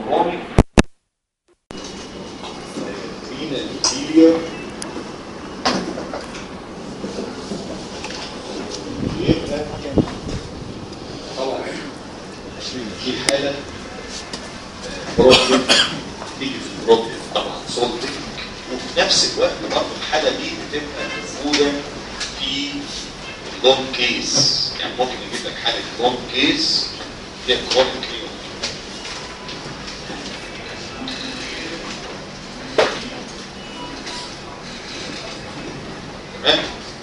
كرونيك رينال فيلير يبقى طبعا دي حالة بروبلم تيجي في البروبلم طبعا صوتك وفي نفس الوقت برضه الحالة دي بتبقى موجودة في اللون كيس يعني ممكن يجيب لك حالة لون كيس فيها كرونيك رينال تمام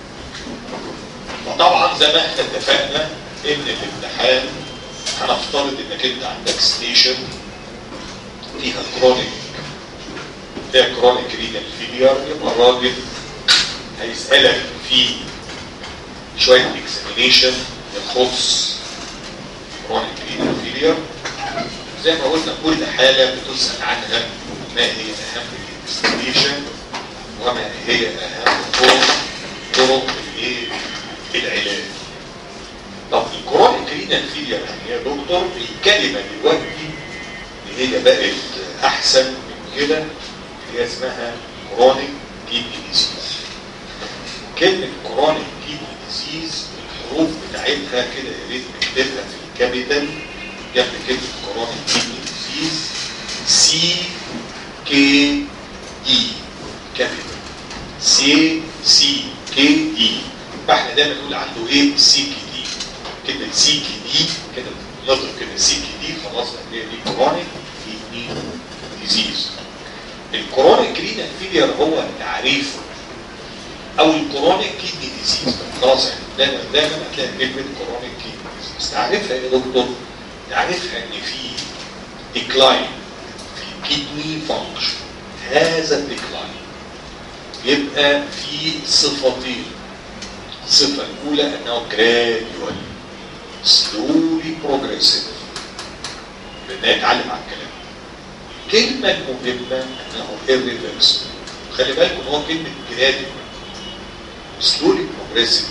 وطبعا زي ما احنا اتفقنا ان الامتحان هنفترض انك انت عندك ستيشن فيها كرونيك فيها كرونيك رينال فيلير يبقى الراجل هيسألك في شوية اكزامينيشن يخص كرونيك رينال فيلير زي ما قلنا كل حالة بتسأل عنها ما هي أهم الانفستيجيشن وما هي أهم طرق طرق الايه العلاج طب الكرونيك رينال فيلير يعني يا دكتور الكلمة دلوقتي اللي هي بقت أحسن من كده اللي هي اسمها كرونيك كيدني ديزيز كلمة كرونيك كيدني ديزيز الحروف بتاعتها كده يا ريت نكتبها في الكابيتال جنب كلمة كرونيك كيدني ديزيز سي كي اي كابيتال سي سي كي دي فاحنا دايما نقول عنده ايه سي كي دي كلمة سي كي دي كده نضرب كده سي كي دي خلاص هي دي كرونيك كيدني ديزيز الكرونيك رينال فيلير هو تعريفه او الكرونيك كيدني ديزيز خلاص يعني دايما دايما هتلاقي كلمه كرونيك كيدني ديزيز تعرفها يا دكتور تعرفها ان في ديكلاين في الكيدني فانكشن هذا الديكلاين يبقى في صفتين الصفه الاولى انه جراديوال سلولي بروجريسيف بدنا نتعلم على الكلام الكلمه المهمه انه irreversible خلي بالكم ان هو كلمه جراديوال سلولي بروجريسيف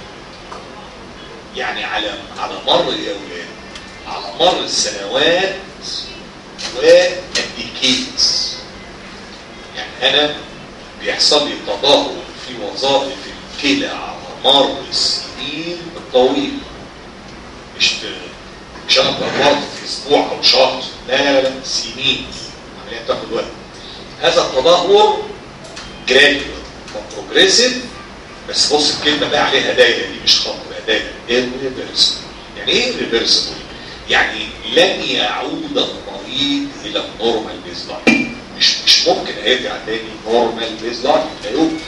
يعني على على مر يا اولاد على مر السنوات والديكيدز يعني انا بيحصل لي تدهور في وظائف الكلى على مر السنين الطويله مش في مش انا اتدهورت في اسبوع او شهر لا لا لا سنين عمليه بتاخد وقت هذا التدهور جراديوال وبروجريسيف بس بص الكلمه بقى عليها دايره دي مش خط بقى دايره irreversible يعني ايه irreversible؟ يعني لن يعود المريض الى النورمال بيز لاين مش مش ممكن هيرجع تاني نورمال بيز لاين لا يمكن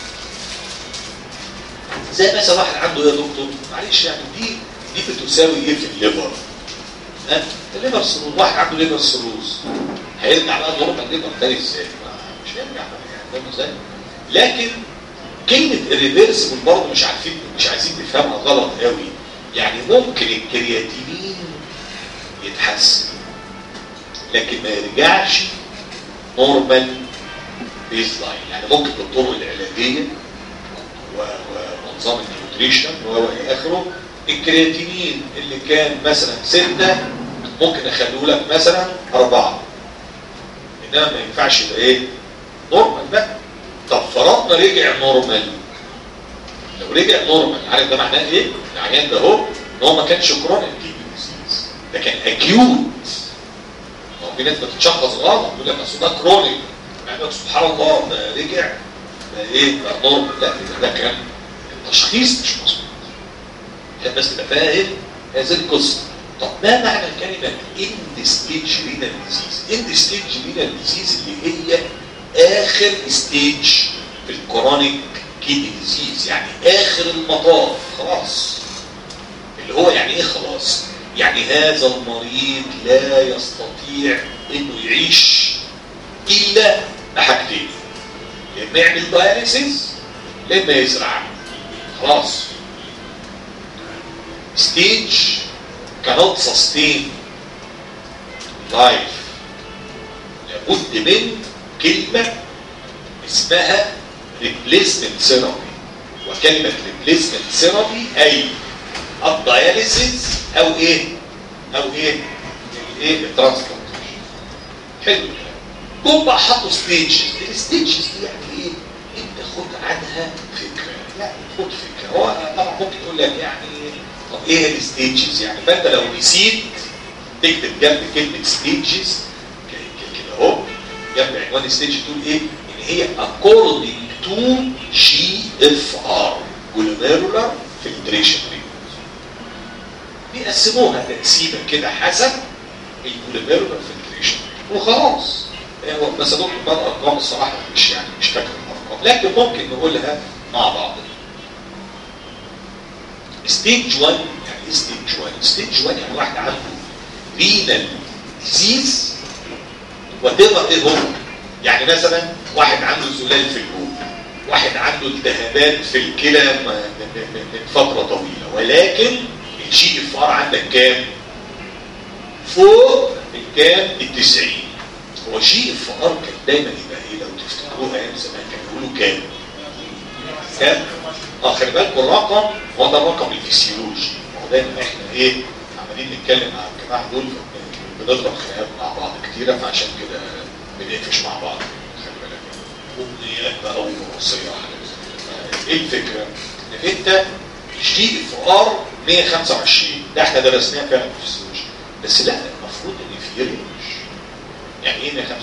زي مثلا واحد عنده ايه يا دكتور؟ معلش يعني دي دي بتساوي ايه في الليفر؟ ها؟ الليفر سروز واحد عنده ليفر سروز هيرجع بقى نورمال ليفر تاني ازاي؟ مش هيرجع بقى يعني فاهم ازاي؟ لكن كلمة irreversible برضه مش عارفين مش عايزين نفهمها غلط قوي يعني ممكن الكرياتينين يتحسن لكن ما يرجعش نورمال بيز لاين يعني ممكن بالطرق العلاجية ونظام النيوتريشن والى اخره الكرياتينين اللي كان مثلا ستة ممكن اخليه لك مثلا أربعة انما ما ينفعش يبقى ايه نورمال بقى طب فرضنا رجع نورمال لو رجع نورمال عارف ده معناه ايه؟ العيان ده اهو ان هو ما كانش كرونيك كيدني ديزيز ده كان اكيوت هو في ناس بتتشخص غلط يقول لك اصل ده كرونيك يعني سبحان الله ده رجع ده ايه ده نورمال لا ده كان التشخيص مش مظبوط عشان بس تبقى فاهم هذه القصه طب ما معنى الكلمه اند ستيج رينال ديزيز؟ اند ستيج رينال ديزيز اللي هي اخر ستيج في الكرونيك كيدني ديزيز يعني اخر المطاف خلاص اللي هو يعني ايه خلاص يعني هذا المريض لا يستطيع انه يعيش الا بحاجتين يا اما يعمل داياليسيس يا اما يزرع خلاص ستيج cannot sustain life لابد من كلمة اسمها replacement therapy وكلمة replacement therapy أي الدياليسيس أو إيه؟ أو إيه؟ الإيه؟ الترانسبلانتيشن حلو الكلام جم بقى حطوا ستيجز الستيجز دي يعني ايه انت خد عنها فكره يعني خد فكره هو طبعا ممكن يقول لك يعني طب ايه هي الستيجز يعني فانت لو نسيت تكتب جنب كلمه ستيجز كده اهو جنب عنوان ستيج تقول ايه ان هي according to GFR glomerular filtration rate بيقسموها تقسيمه كده حسب الجلوميرولار فلتريشن وخلاص هو بس دكتور بقى الارقام الصراحه مش يعني مش فاكر الارقام لكن ممكن نقولها مع بعض ستيج 1 يعني ايه ستيج 1 ستيج 1 يعني واحد عنده رينال ديزيز وات ايه هو يعني مثلا واحد عنده زلال في الجوع واحد عنده التهابات في الكلى من فتره طويله ولكن الجي اف ار عندك كام؟ فوق الكام؟ ال 90 هو جي اف ار كان دايما يبقى ايه لو تفتكروها ايام زمان كانوا يقولوا كام؟ كام؟ اه خلي بالكم الرقم هو ده الرقم الفسيولوجي هو دايما احنا ايه عمالين نتكلم مع الجماعه دول بنضرب خناقات مع بعض كتيره فعشان كده بنقفش مع بعض خلي بالك امنيات بقى ووصيه ايه الفكره؟ انك انت جي اف ار 125 ده احنا درسناه فعلا في الفسيولوجي بس لا المفروض ان في رينج يعني ايه 125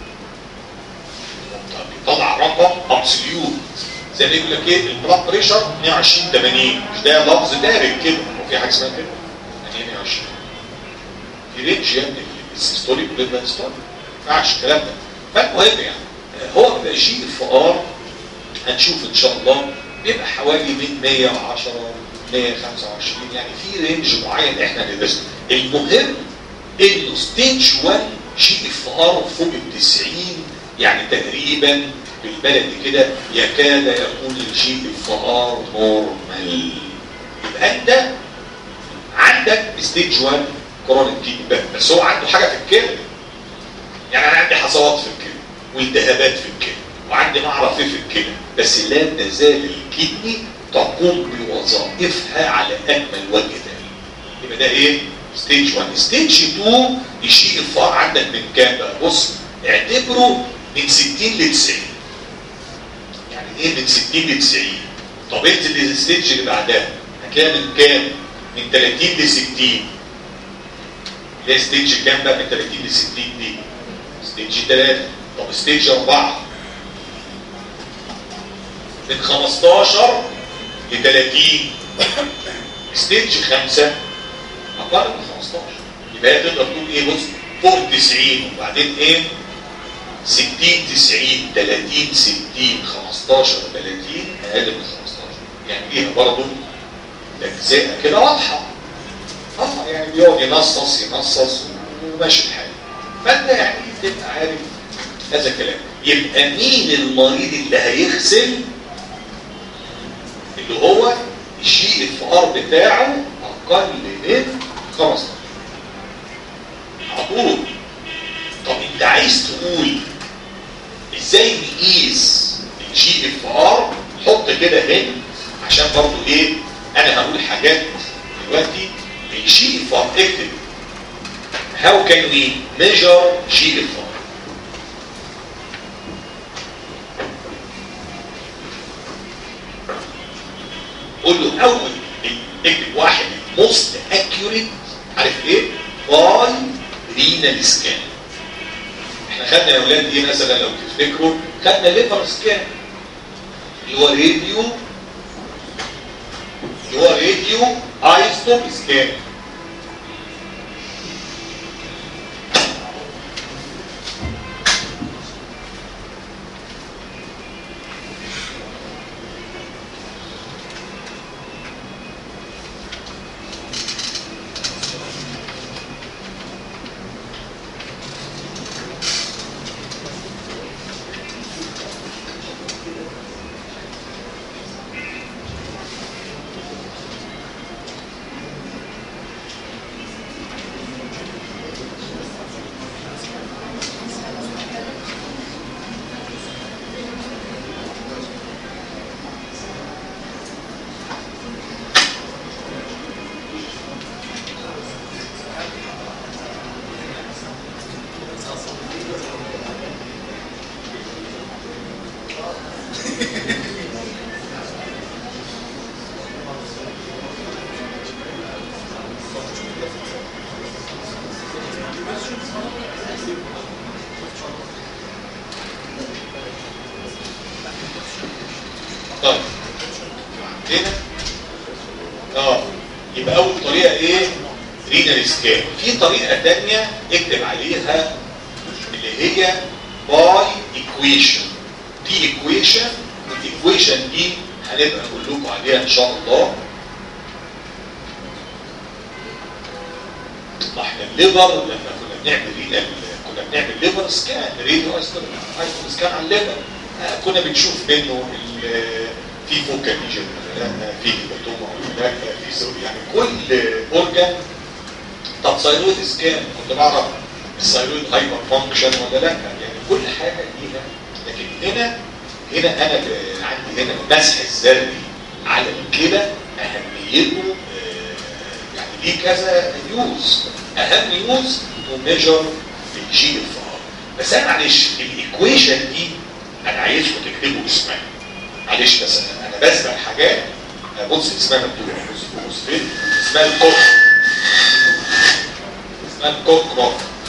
بيطلع رقم ابسوليوت زي ما يقول لك ايه البلاد بريشر 120 80 مش ده لفظ دارج كده هو في حاجه اسمها كده يعني ايه 120 في رينج يعني السيستوليك والانستوليك ما ينفعش الكلام ده فالمهم يعني هو بيبقى جي اف ار هنشوف ان شاء الله بيبقى حوالي من 110 125 يعني في رينج معين احنا ندرسه المهم انه ستيج 1 جي اف ار فوق ال 90 يعني تقريبا بالبلدي كده يكاد يكون الجي اف ار نورمال يبقى انت عندك ستيج 1 كرونيك كيدني بس هو عنده حاجه في الكلى يعني انا عندي حصوات في الكلى والتهابات في الكلى وعندي معرف ايه في الكلى بس لا تزال الكدني تقوم بوظائفها على اكمل وجه ذلك يبقى ده ايه ستيج 1 ستيج 2 الجي اف ار عندك من كام بقى بص اعتبره من 60 ل 90 يعني ايه من 60 ل 90 طب انزل للستيج اللي بعدها هتلاقيها من كام من 30 ل 60 اللي هي ستيج كام بقى من 30 ل 60 دي ستيج 3 طب ستيج 4 من 15 ل 30 ستيج 5 اقل من 15 يبقى هي تقدر تقول ايه بص فوق ال 90 وبعدين ايه 60 90 30 60 15 30 اقل من 15 يعني ليها برضه تجزئه كده واضحه اه يعني بيقعد ينصص ينصص وماشي الحال فانت يعني تبقى عارف هذا الكلام يبقى مين المريض اللي هيغسل اللي هو الجي اف ار بتاعه اقل من 15 على طول طب انت عايز تقول ازاي نقيس الجي اف ار حط كده هنا عشان برضو ايه انا هقول حاجات دلوقتي الجي اف ار اكتب how can we measure GFR قول له اول اكتب واحد موست اكيوريت عارف ايه باي رينال سكان احنا خدنا يا اولاد ايه مثلا لو تفتكروا خدنا ليفر سكان اللي هو راديو اللي هو راديو ايستوب سكان سكان في طريقه ثانيه اكتب عليها اللي هي باي ايكويشن دي ايكويشن الايكويشن دي هنبقى نقول لكم عليها ان شاء الله ما احنا الليفر لما كنا بنعمل رينا كنا بنعمل ليفر سكان ريديو سكان على الليفر آه كنا بنشوف منه في فوكا ليجن ولا لا في هيباتوما ولا لا في سوري يعني كل اورجان طب ثايرويد سكان كنت بعرف الثايرويد هايبر فانكشن ولا لا يعني كل حاجه ليها لكن هنا هنا انا عندي هنا المسح الذري على الكلى اهميته يعني ليه كذا يوز اهم يوز تو ميجر الجي اف ار بس انا معلش الايكويشن دي انا عايزكم تكتبوا اسمها معلش بس انا بسمع حاجات بص اسمها مكتوبه بص بص فين اسمها الكوك اسمها الكوك روك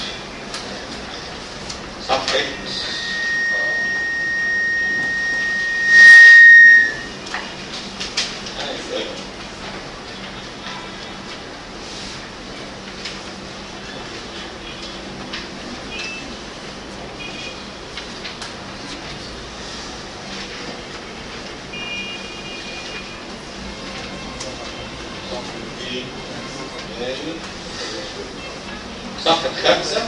صفحه صفحة خمسة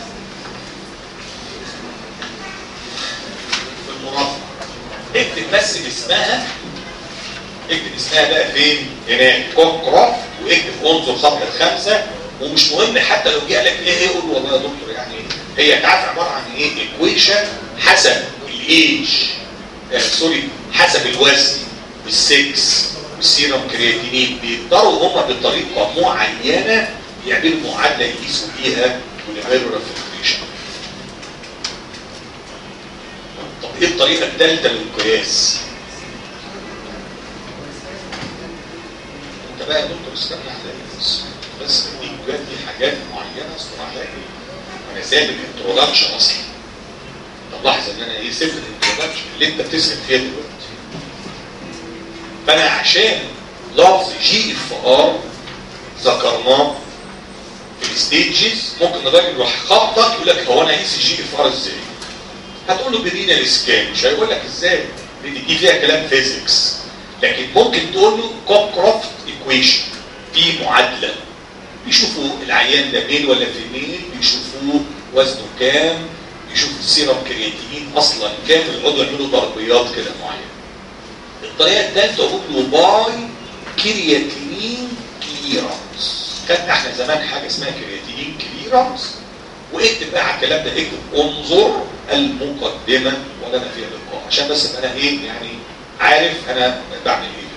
في المرافقة اكتب بس اسمها اكتب اسمها بقى فين هناك كوكرا واكتب انظر صفحة خمسة ومش مهم حتى لو جه لك ايه ايه قول والله يا دكتور يعني هي تعرف عبارة عن ايه ايكويشن حسب الايج آه سوري حسب الوزن والسكس والسيرم كرياتينين بيقدروا هم بطريقة معينة يعملوا معادلة يقيسوا بيها والفيرورال فلتريشن طب ايه الطريقة الثالثة للقياس؟ انت بقى يا دكتور استنى عليا بس بس دي بجد دي حاجات معينة اصلا عليا انا سايب الانترودكشن اصلا طب لاحظ ان انا ايه سبت الانترودكشن اللي انت بتسال فيها دلوقتي فانا عشان لفظ جي اف ار ذكرناه في الستيجز ممكن الراجل يروح خبطك يقول لك هو انا اقيس الجي اف ار ازاي؟ هتقول له برينا السكان مش هيقول لك ازاي لان دي فيها كلام فيزيكس لكن ممكن تقول له كوكروفت ايكويشن في معادله بيشوفوا العيان ده ميل ولا فيميل بيشوفوه وزنه كام يشوفوا السيرم كرياتينين اصلا كام يقعدوا يعملوا ضربيات كده معينه الطريقه الثالثه اقول له باي كرياتينين كليرانس خدنا احنا زمان حاجه اسمها كرياتينين كليرانس واكتب بقى على الكلام ده اكتب انظر المقدمه ولا انا فيها لقاء عشان بس ابقى انا ايه يعني عارف انا بعمل ايه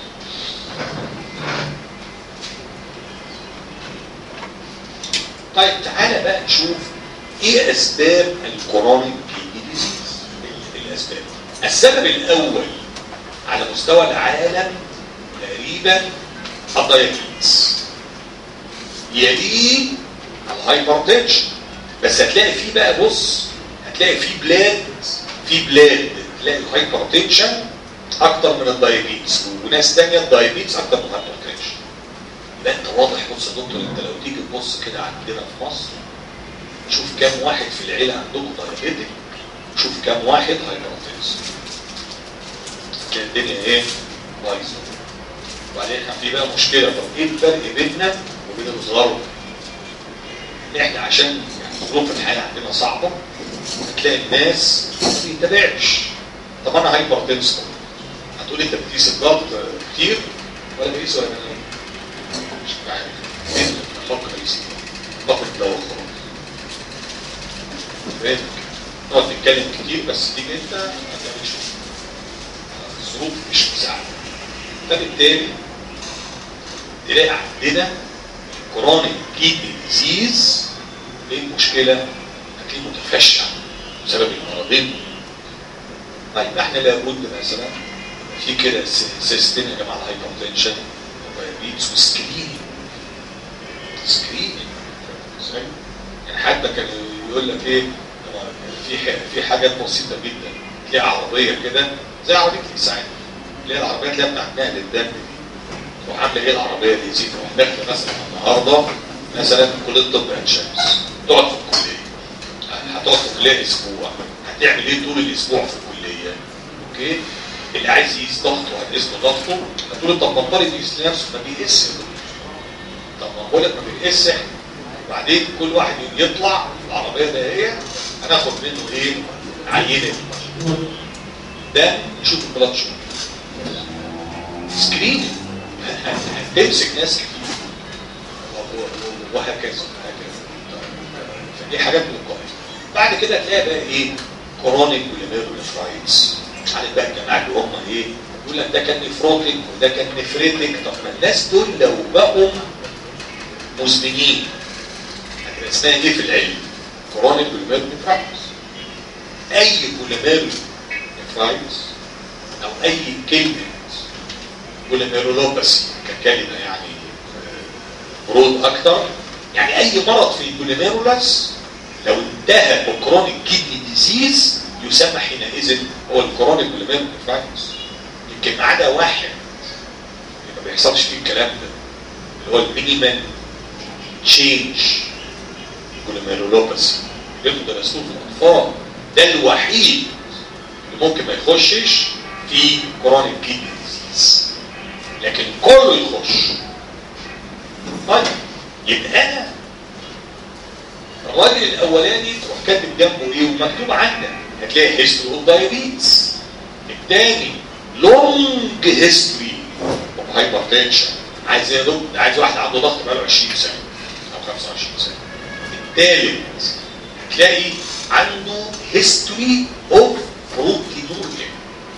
طيب تعالى بقى نشوف ايه اسباب الكورونيك كيدني ديزيز الاسباب السبب الاول على مستوى العالم تقريبا الدايابيتس يليه الهايبرتنشن بس هتلاقي فيه بقى بص هتلاقي فيه بلاد في بلاد تلاقي الهايبرتنشن اكتر من الدايابيتس وناس ثانيه الدايابيتس اكتر من الهايبرتنشن يبقى انت واضح بص يا دكتور انت لو تيجي تبص كده عندنا في مصر شوف كام واحد في العيله عندهم دايابيتك شوف كام واحد هايبرتنشن كان الدنيا ايه بايظه وبعدين كان في بقى مشكله طب ايه الفرق بيننا وبين الصغار احنا عشان يعني ظروف الحياه عندنا صعبه هتلاقي الناس ما بيتابعش طب انا هايبر تنس هتقول انت بتقيس الضغط كتير ولا بقيس ولا انا مش عارف انت بتفكر اقيس باخد دواء خلاص فاهم نقعد نتكلم كتير بس تيجي انت ما تعملش الظروف مش مساعده فبالتالي تلاقي عندنا كرونيك كيدني ديزيز ايه المشكله؟ هتلاقيه متفشع بسبب المرضين طيب احنا لابد مثلا في كده سيستم يا جماعه الهايبرتنشن ودايابيتس وسكريننج سكريننج يعني حتى كان يقول لك ايه في في حاجات بسيطه جدا تلاقي عربيه كده زي عربيه الاسعاف اللي هي العربيات اللي بتاعت نقل الدم دي تروح عامله ايه العربيه دي زي تروح داخله مثلا النهارده مثلا كليه طب عين شمس تقعد في الكليه هتقعد في الكليه اسبوع هتعمل ايه طول الاسبوع في الكليه اوكي اللي عايز يقيس ضغطه هتقيس له ضغطه هتقول له طب ما الطالب يقيس لنفسه ما بيقيسش طب ما بقول لك ما بيقيسش احنا وبعدين كل واحد يطلع العربيه ده هي هناخد منه ايه عينه ده نشوف البلاد شوجر سكرين هتمسك ناس كتير وهكذا وهكذا فدي حاجات من القائمه بعد كده تلاقي بقى ايه كورونيك وليميروليفرايتس مش عارف بقى الجماعه اللي هم ايه يقول لك ده كان نفروتيك وده كان نفريتك طب ما الناس دول لو بقوا مزمنين هتبقى اسمها ايه في العلم؟ كورونيك وليميروليفرايتس اي وليميروليفرايتس او اي كلمه وليميرولوباسي ككلمه يعني برود اكتر يعني اي مرض في الجلوميرولس لو انتهى بكرونيك كيدني ديزيز يسمى حينئذ هو الكرونيك جلوميرولوفايتس يمكن ما عدا واحد ما بيحصلش فيه الكلام ده اللي هو المينيمال تشينج جلوميرولوباسي انتوا درستوه في الاطفال ده الوحيد اللي ممكن ما يخشش في كرونيك كيدني ديزيز لكن كله يخش طيب يبقى انا الراجل الاولاني تروح كاتب جنبه ايه ومكتوب عندك هتلاقي هيستوري اوف دايابيتس الثاني لونج هيستوري اوف هايبرتنشن عايز ايه دكتور عايز واحد عنده ضغط بقاله 20 سنه او 25 سنه الثالث هتلاقي عنده هيستوري اوف بروتينوريا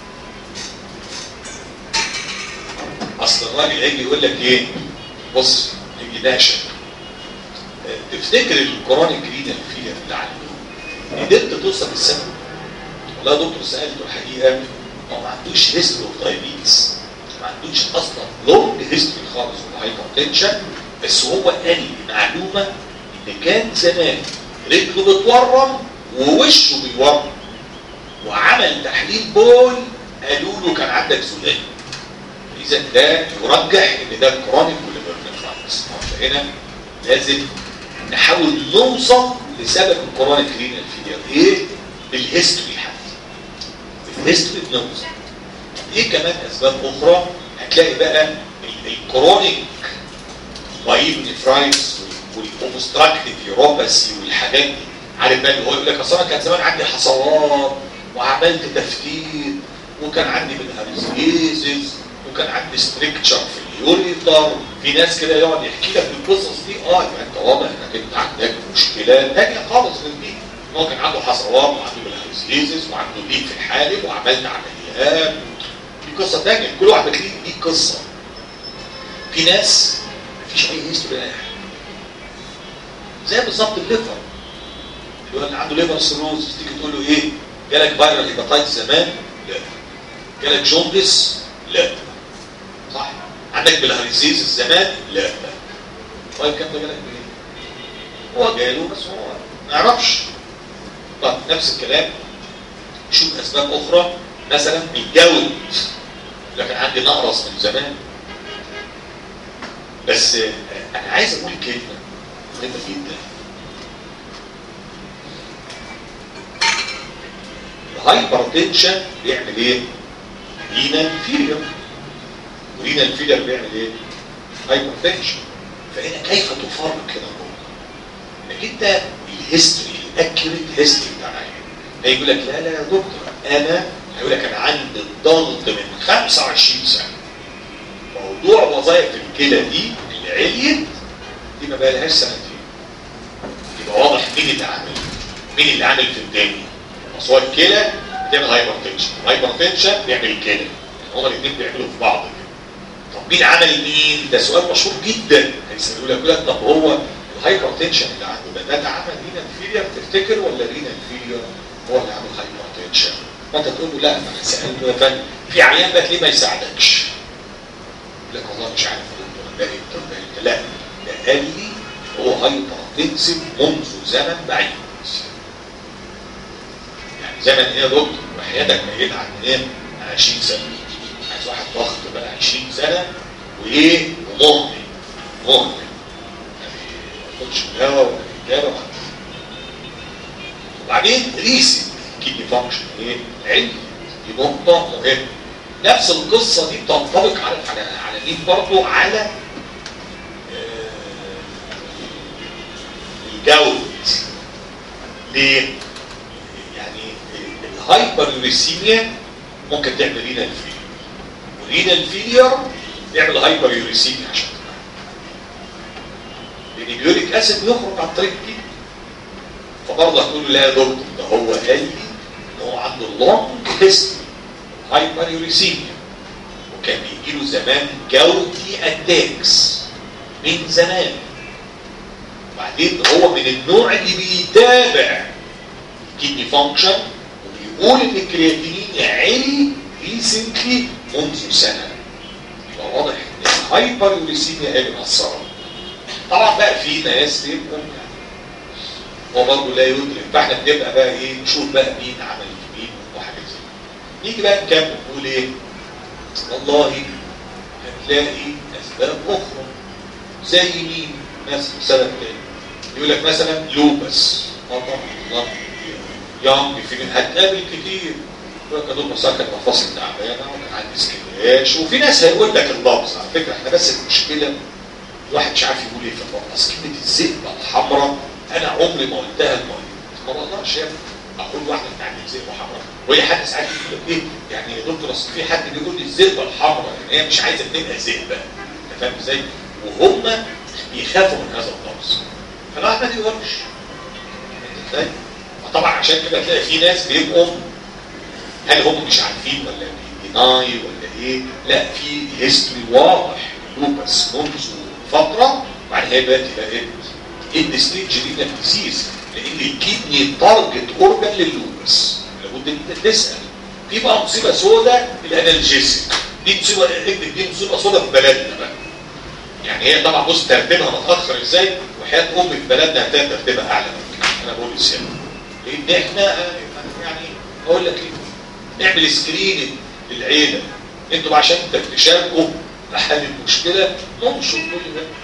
اصل الراجل هيجي يقول لك ايه بص يجي ناشف تفتكر الكورونيك رينال فيلر اللي عنده قدرت توصل للسبب والله يا دكتور سالته الحقيقه هو ما عندوش هيستوري اوف دايابيتس ما عندوش اصلا لونج هيستوري خالص من الهايبرتنشن بس هو قال لي معلومه ان كان زمان رجله بتورم ووشه بيورم وعمل تحليل بول قالوا له كان عندك زلال اذا ده يرجح ان ده كرونيك وليفرنفرايتس هنا لازم نحاول نوصل لسبب الكرونيك رينال فيلير ايه بالهيستوري حتى بالهيستوري بنوصل ايه كمان اسباب اخرى هتلاقي بقى الكرونيك بايبنفرايتس والاوبستراكتيف يوروباسي والحاجات دي عارف بقى اللي هو يقول لك اصل انا كان زمان عندي حصوات وعملت تفتيت وكان عندي بالهاريزيزز وكان عندي ستريكتشر في اليوريتر في ناس كده يقعد يحكي لك القصص دي اه يبقى انت واضح انك انت عندك مشكله ثانيه خالص من دي ان هو كان عنده حصوات وعنده بالهاريزيزز وعنده ضيق في الحالب وعملت عمليات دي قصه ثانيه كل واحد بتلاقي دي قصه في ناس مفيش اي هيستوري اي حاجه زي بالظبط الليفر اللي هو اللي عنده ليفر سيروز تيجي تقول له ايه جالك فايرال هيباتايتس زمان لا جالك جوندس لا صح عندك بالهاريزيز الزمان لا طيب كم ده جالك بايه هو جاله بس هو ما يعرفش طيب نفس الكلام شوف اسباب اخرى مثلا الجود لكن عندي نقرس من زمان بس انا عايز اقول كلمه مهمه جدا الهايبرتنشن بيعمل ايه؟ رينال فيلر ورينال فيلر بيعمل ايه؟ هايبرتنشن فهنا كيف تفرق كده انك انت الهيستوري الاكيوريت هيستوري بتاع العيان لا يقول لك لا لا يا دكتور انا هيقول لك انا عندي الضغط من 25 سنه موضوع وظائف الكلى دي اللي عليت دي ما بقالهاش سنتين يبقى واضح مين اللي عامل مين اللي عامل في الدنيا اصل هو الكلى بتعمل هايبرتنشن الهايبرتنشن بيعمل الكلى هما الاثنين بيعملوا في بعض كده طب مين عمل مين ده سؤال مشهور جدا هيسالوا لك يقول لك طب هو الهايبرتنشن اللي عنده ده ده عمل رينال فيلير تفتكر ولا رينال فيلير هو اللي عمل هايبرتنشن فانت تقول له لا ما انا سالته يا فندم في عيان بقى ليه ما يساعدكش يقول لك والله مش عارف يا دكتور ده امتى وده امتى لا ده قال لي هو هايبرتنسيف منذ زمن بعيد يعني زمن ايه يا دكتور وحياتك بعيد عن ايه عن 20 سنه عايز واحد ضغط بقى 20 سنه وايه ومهمل مهمل يعني ياخدش الهواء ولا الرجاله ولا وبعدين ريسنج كيدني فانكشن ايه؟ علم دي نقطه مهمه نفس القصه دي بتنطبق على على على مين برضه على آه، الجود ليه؟ يعني الهايبر يوريسيميا ممكن تعمل رينال فيلير ورينال فيلير يعمل هايبر يوريسيميا عشان تبقى. لان اليوريك اسيد يخرج عن طريق دي فبرضه هتقول له لا يا دكتور ده هو قال لي ان هو عنده لونج هيستوري هايبر يوريسيميا وكان بيجي له زمان جودي اتاكس من زمان وبعدين هو من النوع اللي بيتابع كيدني فانكشن وبيقول ان الكرياتينين عالي ريسنتلي منذ سنه يبقى واضح ان الهايبر يوريسيميا هي اللي مأثره طبعا بقى في ناس بيبقوا يعني هو برضه لا يدرك فاحنا بنبقى بقى ايه نشوف بقى مين عمل في مين وحاجات زي كده. نيجي بقى نكمل نقول ايه والله هتلاقي اسباب اخرى زي مين مثلا سبب تاني يقول لك مثلا لوبس اه طبعا يانج في هتقابل كتير يقول لك يا دكتور مثلا كانت مفاصل تعبانه وكان عندي سكيلاش وفي ناس هيقول لك اللفظ على فكره احنا بس المشكله الواحد مش عارف يقول ايه في اللفظ اصل كلمه الذئبه الحمراء انا عمري ما قلتها المريض ما بقدرش يا ابني اقول واحده انت عندك ذئبه حمراء وهي حد ساعات يقول لك ايه يعني يا دكتور اصل في حد بيقول لي الذئبه الحمراء يعني هي مش عايزه تبقى ذئبه انت فاهم ازاي؟ وهم بيخافوا من هذا اللفظ فالواحد ما يقولش ازاي؟ طبعا عشان كده تلاقي في ناس بيبقوا هل هم مش عارفين ولا بيديناي ولا ايه؟ لا في هيستوري واضح لوبس منذ فتره وبعدين هي دلوقتي بقت ان ستيج رينال ديزيز لان الكدني تارجت اورجان لللوبس لابد ان انت تسال في بقى مصيبه سوداء الانالجيسيك دي مصيبه اكتب دي مصيبه سوداء في بلدنا بقى يعني هي طبعا بص ترتيبها متاخر ازاي وحياه امي في بلدنا هتلاقي ترتيبها اعلى من كده انا بقول السنه لان احنا آه، يعني اقول لك ايه نعمل سكريننج للعيله انتوا بقى عشان تشاركوا في حل المشكله ننشر كل ده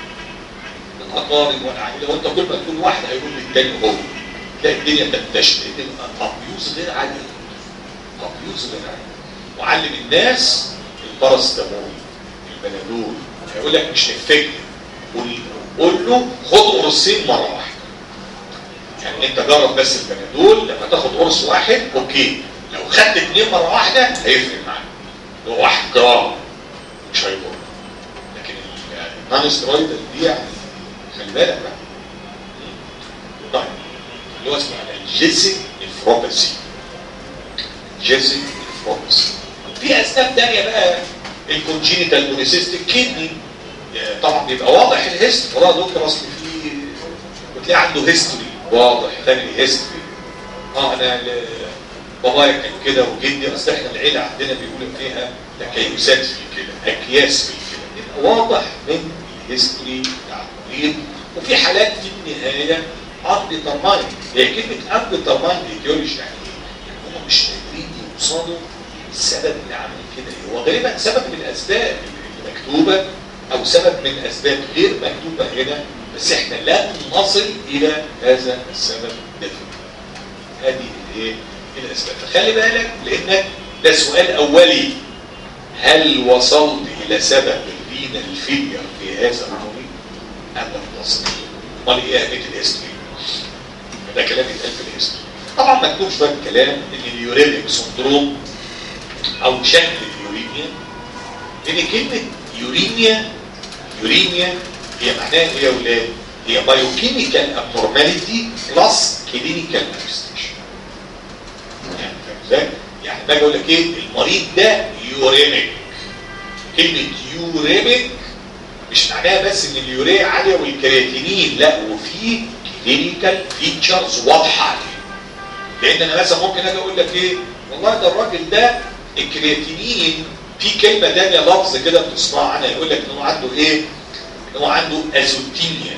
الاقارب والعائله وانت كل ما تكون واحد هيقول للتاني هو تلاقي الدنيا تنتشر لان الابيوز غير عادي ابيوز غير عادي وعلم الناس الباراسيتامول البنادول هيقول لك مش هيفكر قول قول له خد قرصين مره واحده يعني انت جرب بس البنادول لما تاخد قرص واحد اوكي لو خدت اثنين مره واحده هيفرق معاك لو واحد جرام مش هيضر لكن النون سترويد دي يعني خلي بالك بقى طيب اللي هو اسمه الجيسيك نفروباسي جيسيك نفروباسي في اسباب تانية بقى الكونجينيتال بوليسيستيك كيدني طبعا بيبقى واضح الهيستوري والله يا دكتور اصل في وتلاقي عنده هيستوري واضح فاميلي هيستوري اه انا ل- بابايا كان كده وجدي اصل احنا العيله عندنا بيقولوا فيها تكيسات في كده اكياس في كده يبقى واضح من الهيستوري بتاع المريض وفي حالات في النهايه عقد ترماين هي كلمه عقد ترماين ايديولوجي يعني ايه؟ يعني هم مش قادرين يوصلوا السبب اللي عمل كده ايه هو غالبا سبب من الاسباب اللي مكتوبه او سبب من اسباب غير مكتوبه هنا بس احنا لن نصل الى هذا السبب دفن هذه الايه الاسباب فخلي بالك لانك ده سؤال اولي هل وصلت الى سبب الرينا الفيلير في هذا المريض ام لم تصل امال ايه اهميه الهيستوري ده كلام يتقال في الهيستوري طبعا ما تكونش بقى الكلام ان اليورينيك سندروم او شكل اليورينيا لان كلمه يورينيا يورينيا هي معناها ايه يا اولاد؟ هي بايوكيميكال ابنورماليتي بلس كلينيكال مانيفستيشن يعني فاهم ازاي؟ يعني باجي اقول لك ايه؟ المريض ده يوريميك كلمه يوريميك مش معناها بس ان اليوريا عاليه والكرياتينين لا وفي كلينيكال فيتشرز واضحه عليه لان انا مثلا ممكن اجي اقول لك ايه والله ده الراجل ده الكرياتينين في كلمه تانية لفظ كده بتسمع عنها يقول لك ان هو عنده ايه؟ ان هو عنده ازوتينيا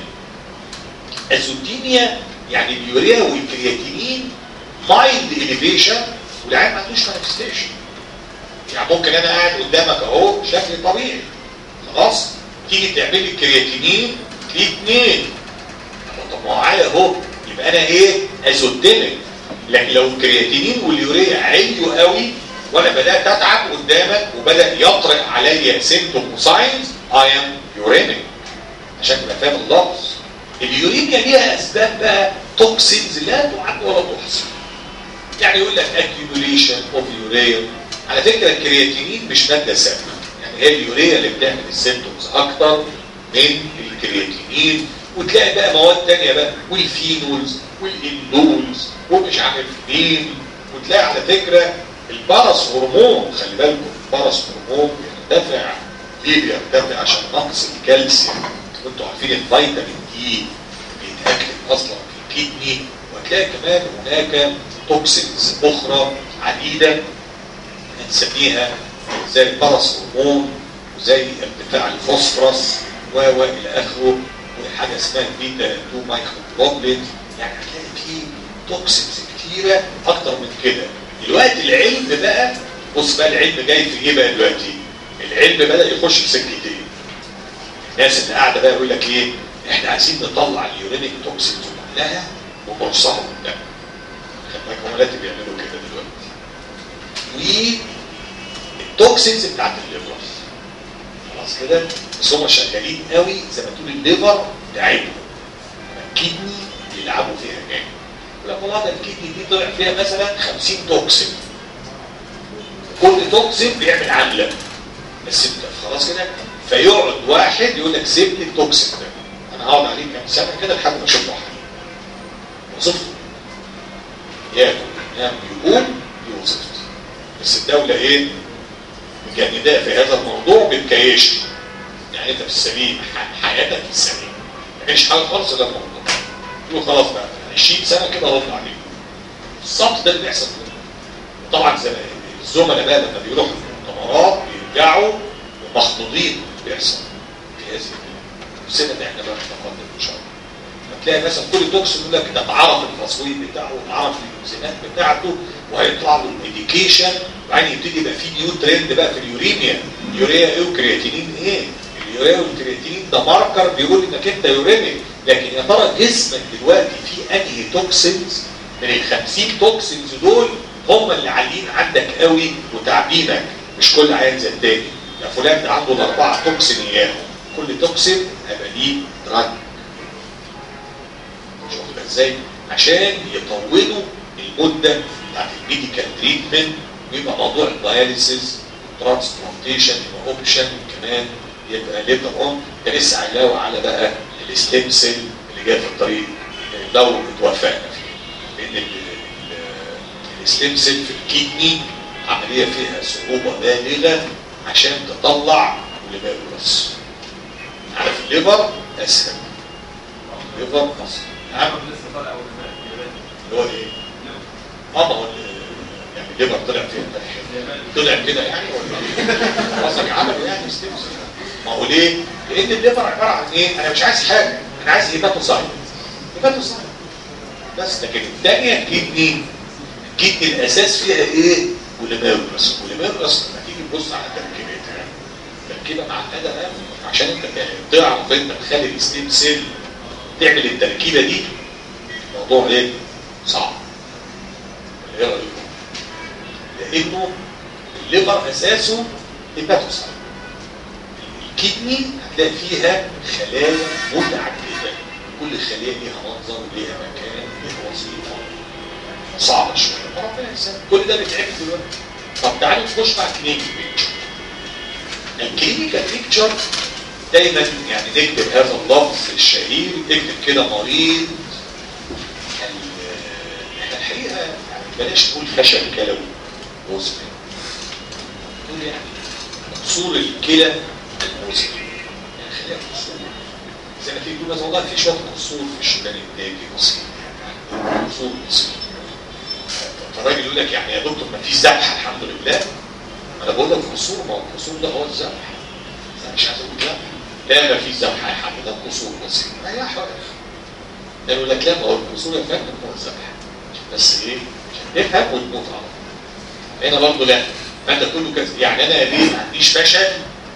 ازوتينيا يعني اليوريا والكرياتينين مايلد اليفيشن والعيان ما عندوش مانيفستيشن يعني ممكن انا قاعد قدامك اهو شكلي طبيعي خلاص تيجي تعمل لي الكرياتينين في اثنين طب ما هو عالي اهو يبقى انا ايه ازودمك لكن لو الكرياتينين واليوريا عليوا قوي وانا بدات اتعب قدامك وبدا يطرق عليا سيمتوم وساينز اي ام يورينيك عشان تبقى فاهم اللفظ اليوريميا ليها اسباب بقى توكسينز لا تعد ولا تحصى يعني يقول لك accumulation اوف يوريا على فكره الكرياتينين مش ماده سامه يعني هي اليوريا اللي بتعمل السيمتومز اكتر من الكرياتينين وتلاقي بقى مواد تانية بقى والفينولز والاندولز ومش عارف مين وتلاقي على فكره البارس هرمون خلي بالكم البارس هرمون بيرتفع ليه بيرتفع عشان نقص الكالسيوم وانتوا عارفين الفيتامين دي بيتاكل اصلا في الكدني وهتلاقي كمان هناك توكسينز اخرى عديده هنسميها زي البارس هرمون وزي ارتفاع الفوسفورس و و الى اخره وحاجه اسمها البيتا 2 مايكروجلوبولين يعني هتلاقي فيه توكسينز كتيره اكتر من كده دلوقتي العلم بقى بص بقى العلم جاي في ايه بقى دلوقتي العلم بدا يخش في سكتين الناس اللي قاعده بقى يقول لك ايه احنا عايزين نطلع اليورينيك توكسينز كلها ونرصها قدام خلي بالك هم دلوقتي بيعملوا كده دلوقتي والتوكسينز بتاعت الليفر خلاص كده بس هم شغالين قوي زي ما تقول الليفر لعبهم الكدني يلعبوا فيها جامد يقول لك والله ده الكدني دي طلع فيها مثلا 50 توكسين كل توكسين بيعمل عمله بس انت خلاص كده فيقعد واحد يقول لك سيب لي التوكسين ده انا هقعد عليه كام سنه كده لحد ما اشوف له حل وظيفته ياكل ينام يقوم دي وظيفتي بس الدوله ايه مجنداه في هذا الموضوع بتكيش يعني انت في السليم حياتك في السليم ما تعملش حاجه خالص الا الموضوع تقول خلاص بقى 20 سنه كده رد عليك الصمت ده اللي بيحصل كده طبعا زي الزملاء بقى لما بيروحوا المؤتمرات بيرجعوا ومخضوضين بيحصل في هذه السنه اللي احنا بقى نتقدم ان شاء الله هتلاقي مثلا كل توكسين يقول لك ده اتعرف التصوير بتاعه واتعرف الانزيمات بتاعته وهيطلع له الميديكيشن وبعدين يبتدي يبقى في نيو ترند بقى في اليوريميا اليوريا ايه والكرياتينين ايه اليوريا والكرياتينين ده ماركر بيقول انك انت يوريميك لكن يا ترى جسمك دلوقتي في انهي توكسينز من ال 50 توكسينز دول هم اللي عاليين عندك قوي وتعبينك مش كل عيان زي التاني يا فلان ده عنده الاربعه توكسين اياهم كل توكسين هيبقى ليه دراج شوف ازاي عشان يطولوا المده بتاعت الميديكال تريتمنت ويبقى موضوع الداياليسيس ترانسبلانتيشن يبقى اوبشن كمان يبقى ليتر اون ده لسه علاوه على بقى الستيم سيل اللي جايه في الطريق لو اتوفقنا فيه لان الستيم سيل في الكيدني عمليه فيها صعوبه بالغه عشان تطلع ليفرس عارف الليفر اسهل الليفر اسهل نعم اللي هو ايه؟ اه ما هو يعني الليفر طلع فين طلع كده يعني ولا قصدك عملوا يعني ستيم سيل ما هو ليه؟ لان الليفر عباره عن ايه؟ انا مش عايز حاجه انا عايز هيباتوسايت هيباتوسايت بس لكن الثانيه الكدني الكدني الاساس فيها ايه؟ وليميرس وليميرس لما تيجي تبص على تركيبتها تركيبه معقده قوي عشان انت تعرف انت تخلي الستيم سيل تعمل التركيبه دي موضوع ايه؟ صعب ايه رايكم؟ لانه الليفر اساسه هيباتوسايت الكدني هتلاقي فيها خلايا متعدده كل خليه ليها منظر وليها مكان وليها وظيفه صعبه شويه ربنا يسهل كل ده بيتعمل دلوقتي طب تعالوا نخش مع الكلينيكال بيكتشر الكلينيكال بيكتشر دايما يعني نكتب هذا اللفظ الشهير اكتب كده مريض احنا الحقيقه يعني بلاش نقول فشل كلوي مزمن نقول يعني قصور الكلى المزمن يعني خليها قصور زي ما تيجي تقول مثلا والله في شويه قصور في الشمال التاجي بسيط قصور بسيط فالراجل يقول لك يعني يا دكتور ما فيش ذبح الحمد لله انا بقول لك قصور ما هو القصور ده هو الذبح انا مش عايز اقول ذبح لا ما فيش ذبح يا حبيبي ده قصور بسيط ريح ده يقول لك لا ما هو القصور يا فندم هو الذبح بس ايه عشان تفهم وتموت على طول هنا برضه لا فانت تقول له كذا يعني انا ليه ما عنديش فشل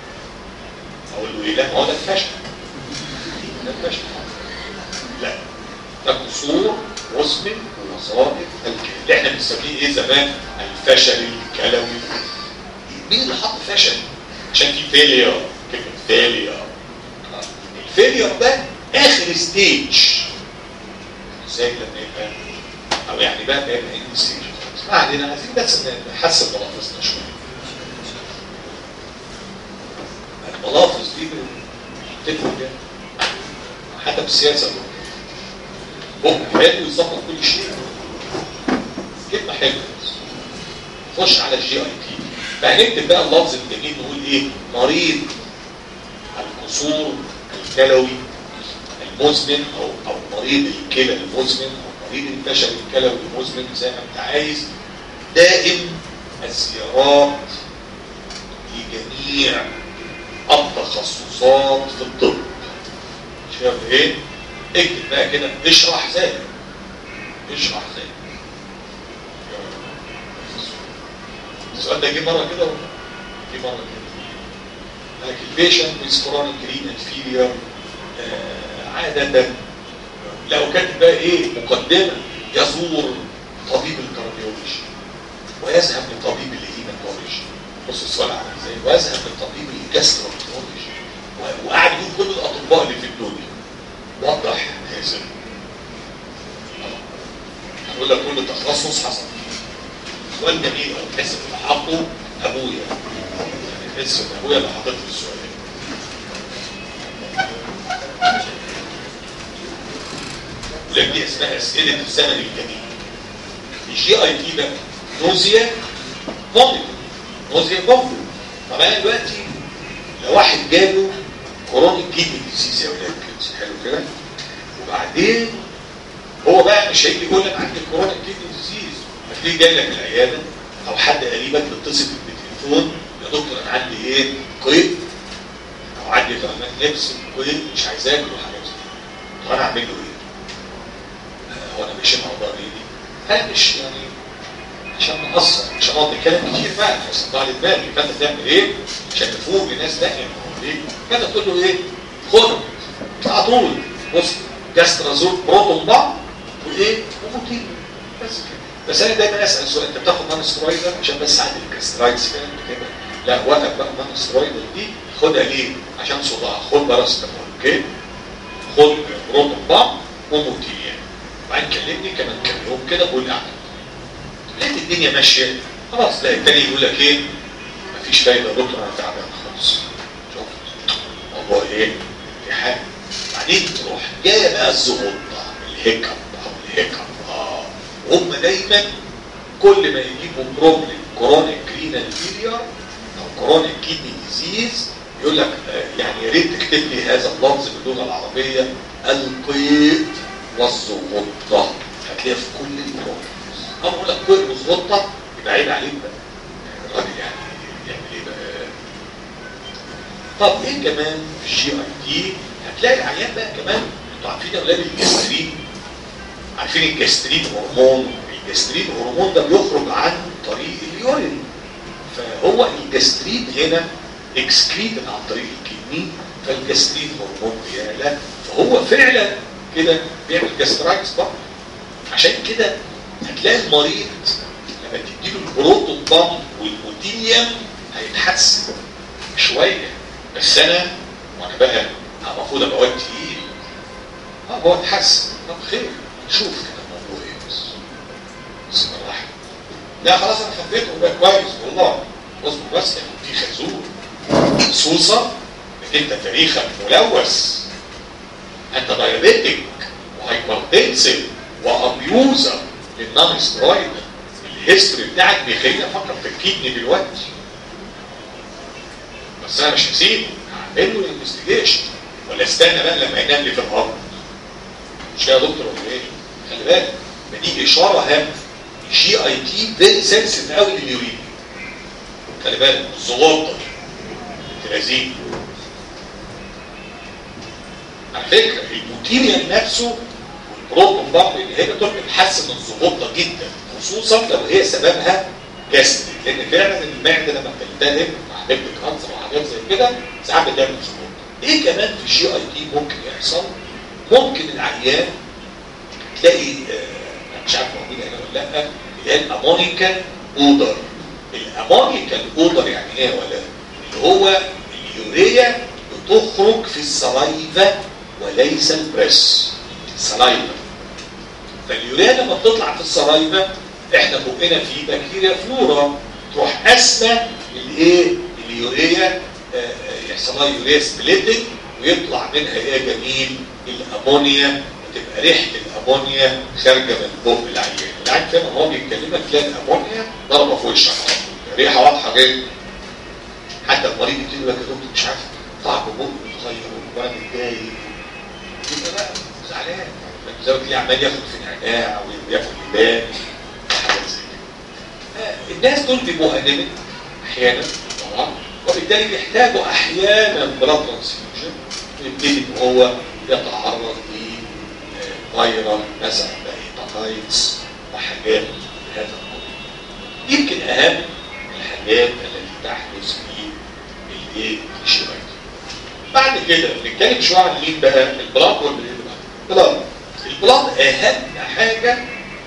اقول له ايه لا ما هو ده الفشل ده الفشل لا ده قصور مزمن ووظائف الكلى اللي احنا بنسميه ايه زمان الفشل الكلوي مين اللي حط فشل عشان في فيلير كلمه فيلير الفيلير ده اخر ستيج ازاي لما يبقى او يعني بقى بقى ايه ستيج ما علينا عايزين بس نحسن ملافظنا شويه الملافظ دي بتفرق جدا حتى بالسياسه بكره حلو يظبط كل شيء كلمه حلوه خش على الجي اي تي فهنكتب بقى اللفظ الجميل نقول ايه مريض القصور الكلوي المزمن او او مريض الكلى المزمن او مريض الفشل الكلوي المزمن زي ما انت عايز دائم الزيارات لجميع التخصصات في الطب شايف ايه اكتب بقى كده اشرح زي اشرح زي السؤال ده جه مره كده ولا جه مره كده لكن البيشنت with chronic renal failure عادة لو كانت بقى ايه مقدمة يزور طبيب الكارديولوجي ويذهب لطبيب الهيماتولوجي بص السؤال عامل ازاي ويذهب لطبيب الجاسترونتولوجي وقاعد يقول كل الاطباء اللي في الدنيا وضح هذا هقول لك كل تخصص حصل سؤال جميل او تحس ان حاطه ابويا يعني تحس ان ابويا اللي حاطط لي السؤال لك دي اسمها اسئله الزمن الجميل الجي اي تي ده نوزيا فوميت نوزيا فوميت طب انا دلوقتي لو واحد جاله كورونيك كيدني ديزيز يا ولاد كده حلو كده وبعدين هو بقى مش هيجي يقول لك عندي كورونيك كيدني ديزيز هتلاقيه جاي لك العياده او حد قريبك بيتصل بالتليفون يا دكتور انا عندي ايه قيد او عندي فهمان نفس قيد مش عايز اكل وحاجات زي طب انا اعمل له ايه؟ هو انا ماشي مع موضوع ايه دي؟ انا مش يعني عشان نقصر مش هنقعد نتكلم كتير بقى هيصدع لي دماغي فانت تعمل ايه؟ عشان تفوق لناس تانية ليه؟ فانت تقول له ايه؟ خد على طول بص جاسترازول بروتون بعض وايه؟ وموتين بس كده بس انا دايما اسال سؤال انت بتاخد نون سترويدر عشان بس عندي الجاسترايتس كده كده لا وقف بقى نون سترويدر دي خدها ليه؟ عشان صداع خد باراستامول اوكي؟ خد بروتون بعض وموتين يعني وبعدين كلمني كمان كام يوم كده قول اعمل لقيت الدنيا ماشيه خلاص لا التاني يقول لك ايه مفيش فايده يا دكتور انا تعبان خالص شفت موضوع ايه في حاجه بعدين تروح جايه بقى الزغطه الهيكب او الهيكب اه وهم دايما كل ما يجيبوا بروبلم كورونيك رينال فيلير او كورونيك كيدني ديزيز يقول لك آه يعني يا ريت تكتب لي هذا اللفظ باللغه العربيه القيد والزغطه هتلاقيها في كل البروبلمز انا بقول لك قيد والزغطه يبقى عيب عليك بقى يعني الراجل يعني يعمل ايه بقى طب ايه كمان في الجي اي تي هتلاقي العيان بقى كمان انتوا عارفين يا اولاد الجسترين عارفين الجسترين هرمون الجسترين هرمون ده بيخرج عن طريق اليورين فهو الجسترين هنا اكسكريت عن طريق الكدني فالجسترين هرمون بيعلى فهو فعلا كده بيعمل جاسترايتس برضه عشان كده هتلاقي المريض لما تديله البروتون بامب والبوتينيوم هيتحسن شويه بس انا وانا بقى المفروض ابقى واد تقيل اه هو اتحسن طب خير نشوف كده الموضوع ايه بس بسم الله الرحمن لا خلاص انا خفيت وبقى كويس والله اصبر بس يعني في خازوق خصوصا انك انت تاريخك ملوث انت دايابيتك وهايبرتنسيف وابيوزر للنون سترويد الهيستوري بتاعك بيخليني افكر في الكيدني دلوقتي بس انا مش هسيبه هعمل له انفستيجيشن ولا استنى بقى لما ينام لي في الارض مش يا دكتور ولا ايه خلي بالك ما دي اشاره هامه الجي اي تي فيري سنسيتيف قوي لليورين خلي بالك الزغطه دي تلازين على فكره البوتيريوم نفسه والبروتون بامب انهبيتور بتحسن الزغطه جدا خصوصا لو هي سببها جاستريك لان فعلا المعده لما بتلتهب مع هيبت كانسر وحاجات زي كده ساعات بتعمل زغطه ايه كمان في الجي اي تي ممكن يحصل ممكن العيان تلاقي آه، مش عارف موجوده هنا ولا لا اللي هي الامونيكا اودر الامونيكا اودر يعني ايه ولا اللي هو اليوريا بتخرج في السلايفا وليس البريس السلايفا فاليوريا لما بتطلع في السلايفا احنا بقنا فيه بكتيريا فلورا تروح اسمى الايه اليوريا آه، آه، يحصل لها يوريا سبليتنج ويطلع منها ايه جميل الامونيا وتبقى ريحه الامونيا خارجه من بق العيان العيان فاهم هو بيتكلمك تلاقي الامونيا ضربه في وشك على طول. ريحه واضحه جدا حتى المريض يبتدي يقول لك يا دكتور مش عارف طعم بقه متغير وانا متضايق يبقى بقى زعلان زي ما تلاقيه عمال ياخد في نعناع وياكل لبان حاجات زي كده آه، الناس دول بيبقوا انيميك احيانا طبعا وبالتالي بيحتاجوا احيانا بلاد ترانسفيوجن يبتدي ان هو يتعرض لفيرال مثلا هيباتايتس وحاجات بهذا القبيل يمكن اهم الحاجات التي تحدث في الايه الشبكه بعد كده بنتكلم شويه عن مين بقى البلاد والبلاد البلاد البلاد اهم حاجه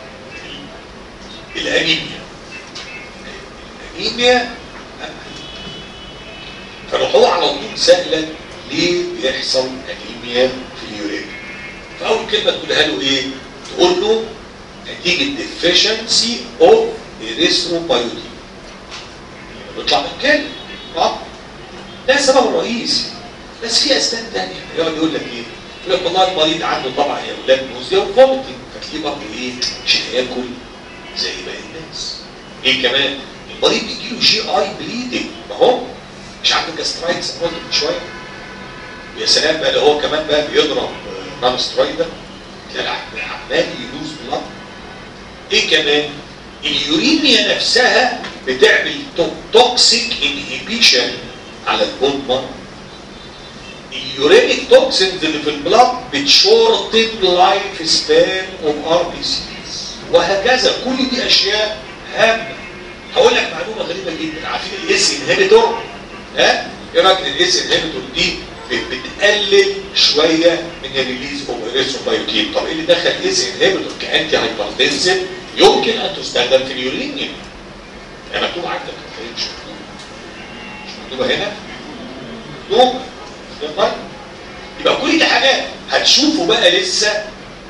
الانيميا الانيميا أهم حاجة. فلو هو على طول سهله ليه بيحصل انيميا في اليورين فاول كلمه تقولها له ايه تقول له نتيجه deficiency of erythropoietin بيطلع من كده اه ده السبب الرئيسي بس في اسباب ثانيه يقعد يقول لك ايه يقول لك والله المريض عنده طبعا يا اولاد نوزيا وفومتنج فتلاقيه برضه ايه مش هياكل زي باقي الناس ايه كمان المريض بيجي له جي اي بليدنج ما هو مش عنده جاسترايتس انا قلت من شويه ويا سلام بقى لو هو كمان بقى بيضرب نون سترويدا تلاقي عمال يلوز بلاد ايه كمان اليوريميا نفسها بتعمل توكسيك انهيبيشن على البون مارو اليورينيك توكسينز اللي في البلاد بتشورتن لايف سبان اوف ار بي سيز وهكذا كل دي اشياء هامه هقول لك معلومه غريبه جدا عارفين الاس انهبيتور ها ايه رايك الاس انهبيتور دي بت- بتقلل شويه من الريليز اوف اريثروبايوتين طب ايه اللي دخل الاس انهبيتور كانتي هايبرتنسيف يمكن ان تستخدم في اليورينيا هي مكتوب عندك ما مش مكتوب مش مكتوبه هنا مكتوبه طيب يبقى كل دي حاجات هتشوفوا بقى لسه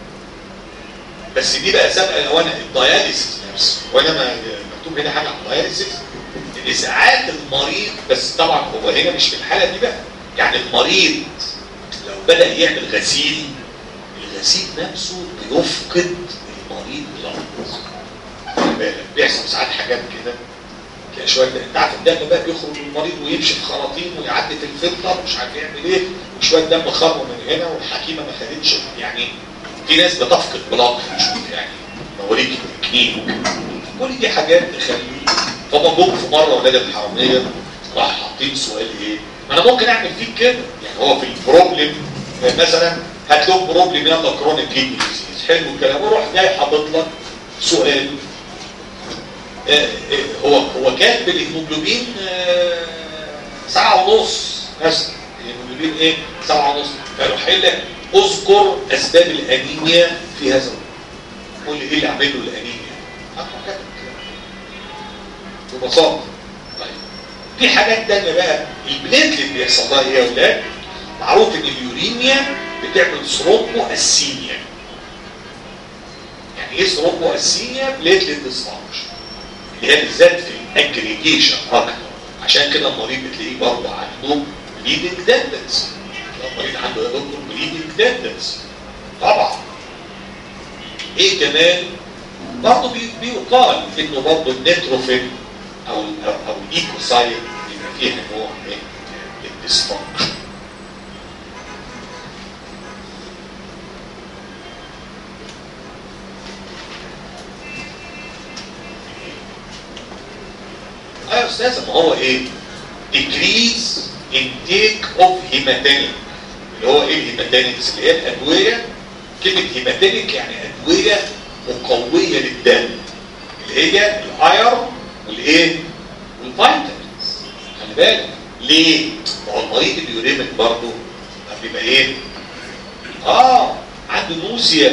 بس دي بقى سابقه الاوان الدياليسيس نفسه وانا ما مكتوب هنا حاجه عن الدياليسيس ان ساعات المريض بس طبعا هو هنا مش في الحاله دي بقى يعني المريض لو بدا يعمل غسيل الغسيل نفسه بيفقد المريض بلغط خلي بالك بيحصل ساعات حاجات كده تلاقي شويه انت عارف الدم بقى بيخرج من المريض ويمشي في خراطيم ويعدي في الفلتر ومش عارف يعمل ايه وشويه دم خرم من هنا والحكيمه ما خدتش يعني في ناس بتفقد بلاط شوف يعني مواليد التكنيك كل دي حاجات تخلي فهم جم في مره ولاد الحراميه راح حاطين سؤال ايه؟ ما انا ممكن اعمل فيك كده يعني هو في البروبلم مثلا هات لهم بروبلم يلا كرونيك كيدني ديزيز حلو الكلام وروح جاي حاطط لك سؤال آه، آه، هو هو كان بالهيموجلوبين آه، ساعة ونص مثلا الهيموجلوبين ايه؟ ساعة ونص فيروح قايل لك اذكر اسباب الانيميا في هذا الوقت. قول لي ايه اللي عامل له الانيميا؟ هتروح كاتب كده. ببساطة طيب في حاجات تانية بقى البليتلت بيحصل لها ايه يا اولاد؟ معروف ان اليوريميا بتعمل ثرومبو اسيميا يعني ايه ثرومبو اسيميا؟ بليتلت ديسفانكشن اللي هي بالذات في الاجريجيشن اكتر عشان كده المريض بتلاقيه برضه عنده بليدنج تندنسي المريض عنده يا دكتور بليدنج تندنسي طبعا ايه كمان برضه بي- بيقال انه برضه النيتروفيل او ال- او أو الايكوسايت بيبقى فيها نوع من الديسفانكشن اه يا استاذ ما هو ايه decrease intake of hematinic اللي هو ايه الهيماتينكس اللي هي الادويه كلمه هيماتينيك يعني ادويه مقويه للدم اللي هي الاير والايه والفيتامينز خلي بالك ليه ما هو المريض اليوريميك برضه بيبقى ايه اه عنده نوزيا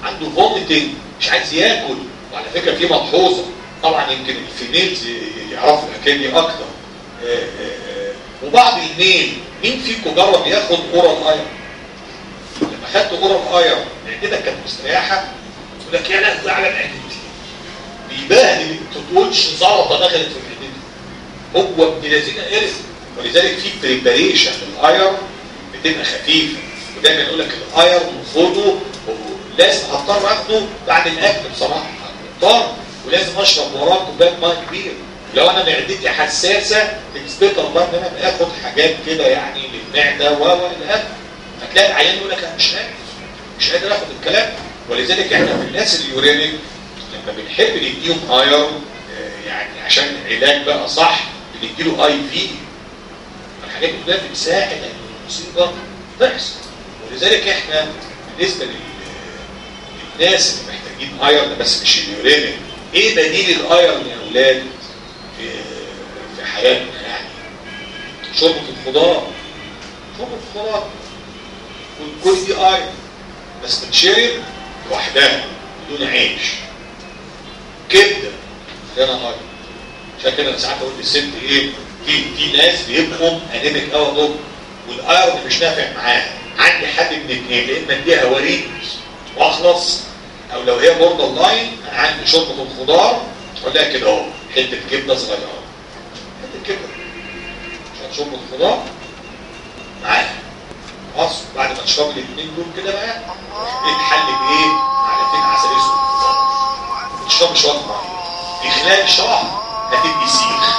عنده فوميتنج مش عايز ياكل وعلى فكره في ملحوظه طبعا يمكن الفيميلز يعرفوا الحكايه دي اكتر آه، آه، آه، وبعض الميل مين فيكم جرب ياخد اورال ايرون لما خدت اورال ايرون معدتك كانت مستريحه يقول لك يا لهوي على معدتي بيبهدل ما تقولش زلطه دخلت في معدتي هو ابن الذين قرف ولذلك في بريباريشن للايرون بتبقى خفيفه ودايما يقول لك الايرون خده لازم هضطر اخده بعد الاكل بصراحه هضطر ولازم اشرب وراه كوبايه ميه كبيره لو انا معدتي حساسه السبيكر بقى ان انا باخد حاجات كده يعني للمعده و و الى اخره هتلاقي العيان يقول لك انا مش قادر مش قادر اخد الكلام ولذلك احنا في الناس اليورينيك لما بنحب نديهم ايرون يعني عشان العلاج بقى صح بنديله اي في الحاجات دي كلها بتساعد ان المصيبه تحصل ولذلك احنا بالنسبه لل- للناس اللي محتاجين ايرون بس مش اليورينيك ايه بديل الايرون يا اولاد في في حياتنا يعني شوربه الخضار شوربه الخضار والكل دي ايرون بس تتشرب لوحدها بدون عيش كبده فيها ايرون عشان كده أنا ساعات اقول للست ايه في في ناس بيبقوا انيميك قوي دول والايرون مش نافع معاها عندي حد من اثنين يا اما اديها وريد واخلص او لو هي بوردر لاين انا عندي شوربه الخضار اقول لها كده اهو حته كبده صغيره حته كبده عشان شوربه الخضار معاها خلاص بعد ما تشرب الاثنين دول كده بقى اتحل بايه؟ معلقتين عسل اسود تشرب شويه ميه في خلال شهر هتبقي سيخ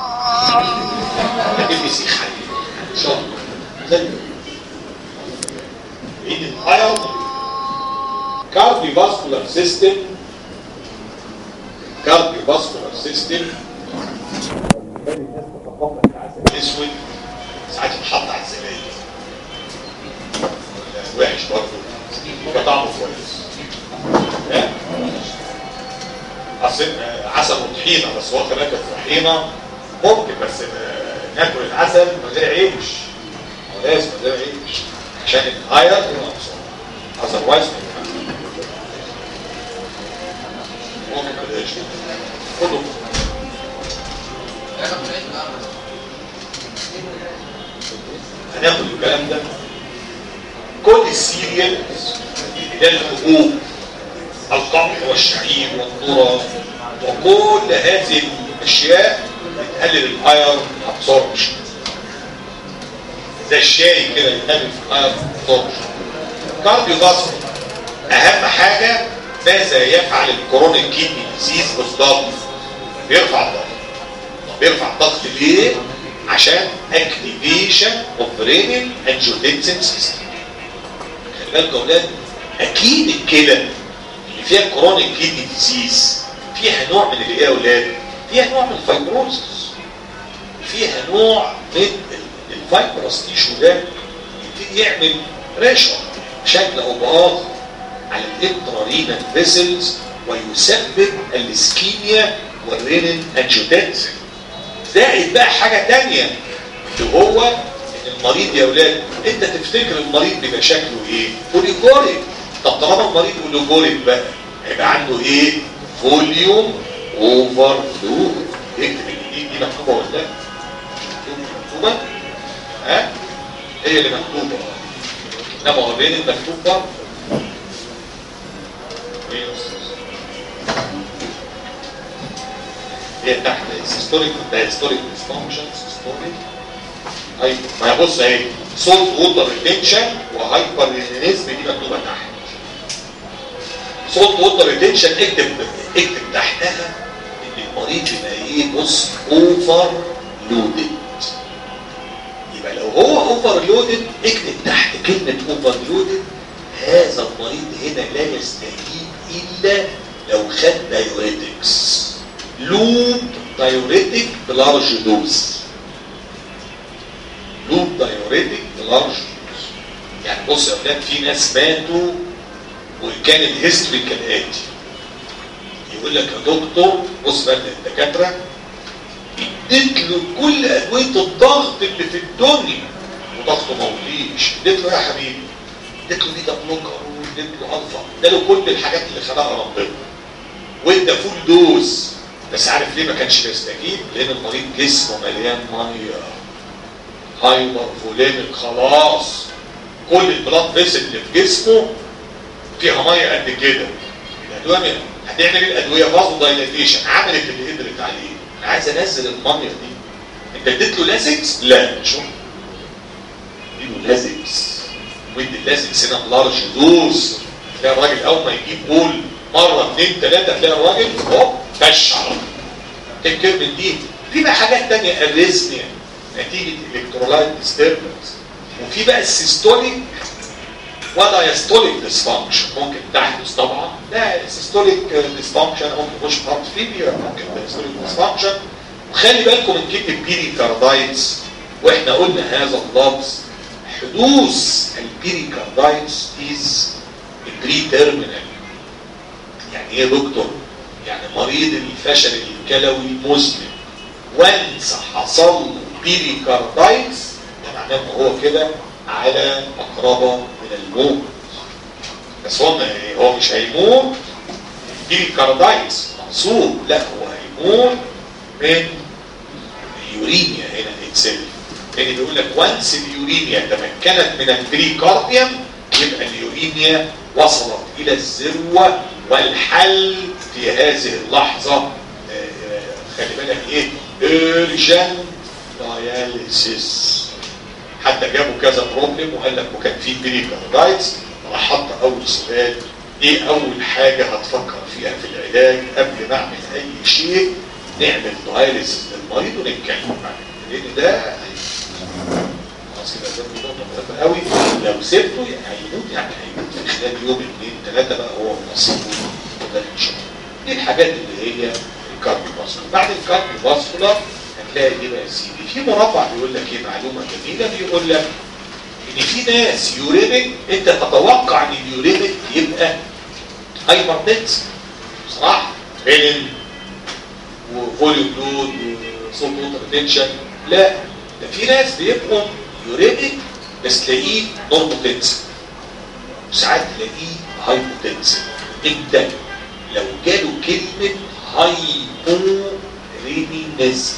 هتبقي سيخ حقيقي ان شاء الله زي ايد الايرون كارديو فاسكولار سيستم كارديو فاسكولار سيستم اسود ساعات يتحط على الزبادي وحش برضه يبقى طعمه كويس ها؟ اصل آه، عسل وطحينه بس هو كمان الطحينه ممكن بس آه، ناكل العسل من غير عيش هو لازم من غير عيش عشان الايرون يبقى مبسوط اذروايز ممكن بلاش كله هناخد الكلام ده كل السيريال اللي هي الحبوب القمح والشعير والذره وكل هذه الاشياء بتقلل الايرون ابسوربشن زي الشاي كده بيقلل في الايرون ابسوربشن كارديو فاسكولار اهم حاجه ماذا يفعل الكورونيك كيدني ديزيز بالضبط بيرفع الضغط طب بيرفع الضغط ليه عشان اكتيفيشن اوف رينال انجيوتنسين سيستم خلي بالكم يا اولاد اكيد الكلى اللي فيها كورونيك كيدني ديزيز فيها نوع من الايه يا اولاد فيها نوع من الفايبروزس فيها نوع من الفايبروس تيشو ده يبتدي يعمل بريشر بشكل او باخر على الانترارينال فيسلز ويسبب الاسكيميا والرينال انجيوتنسين زائد بقى حاجه تانية اللي هو ان المريض يا اولاد انت تفتكر المريض بيبقى شكله ايه؟ اوليجوريك طب طالما المريض اوليجوريك بقى هيبقى عنده ايه؟ فوليوم اوفر فلود اكتب الجديد دي مكتوبه ولا لا؟ مكتوبه؟ ها؟ هي اللي مكتوبه انما هو الرين المكتوب برضه ايه يا أستاذ؟ هي تحت هيستوريك ده هيستوريك ديسفانكشن هيستوريك ايوه ما هي بص اهي صوت ووتر ريتنشن وهايبر ريزينيزم دي مكتوبه تحت صوت ووتر ريتنشن اكتب اكتب تحتها ان المريض يبقى ايه بص اوفر لودد يبقى لو هو اوفر لودد اكتب تحت كلمه اوفر لودد هذا المريض هنا لا يستجيب الا لو خد دايوريتكس لوب دايوريتك بلارج دوز لوب دايوريتك بلارج دوز يعني بص يا اولاد في ناس ماتوا وكان الهيستوري كالاتي يقول لك يا دكتور بص بقى الدكاتره اديت له كل ادويه الضغط اللي في الدنيا وضغطه ما وليش اديت له يا حبيبي اديت له بيتا بلوكر اديله الفا اداله كل الحاجات اللي خلقها ربنا وادى فول دوز بس عارف ليه ما كانش بيستجيب؟ لان المريض جسمه مليان ميه هايبر فوليميك خلاص كل البلاد فيسل اللي في جسمه فيها ميه قد كده الادويه هتعمل ايه الادويه فازو دايلاتيشن عملت اللي قدرت عليه انا عايز انزل الميه دي انت اديت له لازكس لا شوف اديله لازكس وادي اللازكس هنا بلارج دوز تلاقي الراجل اول ما يجيب بول مره اثنين ثلاثه تلاقي الراجل هوب فش على طول تفكر من دي في بقى حاجات تانية الريزميا نتيجة الكترولايت ديستربنس وفي بقى السيستوليك ودايستوليك ديسفانكشن ممكن تحدث طبعا لا السيستوليك ديسفانكشن ممكن يخش في هارت فيلير ممكن دايستوليك ديسفانكشن وخلي بالكم من كلمة بيريكاردايتس واحنا قلنا هذا اللفظ حدوث البيريكاردايتس از بري تيرمينال يعني ايه يا دكتور؟ يعني مريض الفشل الكلوي مزمن وانس حصل له بيريكاردايتس ده معناه ان هو كده على مقربه من الموت بس هو هو مش هيموت بيريكاردايتس مقصود لا هو هيموت من اليوريميا هنا اتسلف يعني بيقول لك وانس اليوريميا تمكنت من البريكارديوم يبقى اليوريميا وصلت الى الذروه والحل في هذه اللحظه خلي بالك ايه urgent dialysis حتى جابوا كذا بروبلم وقال لك وكان في بريكاردايتس راح حط اول سؤال ايه اول حاجه هتفكر فيها في العلاج قبل ما اعمل اي شيء نعمل دايليسيس للمريض ونتكلم عليه لان ده خلاص كده ده نقطه مهمه قوي لو سبته يعني هيموت يعني هيموت في خلال يوم اثنين ثلاثه بقى هو منصب وده ان شاء الله دي الحاجات اللي هي الكارديوفاسكولار بعد الكارديوفاسكولار هتلاقي ايه بقى يا سيدي في مربع بيقول لك ايه معلومه جميله بيقول لك ان في ناس يوريميك انت تتوقع ان اليوريميك يبقى هايبرتنس بصراحه رينين وفوليوم لود وصوت ووتر تنشن لا ده في ناس بيبقوا يوريميك بس تلاقيه نورموتنس وساعات تلاقيه هايبوتنس انت لو جاله كلمه هايبو رينينزم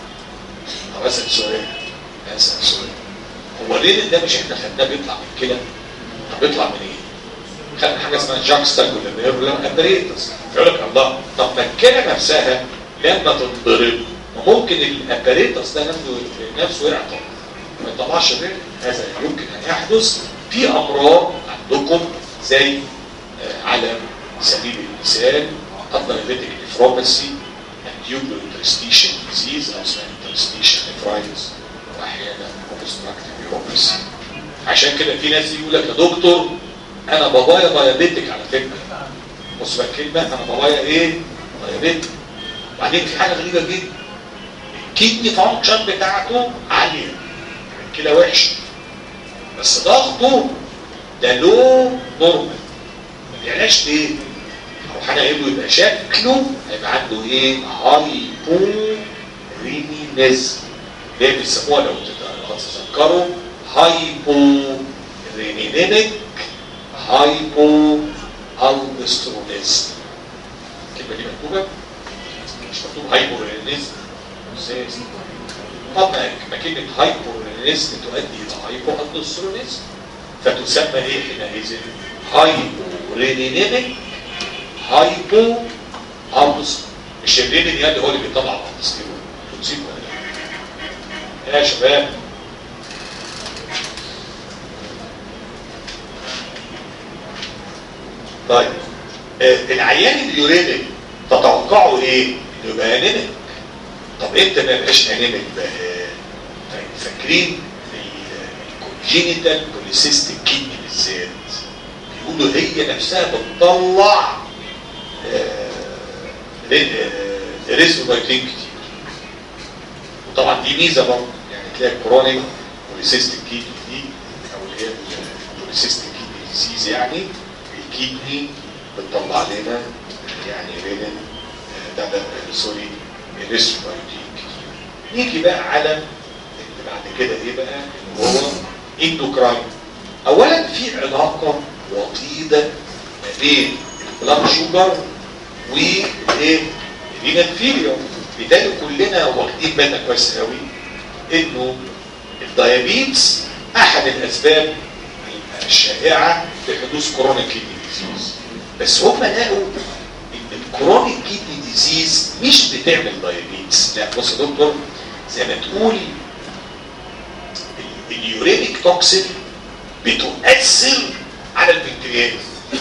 طب اسال سؤال اسال سؤال هو الرينين ده مش احنا خدناه بيطلع من الكلى طب بيطلع من ايه؟ خدنا حاجه اسمها جاكستاج ولا نيرفلا ابريتس يقول لك الله طب ما الكلى نفسها لما تنضرب ممكن الابريتس ده نفسه نفسه يعطل ما يطلعش الرينين هذا يمكن ان يحدث في امراض عندكم زي على سبيل المثال الدايابيتيك نفروباثي التيوبولو انترستيشن ديزيز او اسمها انترستيشن نفرايتس واحيانا اوبستراكتيف نيوروباثي عشان كده في ناس يقول لك يا دكتور انا بابايا دايابيتيك على فكره بص بقى الكلمه انا بابايا ايه؟ دايابيتيك وبعدين في حاجه غريبه جدا الكدني فانكشن بتاعته عاليه الكلى وحشه بس ضغطه ده لو نورمال ما بيعلاش ليه؟ اروح انا قايل له يبقى شكله هيبقى عنده ايه؟ هايبو رينينيزم اللي بيسموها لو تتذكروا هايبو رينينيك هايبو الدسترونيزم الكلمه دي مكتوبه مش مكتوب هايبو رينينيزم ازاي طب ما كلمه هايبو رينينيزم تؤدي الى هايبو الدسترونيزم فتسمى ايه حينئذ؟ هايبو رينينيك هايبو الدسترونيزم مش الرينين يعني هو اللي بيطلع الدسترون تنسيب ولا يا شباب طيب آه العيان اليورينيك تتوقعوا ايه؟ انه يبقى انيميك طب امتى ما يبقاش انيميك بقى؟ طيب فاكرين الكونجينيتال بوليسيستيك كيدني بالذات بيقولوا هي نفسها بتطلع ريزوبايتين كتير وطبعا دي ميزه برضه يعني تلاقي الكرونيك بوليسيستيك كيدني دي او اللي هي البوليسيستيك كيدني ديزيز يعني الكيدني بتطلع لنا يعني رينين ده ده سوري ريسبايتين كتير نيجي بقى على اللي بعد كده ايه بقى اللي هو اندوكراين اولا في علاقه وطيده ما بين البلاد شوجر والايه الرينال فيلير بالتالي كلنا واخدين بالنا كويس قوي انه الدايابيتس احد الاسباب الشائعه لحدوث كرونيك كيدني ديزيز بس هم لقوا ان الكرونيك كيدني ديزيز مش بتعمل دايابيتس لا بص يا دكتور زي ما تقول اليورينيك توكسين بتؤثر على البنكرياس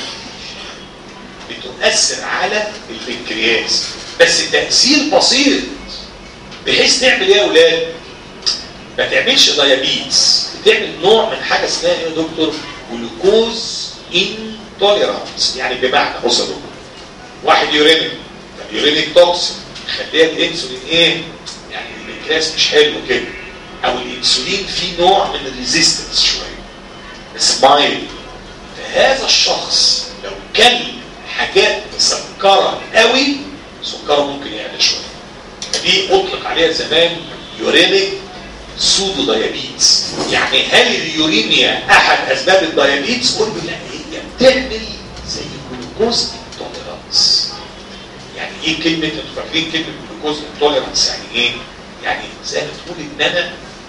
بتؤثر على البنكرياس بس تأثير بسيط بحيث تعمل ايه يا اولاد ما تعملش دايابيتس بتعمل نوع من حاجه اسمها ايه يا دكتور جلوكوز انتوليرانس يعني بمعنى بص يا دكتور واحد يورينيك اليورينيك توكسين خليها الانسولين ايه يعني البنكرياس مش حلو كده او الانسولين فيه نوع من الريزيستنس شويه بس مايل فهذا الشخص لو كل حاجات مسكره قوي سكره ممكن يعلى شويه فدي اطلق عليها زمان يورينيك سودو دايابيتس يعني هل اليورينيا احد اسباب الدايابيتس قلت لا هي بتعمل زي الجلوكوز انتوليرانس يعني ايه كلمه انتوا فاكرين كلمه جلوكوز انتوليرانس يعني ايه يعني زي ما تقول ان انا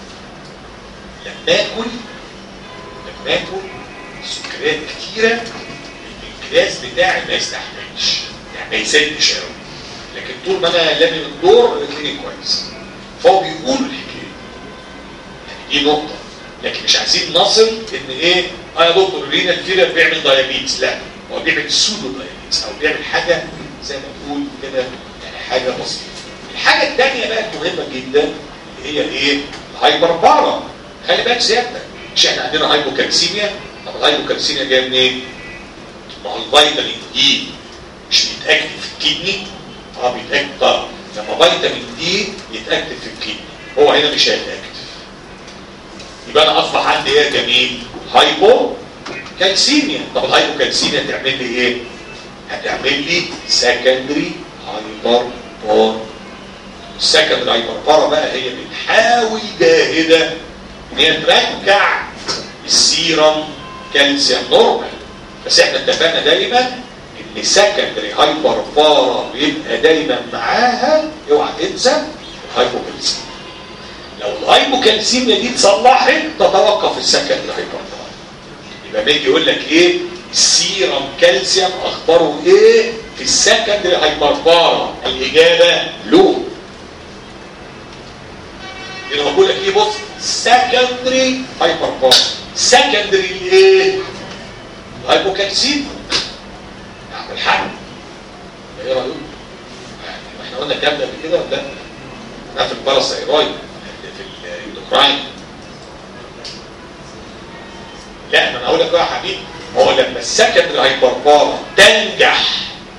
لما اكل لما اكل سكريات كتيره البنكرياس بتاعي ما يستحملش يعني ما يسدش قوي لكن طول ما انا لامم الدور بتلاقيني كويس فهو بيقول الحكايه يعني دي نقطه لكن مش عايزين نصل ان ايه اه يا دكتور الرينال فيلر بيعمل دايابيتس لا هو بيعمل سودو دايابيتس او بيعمل حاجه زي ما تقول كده يعني حاجه بسيطه الحاجه الثانيه بقى المهمه جدا اللي هي ايه الهايبر بارا خلي بالك سيادتك مش احنا عندنا هايبوكالسيميا طب الهايبوكالسيميا جايه منين؟ ما هو الفيتامين دي مش بيتاكتف في الكدني اه بيتاكتف طب لما فيتامين دي يتاكتف في الكدني هو هنا مش هيتاكتف يبقى انا اصبح عندي ايه يا جميل؟ هايبو كالسيميا طب الهايبوكالسيميا تعمل لي ايه؟ هتعمل لي سكندري هايبر بار السكندري هايبر بارا بقى هي بتحاول جاهده ان هي ترجع السيرم كالسيوم نورمال بس احنا اتفقنا دايما ان سكندري هايبر بارا بيبقى دايما معاها اوعى تنسى الهايبوكالسيميا لو الهايبوكالسيميا دي اتصلحت تتوقف السكندري هايبر بارا يبقى بيجي يقول لك ايه السيرم كالسيوم اخباره ايه في السكندري هايبر بارا الاجابه لو اللي بقول لك ايه بص سكندري هايبر بارا سكندري ايه هايبوكالسيم نعم الحل ايه رايكم يعني احنا قلنا الكلام ده قبل كده ولا لا في الباراسايرويد في الاندوكراين لا ما انا اقول لك بقى يا حبيبي هو لما السكندري هايبربارا تنجح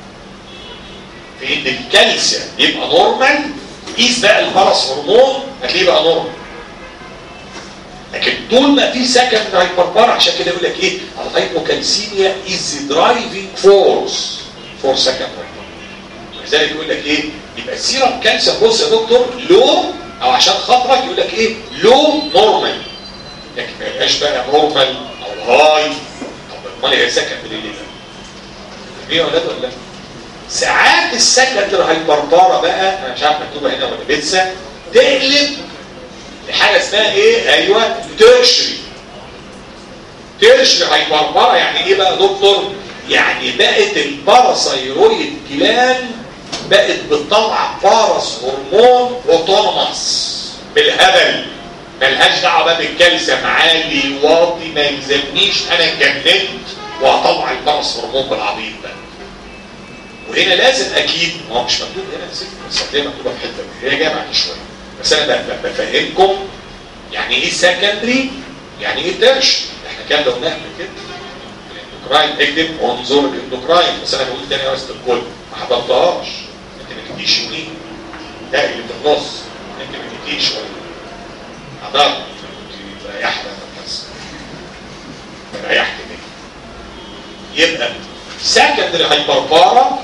في ان الكالسيوم يبقى نورمال قيس بقى البارس هرمون هتلاقيه بقى نورمال لكن طول ما في سكند هايبربار عشان كده يقول لك ايه الهايبوكالسيميا از درايفنج فورس فور سكند ولذلك يقول لك ايه يبقى السيرم كالسيوم بص يا دكتور لو او عشان خاطرك يقول لك ايه لو نورمال لكن ما يبقاش بقى نورمال او هاي طب امال هي سكند ليه ليه يا اولاد ولا لا؟ ساعات السكند هايبربارا بقى انا مش عارف مكتوبه هنا ولا لسه تقلب لحاجه اسمها ايه ايوه ترشري ترشري هايبربارا يعني ايه بقى يا دكتور يعني بقت الباراسايرويد جلان بقت بتطلع باراس هرمون اوتونوماس بالهبل ملهاش دعوه بقى بالكالسيوم عالي واطي ما يلزمنيش انا اتجننت وهطلع الباراس هرمون بالعبيط ده وهنا لازم اكيد ما هو مش مكتوب هنا نسيت بس هتلاقيها مكتوبه في حته هي جايه بعد شويه بس انا بفهمكم يعني ايه سكندري يعني ايه ترش احنا كان لو نعمل كده الاندوكراين اكتب انظر الاندوكراين بس انا بقول تاني وسط الكل ما حضرتهاش انت ما تديش يمين ده اللي في النص انت ما تديش حضرت ريحت بس ريحت يبقى سكندري هايبربارا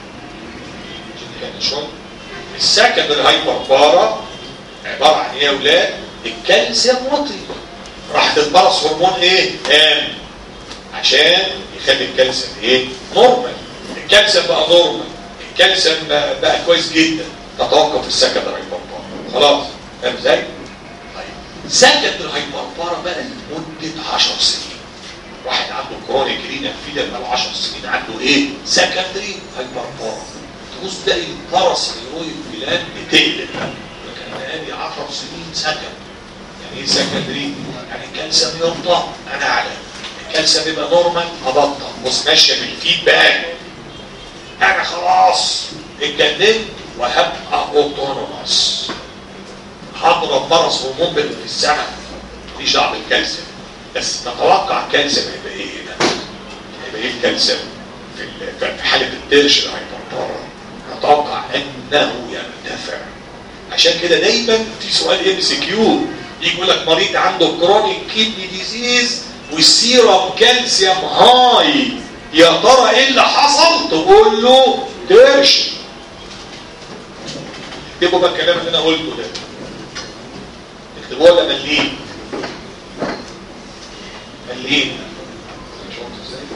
شويه السكندري هايبربارا عباره عن ايه يا اولاد؟ الكالسيوم وطي راحت البرص هرمون ايه؟ قام عشان يخلي الكالسيوم ايه نورمال الكالسيوم بقى نورمال الكالسيوم بقى, بقى كويس جدا تتوقف السكندري هايبربارا خلاص فاهم ازاي؟ طيب سكندري هايبربارا بقى لمده 10 سنين واحد عنده كرونيك رينا فيلر بقى 10 سنين عنده ايه؟ سكندري هايبربارا تبص تلاقي الباراسيرويد جلاند بتقلب لكن بقالي 10 سنين سكن يعني ايه سكندري؟ يعني الكالسيوم ينطق انا اعلى الكالسيوم يبقى نورمال ابطل بص ماشيه بالفيدباك انا خلاص اتجننت وهبقى اوتونوماس هضرب مرض هرمون في السماء ماليش دعوه بالكالسيوم بس نتوقع الكالسيوم هيبقى ايه هنا؟ هيبقى ايه الكالسيوم في ال- في حاله الدرش الهايبربارا نتوقع انه يرتفع عشان كده دايما في سؤال ام سي كيو يجي يقول لك مريض عنده كرونيك كيدني ديزيز والسيرم كالسيوم هاي يا ترى ايه اللي حصل تقول له درش اكتبوا بقى الكلام اللي انا قلته ده اكتبوه ولا مليين مليين شفت ازاي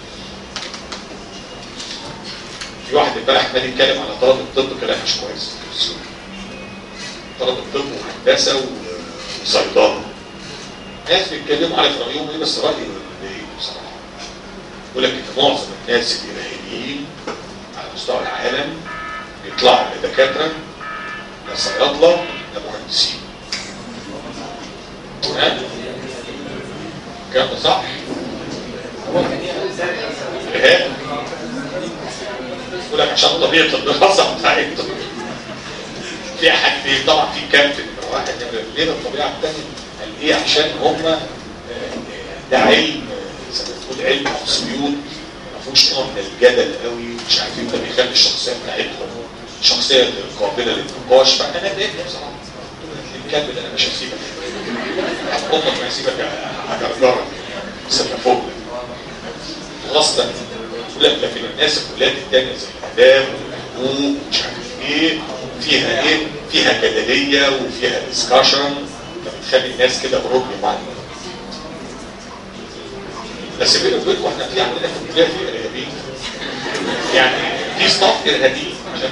في واحد امبارح كان يتكلم على طلب الطب كلام مش كويس طلب الطب وهندسه وصيدله ناس بيتكلموا على في رايهم ايه بس رايي ايه بصراحه يقول لك ان معظم الناس الارهابيين على مستوى العالم بيطلعوا لا دكاتره لا صيادله لا مهندسين ها؟ الكلام ده صح؟ ارهاب يقول لك عشان طبيعه الدراسه بتاعتهم في حاجتين طبعا في كابتن واحد ليه الطبيعه الثانيه قال ايه عشان هم آه، ده علم آه، زي ما تقول علم مصيوط ما فيهوش نوع من الجدل قوي مش عارفين ده بيخلي الشخصيه بتاعتهم شخصيه قابله للنقاش فانا اتضايقت بصراحه قلت له الكلب ده انا مش هسيبك امك ما هسيبك هجرجرك سلفوك خاصه يقول لك لكن الناس الولاد التانية زي الاداب والحقوق ومش عارف ايه فيها ايه فيها جدليه وفيها ديسكشن فبتخلي الناس كده بركن بعض بس بيني وبينكم احنا في عندنا في الكليه في ارهابيين يعني في صف ارهابيين عشان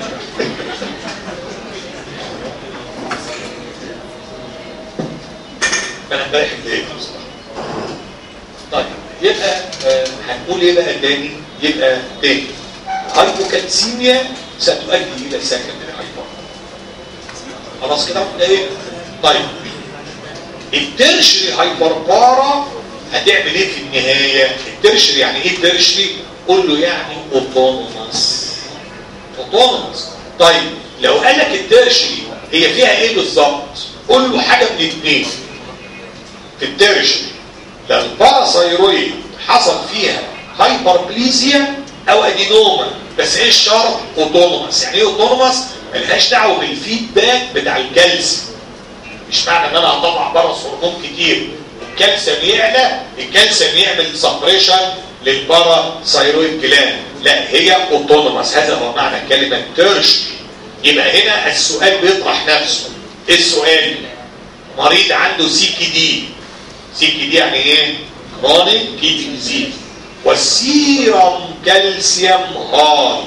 فانا امبارح اتضايقت بصراحه طيب يبقى آه، هنقول ايه بقى تاني يبقى تاني هايبوكالسيميا ستؤدي الى سكندري هايبر خلاص كده قلنا ايه طيب الترشري هايبربارا هتعمل ايه في النهايه الترشري يعني ايه ترشري قول له يعني اوتونوماس اوتونوماس طيب لو قال لك الترشري هي فيها ايه بالظبط قول له حاجه من اتنين في الترشري لو الباراثايرويد حصل فيها هايبربليزيا او ادينوما بس ايه الشرط اوتونوماس يعني ايه اوتونوماس ملهاش دعوه بالفيدباك بتاع الكالسيوم مش معنى ان انا هطلع بره هرمون كتير الكالسيوم يعلى الكالسيوم يعمل سبريشن للباراثايرويد جلاند لا هي اوتونوماس هذا هو معنى كلمه ترش يبقى هنا السؤال بيطرح نفسه ايه السؤال مريض عنده سي كي دي سي كي دي يعني ايه كرونيك كيدني ديزيز والسيرم كالسيوم هاي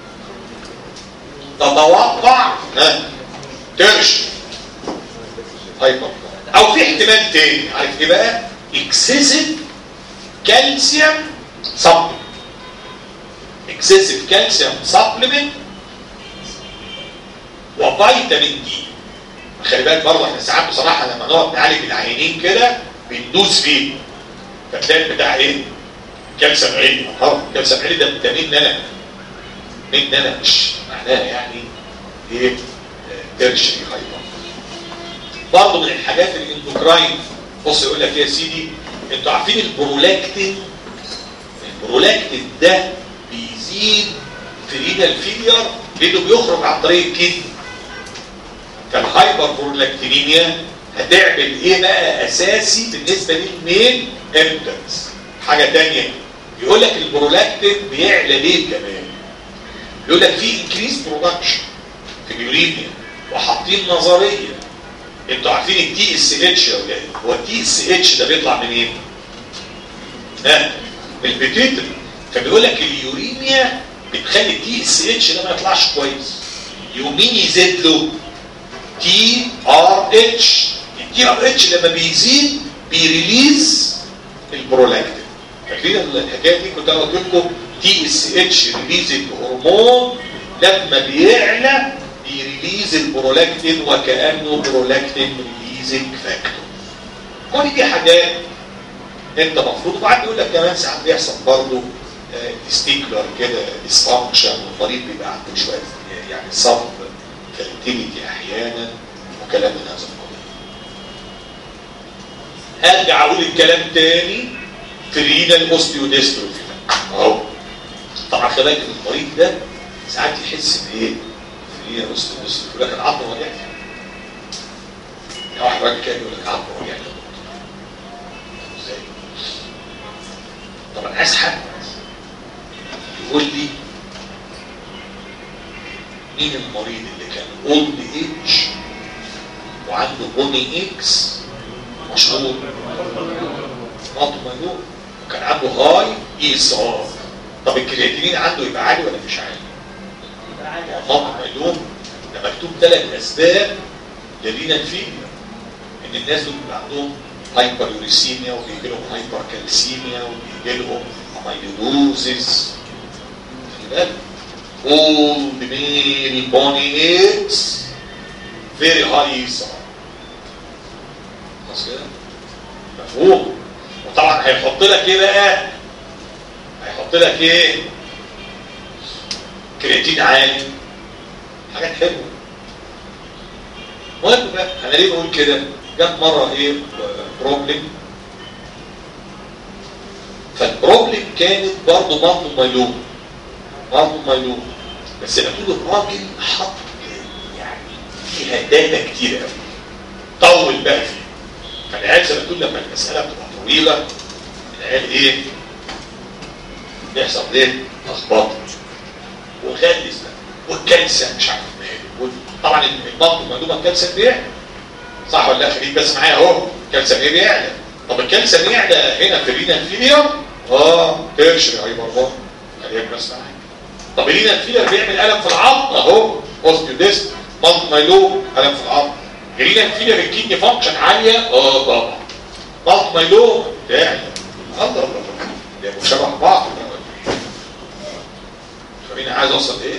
تتوقع ها ترش هايبر او في احتمال تاني عارف ايه بقى اكسسيف كالسيوم سبلمنت اكسسيف كالسيوم سبلمنت وفيتامين دي خلي بالك برضه احنا ساعات بصراحه لما نقعد نعالج العيانين كده بندوس فيه فتلاقي بتاع ايه؟ كالسيوم عالي اه كالسيوم عالي ده فيتامين نانا فيتامين نانا مش معناها يعني ايه ترشري هايبر برضه من الحاجات الاندوكراين بص يقول لك يا سيدي انتوا عارفين البرولاكتين البرولاكتين ده بيزيد في رينال فيلير لانه بيخرج عن طريق الكدني فالهايبر برولاكتينيميا هتعمل ايه بقى اساسي بالنسبه للمين امبتنس حاجه تانية يقول لك البرولاكتين بيعلى ليه كمان يقول لك في انكريز برودكشن في اليورينيا وحاطين نظريه انتوا عارفين التي اس اتش يا ولاد هو التي اس اتش ده بيطلع منين؟ ها من البيتيتري فبيقول لك اليوريميا بتخلي التي اس اتش ده ما يطلعش كويس يومين يزيد له تي ار اتش التي ار اتش لما بيزيد بيريليز البرولاكتين فاكرين الحكايه دي كنت انا قلت لكم تي اس اتش ريليزنج هرمون لما بيعلى بيريليز البرولاكتين وكانه برولاكتين ريليزنج فاكتور كل دي حاجات انت مفروض وبعد يقول لك كمان ساعات بيحصل برضه ستيكلر كده ديسفانكشن والمريض بيبقى عنده شويه يعني صف فيرتيليتي احيانا وكلام من هذا القبيل. ارجع اقول الكلام تاني في رينال اوستيوديستروفي اهو طبعا خلي بالك المريض ده ساعات يحس بايه؟ في رينال اوستيوديستروفي يقول لك العظم وجعني يعني واحد راجل كان يقول لك العظم وجعني ازاي؟ طبعا عايز حد يقول لي مين المريض اللي كان اولد ايج وعنده بوني اكس مشهور مطو مايلون وكان عنده هاي اي اس ار طب الكرياتينين عنده يبقى عالي ولا مش عالي؟ مطو مايلون ده مكتوب ثلاث اسباب للرينال فيلير ان الناس دول بيبقى عندهم هايبر يوريسيميا وبيجي لهم هايبر كالسيميا وبيجي لهم اميلودوزيس خلي بالك all the many bony eggs very high ESR خلاص كده مفهوم وطبعا هيحط لك ايه بقى هيحط لك ايه كرياتين عالي حاجات حلوه المهم بقى انا ليه بقول كده جت مره ايه بروبلم فالبروبلم كانت برضه برضه مايلوم برضه مايلوم بس بتقول الراجل حط يعني فيها داتا كتير قوي طول بقى فيها فالعيال زي ما تقول لما المساله بتبقى طويله العيال ايه؟ بيحصل ايه؟ لخبطه وغلس بقى والكالسيوم مش عارف ايه طبعا المنطق معلومه الكالسيوم بيعلى صح ولا لا خليك بس معايا اهو الكالسيوم ايه بيعلى طب الكالسيوم يعلى هنا في الرينا فيلير اه ترشري هايبربون خليك بس معايا طب الرينا فيلير بيعمل الم في العظم اهو اوستيوديست مالت مايلوم الم في العظم الرينا فيلير الكيدني فانكشن عاليه اه طبعا مالت مايلوم تعلى الله الله الله ده شبه بعض فمين عايز اوصل ايه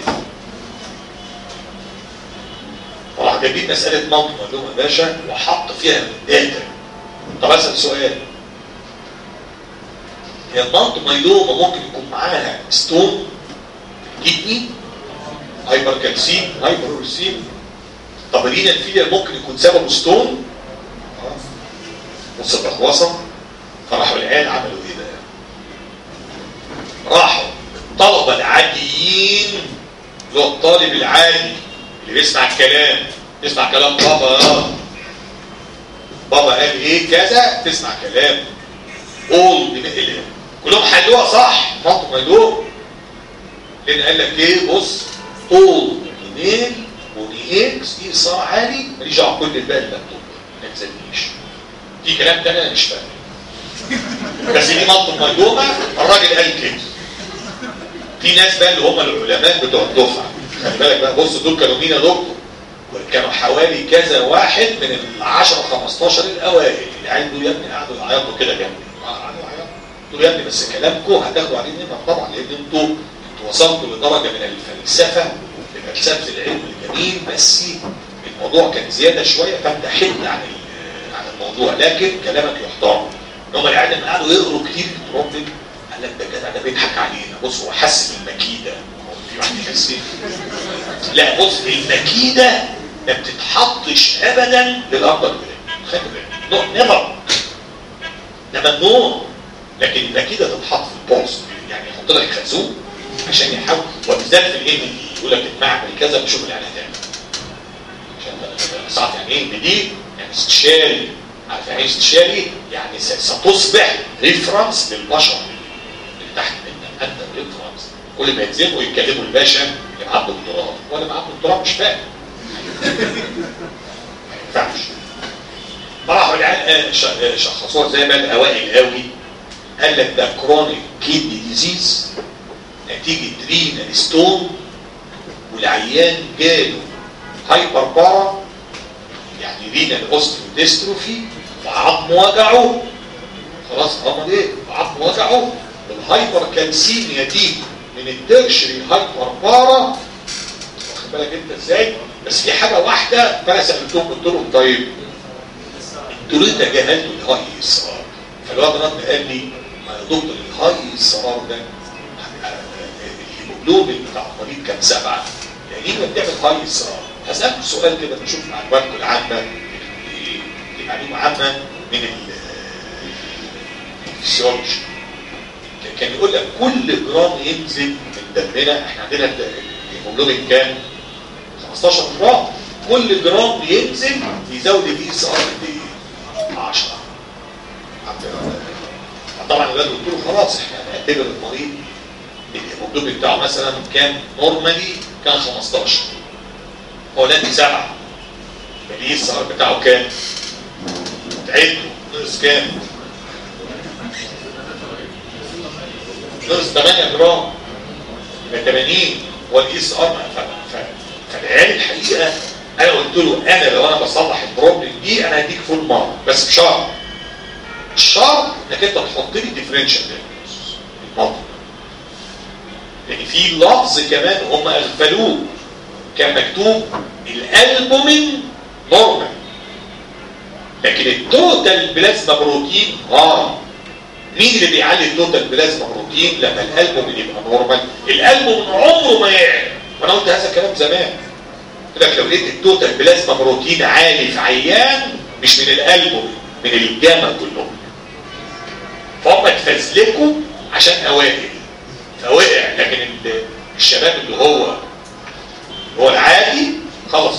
راح جايبين مسألة منطق قال لهم يا باشا وحط فيها داتا طب اسأل سؤال هي المنطق ميلومة ممكن يكون معاها ستون كدني هايبر كالسيم هايبر ريسيم طب الرينا الفيلير ممكن يكون سببه ستون نص الرخوصة فراحوا العيال عملوا ايه بقى راحوا الطلبة العاديين اللي هو الطالب العادي اللي بيسمع الكلام يسمع كلام بابا بابا قال ايه كذا تسمع كلام قول كلهم حلوها صح منطق ميلوه لان قال لك ايه بص طول ايميل ودي اكس دي صار عالي ماليش دعوه بكل الباقي اللي مكتوب ما تسالنيش في كلام تاني انا مش فاهم بس دي منطق ميلومه الراجل قال كده في ناس بقى اللي هم العلماء بتوع الدفعه خلي بالك بقى بص دول كانوا مين يا دكتور كانوا حوالي كذا واحد من ال 10 15 الاوائل العيال دول يا ابني قعدوا يعيطوا كده جنبي قعدوا يعيطوا قلت له يا ابني بس كلامكم هتاخدوا عليه نمر طبعا لان انتوا انتوا وصلتوا لدرجه من الفلسفه لفلسفه العلم الجميل بس الموضوع كان زياده شويه فانت حد عن عن الموضوع لكن كلامك يحترم ان هم العيال لما قعدوا يقروا كتير في البروبلم قال لك ده جدع ده بيضحك علينا بص هو حس بالمكيده في واحد يحس لا بص المكيده ما بتتحطش ابدا للاكبر بلاد خلي بالك نيفر ده ممنوع لكن المكيده تتحط في البوست يعني يحط لك خازوق عشان يحاول وبالذات في الام يقول لك المعمل كذا بشوف اللي عليها تعمل عشان صعب يعني ايه بدي يعني استشاري عارف يعني ايه استشاري يعني ستصبح ريفرنس للبشر اللي تحت منك انت ريفرنس كل ما يتزنقوا يتكلموا الباشا اللي معاه دكتوراه وانا معاه دكتوراه مش فاهم ما ينفعش راحوا العيال شخصوها زي ما الاوائل قوي قال لك ده كرونيك كيدني ديزيز نتيجه رينال ستون والعيان جاله هايبر بارا يعني رينال اوستيوديستروفي فعظم وجعه خلاص هم ايه عظم وجعه الهايبر كالسيميا دي من الترشري هايبر بارا واخد بالك انت ازاي بس في حاجه واحده فانا سالتهم قلت لهم طيب انتوا ليه تجاهلتوا الهاي اصرار فالواد رد قال لي ما يا دكتور الهاي اصرار ده الهيموجلوبين بتاع المريض كان سبعه يعني ليه بتعمل هاي اصرار هسالكم سؤال كده نشوف معلوماتكم العامه دي معلومه عامه من الفسيولوجي كان يقول لك كل جرام ينزل من دمنا احنا عندنا الهيموجلوبين كام 15 جرام كل جرام ينزل يزود الاي اس ار قد ايه 10 طبعا الولاد قلت له خلاص احنا هنعتبر المريض الهيموجلوبين بتاعه مثلا كان نورمالي كان 15 هو ده سبعه الاي اس ار بتاعه كام؟ تعبته ناقص كام؟ ناقص 8 جرام يبقى 80 هو الاي اس ار فالعيال الحقيقه انا قلت له انا لو انا بصلح البروبلم دي انا هديك فول مارك بس بشرط الشرط انك انت تحط لي ديفرنشال الموضوع لان في لفظ كمان هم اغفلوه كان مكتوب الالبومين نورمال لكن التوتال بلازما بروتين اه مين اللي بيعلي التوتال بلازما بروتين لما الالبومين يبقى نورمال الالبومين عمره ما يعلى وانا قلت هذا الكلام زمان قلت لك لو لقيت التوتال بلازما بروتين عالي في عيان مش من الالبومين من الجاما كلهم فهم اتفزلكوا عشان اوائل فوقع لكن الشباب اللي هو هو العادي خلص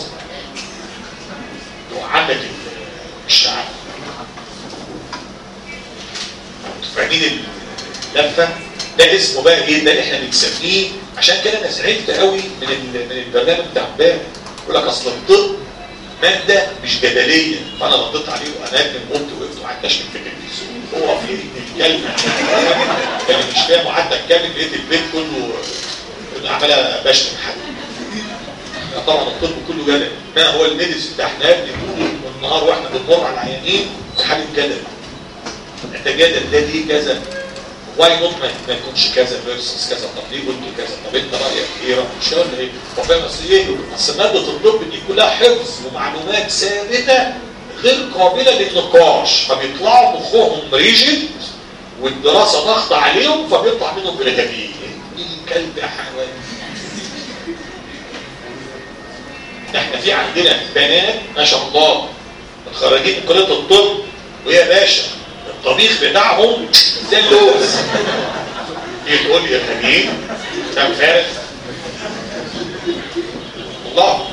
عندك الشعب فاهمين اللفه ده اسمه بقى ايه ده اللي احنا بنسميه عشان كده انا زعلت قوي من من البرنامج بتاع امبارح يقول لك اصل الطب ماده مش جدليه فانا رديت عليه وانا قمت وقفت وقعدت اشتم في التلفزيون هو في الكلمه كان مش فاهم وقعدت اتكلم لقيت البيت كله عمال بشتم حد طبعا الطب كله جدل ما هو الميديسن ده احنا يا ابني طول النهار واحنا بنمر على العيانين في حاله جدل انت جدل ده دي كذا واي نوت ما يكونش كذا فيرسس كذا طب ليه قلت كذا طب انت رايك ايه رايك مش ولا ايه هو فاهم اصل ايه اصل ماده الطب دي كلها حفظ ومعلومات ثابته غير قابله للنقاش فبيطلعوا مخهم ريجيد والدراسه ضغط عليهم فبيطلع منهم بريتابيل كلب يا حيوان احنا في عندنا بنات ما شاء الله متخرجين من كليه الطب ويا باشا الطبيخ بتاعهم زي اللوز تيجي تقول لي يا خليل كام فارغ والله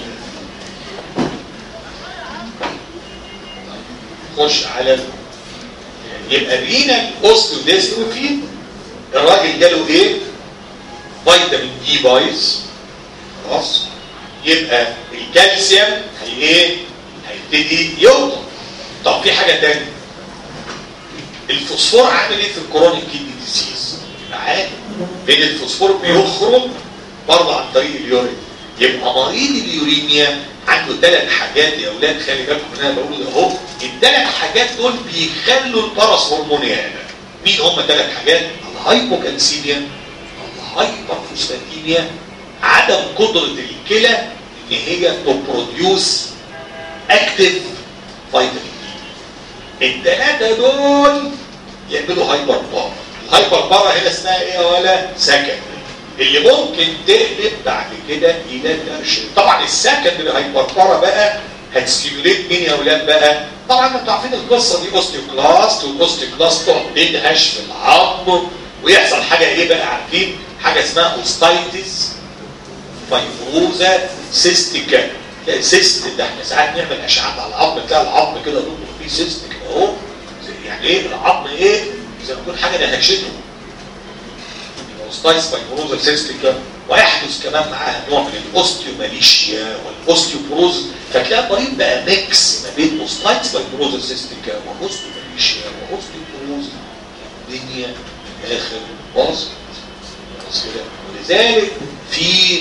خش على يبقى الرينال اوستيوديستروفي الراجل جاله ايه؟ فيتامين دي بايظ خلاص يبقى الكالسيوم هي ايه؟ هيبتدي يوطى طب في حاجه ثانيه الفوسفور عامل ايه في الكرونيك كيدني ديزيز؟ عادي لان الفوسفور بيخرج برضه عن طريق اليورين يبقى مريض اليوريميا عنده ثلاث حاجات يا اولاد خلي بالكم من انا بقوله ده اهو الثلاث حاجات دول بيخلوا البرص هرمون يعلى مين هم ثلاث حاجات؟ الهايبوكالسيميا الهايبرفوسفاتيميا عدم قدرة الكلى ان هي تبروديوس اكتف فيتامين دي الثلاثة دول يعملوا هايبر بار الهايبر بار هنا اسمها ايه ولا سكن اللي ممكن تقلب بعد كده الى ترشيد طبعا السكن الهايبر بار بقى هتستيموليت مين يا اولاد بقى طبعا انتوا عارفين القصه دي اوستيوكلاست والاوستيوكلاست تقعد تدهش في العظم ويحصل حاجه ايه بقى عارفين حاجه اسمها اوستايتس فيبروزا سيستيكا تلاقي سيست ده احنا ساعات نعمل اشعاعات على العظم تلاقي العظم كده دكتور فيه سيست كده اهو يعني ايه العظم ايه زي ما تكون حاجه نهشته اوستايتس فيبروزا سيستيكا ويحدث كمان معاها نوع من الاوستيوماليشيا والاوستيوبروز فتلاقي المريض بقى ميكس ما بين اوستايتس فيبروزا سيستيكا واوستيوماليشيا واوستيوبروز الدنيا من الاخر باظت خلاص كده ولذلك في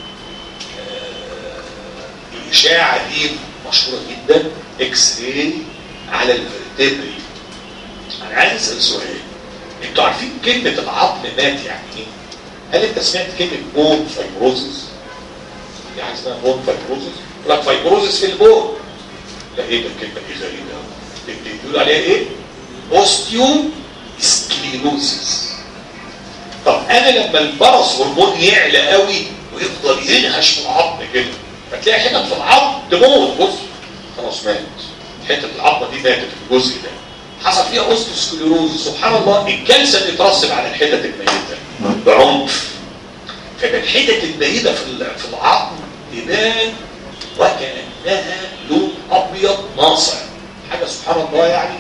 آه، الاشاعه دي مشهوره جدا اكس راي على الفرتبري انا عايز اسال سؤال انتوا عارفين كلمه العظم مات يعني ايه؟ هل انت سمعت كلمه بون فايبروزس؟ في حاجه اسمها بون فايبروزس؟ يقول لك فايبروزس في البون لا ايه ده الكلمه دي غريبه قوي بيقول عليها ايه؟ اوستيو سكليروزس طب انا لما البرص هرمون يعلى قوي ويفضل ينهش في العظم كده فتلاقي حتت في العظم تموت بص خلاص مات حته العظمه دي ماتت في الجزء ده حصل فيها اوستيوسكليروز سبحان الله الكالسيوم يترسب على الحتت الميته بعنف فيبقى الحتت الميته في ال- في العظم تبان وكانها لون ابيض ناصع حاجه سبحان الله يعني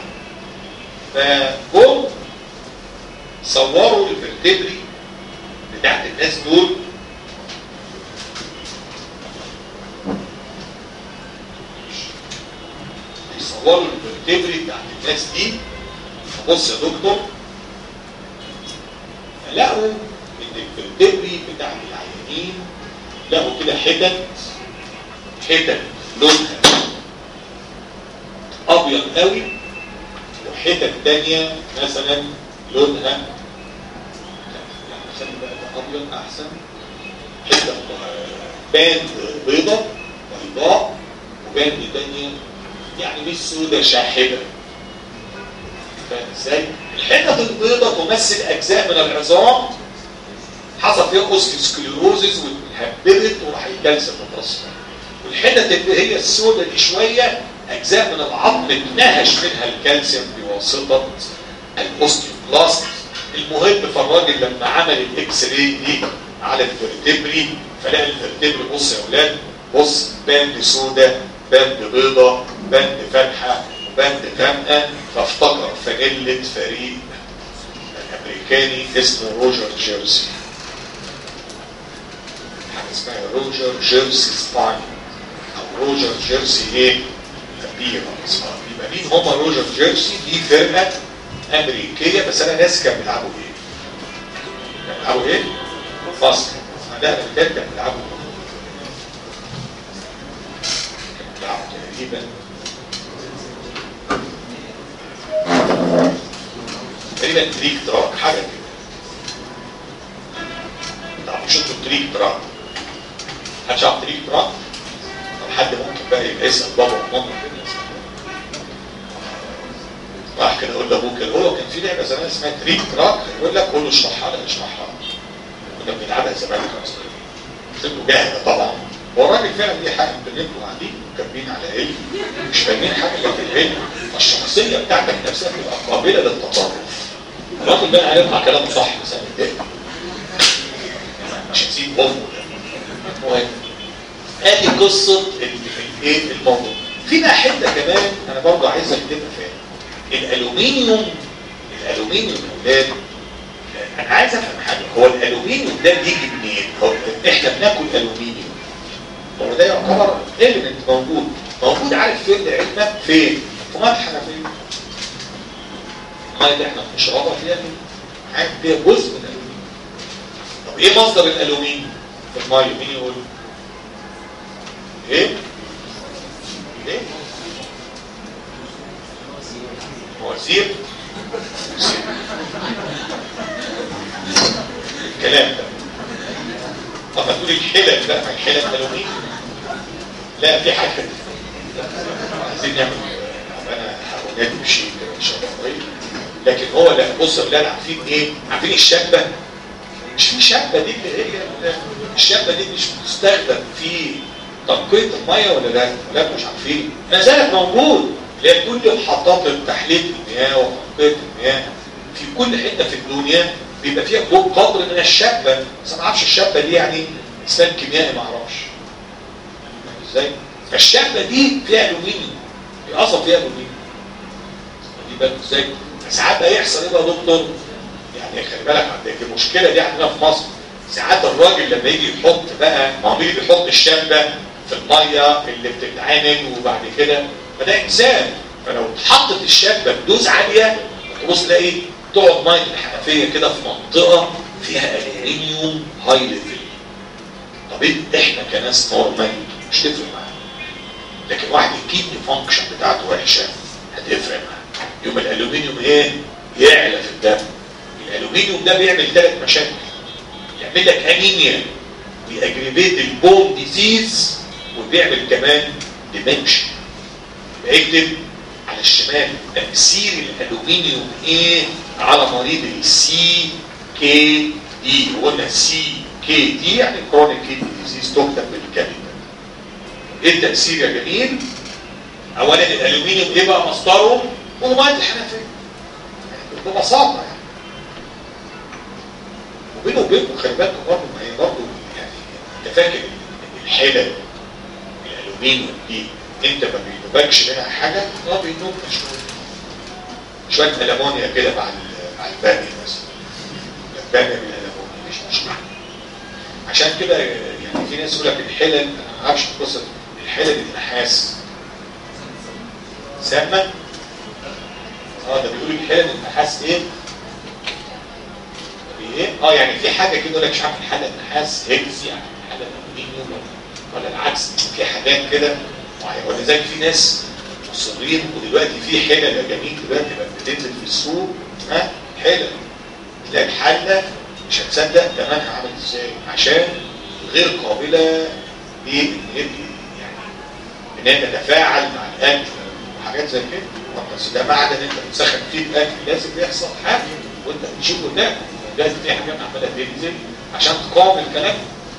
فجم صوروا الفرتبري بتاعت الناس دول بيصوروا الفرتبري بتاعت الناس دي بص يا دكتور لقوا ان الفرتبري بتاع العيانين لقوا كده حتت حتت لونها ابيض قوي وحتت تانية مثلا لونها يعني خلي بقى ده ابيض احسن حته باند بيضة بيضاء وباند تانية يعني مش سودة شاحبة فاهم ازاي؟ الحتت البيضاء تمثل اجزاء من العظام حصل فيها اوستيوسكليروزز واتهببت وراح الكالسيوم مترسب والحتت اللي هي السوداء دي شويه اجزاء من العظم اتنهش منها الكالسيوم بواسطه الاوستيوبلاست المهم فالراجل لما عمل الاكس راي دي على الفرتبري فلقى الفرتبري بص يا اولاد بص باند سوداء باند بيضاء باند فاتحه باند غامقه فافتكر فانيلة فريق الامريكاني اسمه روجر جيرسي حاجه اسمها روجر جيرسي سباين او روجر جيرسي ايه كبيرة اسمها يبقى مين هما روجر جيرسي دي فرقة أمريكية بس أنا ناس كانوا بيلعبوا إيه؟ كانوا بيلعبوا إيه؟ مصر ده الأمريكان كانوا بيلعبوا كانوا بيلعبوا تقريبا تقريبا تريك تراك حاجة كده تعرفوا شفتوا تريك تراك محدش يعرف تريك تراك؟ طب حد ممكن بقى يبقى يسأل بابا وماما كده راح كده اقول لابوك كده هو كان في لعبه زمان اسمها تريك تراك يقول لك قول له اشرحها لي اشرحها كنا بنلعبها زمان قلت له جاهله طبعا هو الراجل فعلا ليه حق انتوا انتوا قاعدين كاتبين على علم مش فاهمين حاجه غير العلم الشخصيه بتاعتك نفسها تبقى قابله للتطرف الراجل بقى هيطلع كلامه صح بس انا متضايق مش هسيب امه المهم ادي قصه الايه الموضوع في بقى حته كمان انا برضه عايزك تبقى فاهم الالومنيوم الالومنيوم يا اولاد انا عايز افهم حاجه هو الالومنيوم ده بيجي منين؟ هو احنا بناكل الومنيوم هو ده يعتبر اليمنت موجود موجود عارف فين لعلمك فين؟ في ميه الحنفيه الميه اللي احنا بنشربها فيها عارف فيها جزء من الالومنيوم طب ايه مصدر الالومنيوم في الميه مين يقول؟ ايه؟ ايه؟ وزير الكلام ده طب ما تقول الحلم لا ما الحلم الومين لا في حاجه عايزين نعمل انا حاولات وشيء ان شاء الله لكن هو لا بص لا عارفين ايه عارفين الشابه مش في شابه دي اللي هي الشابه دي مش بتستخدم في تنقية المية ولا لا؟ ولا مش عارفين ما زالت موجود اللي هي كل محطات تحليل المياه وتنقية المياه في كل حتة في الدنيا بيبقى فيها قدر من الشابة بس ما اعرفش الشابة دي يعني اسلام كيميائي ما اعرفش ازاي؟ فالشابة دي فيها الومنيوم هي اصلا فيها الومنيوم دي بالك ازاي؟ ساعات بقى يحصل ايه بقى يا دكتور؟ يعني خلي بالك عندك المشكلة دي عندنا في مصر ساعات الراجل لما يجي يحط بقى ما هو بيجي بيحط الشابة في المية اللي بتتعامل وبعد كده فده انسان فلو اتحطت الشابة بدوز عالية تبص تلاقي تقعد ميه الحنفيه كده في منطقه فيها الومنيوم هاي ليفل طب إنت- احنا كناس نورمال مش تفرق معانا لكن واحد الكيدني فانكشن بتاعته وحشه هتفرق معاه يوم الالومنيوم ايه يعلى في الدم الالومنيوم ده بيعمل ثلاث مشاكل يعمل لك انيميا ويأجريفيت البون ديزيز وبيعمل كمان ديمنشن يبقى اكتب على الشمال تأثير الألومنيوم ايه على مريض السي كي دي قلنا سي كي دي يعني كرونيك كيدني ديزيز تكتب بالكلمة ايه التأثير يا جميل؟ اولا الألومنيوم ايه بقى مصدره؟ هو ميه الحنفية ببساطة يعني وبينه وبينكم خلي بالكم برضه ما هي برضه يعني انت فاكر إن الحلل الالومنيوم دي انت ما بينوبكش منها حاجه اه بينوب شويه شويه المونيا كده مع ال- مع الباميه مثلا الباميه بالالمونيا مش مشكله عشان كده يعني في ناس يقول لك الحلل انا ما اعرفش قصه الحلل النحاس سامه اه ده بيقول الحلل النحاس ايه ايه اه يعني في حاجه كده يقول لك مش عارف الحاله النحاس هيجز يعني الحاله الالومنيوم ولا- ولا العكس في حاجات كده معينه ولذلك في ناس مصرين ودلوقتي في حلل يا جميل دلوقتي بقت بتنزل في السوق ها حلل تلاقي الحله مش هتصدق ثمنها عامل ازاي عشان غير قابله ل يعني ان هي تتفاعل مع الاكل وحاجات زي كده طب بس ده معدن انت بتسخن فيه الاكل لازم يحصل حاجه وانت بتشيل وتاكل لازم في حاجات عماله تنزل عشان تقاوم الكلام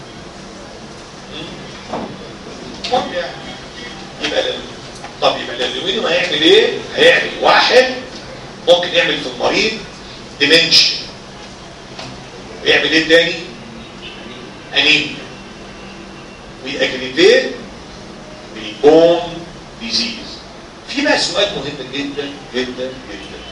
المهم يعني يبقى ال- طب يبقى الالومنيوم هيعمل ايه؟ هيعمل واحد ممكن يعمل في المريض ديمنشن ويعمل ايه تاني؟ انيميا ويأجريفيت بالبون ديزيز في بقى سؤال مهم جدا جدا جدا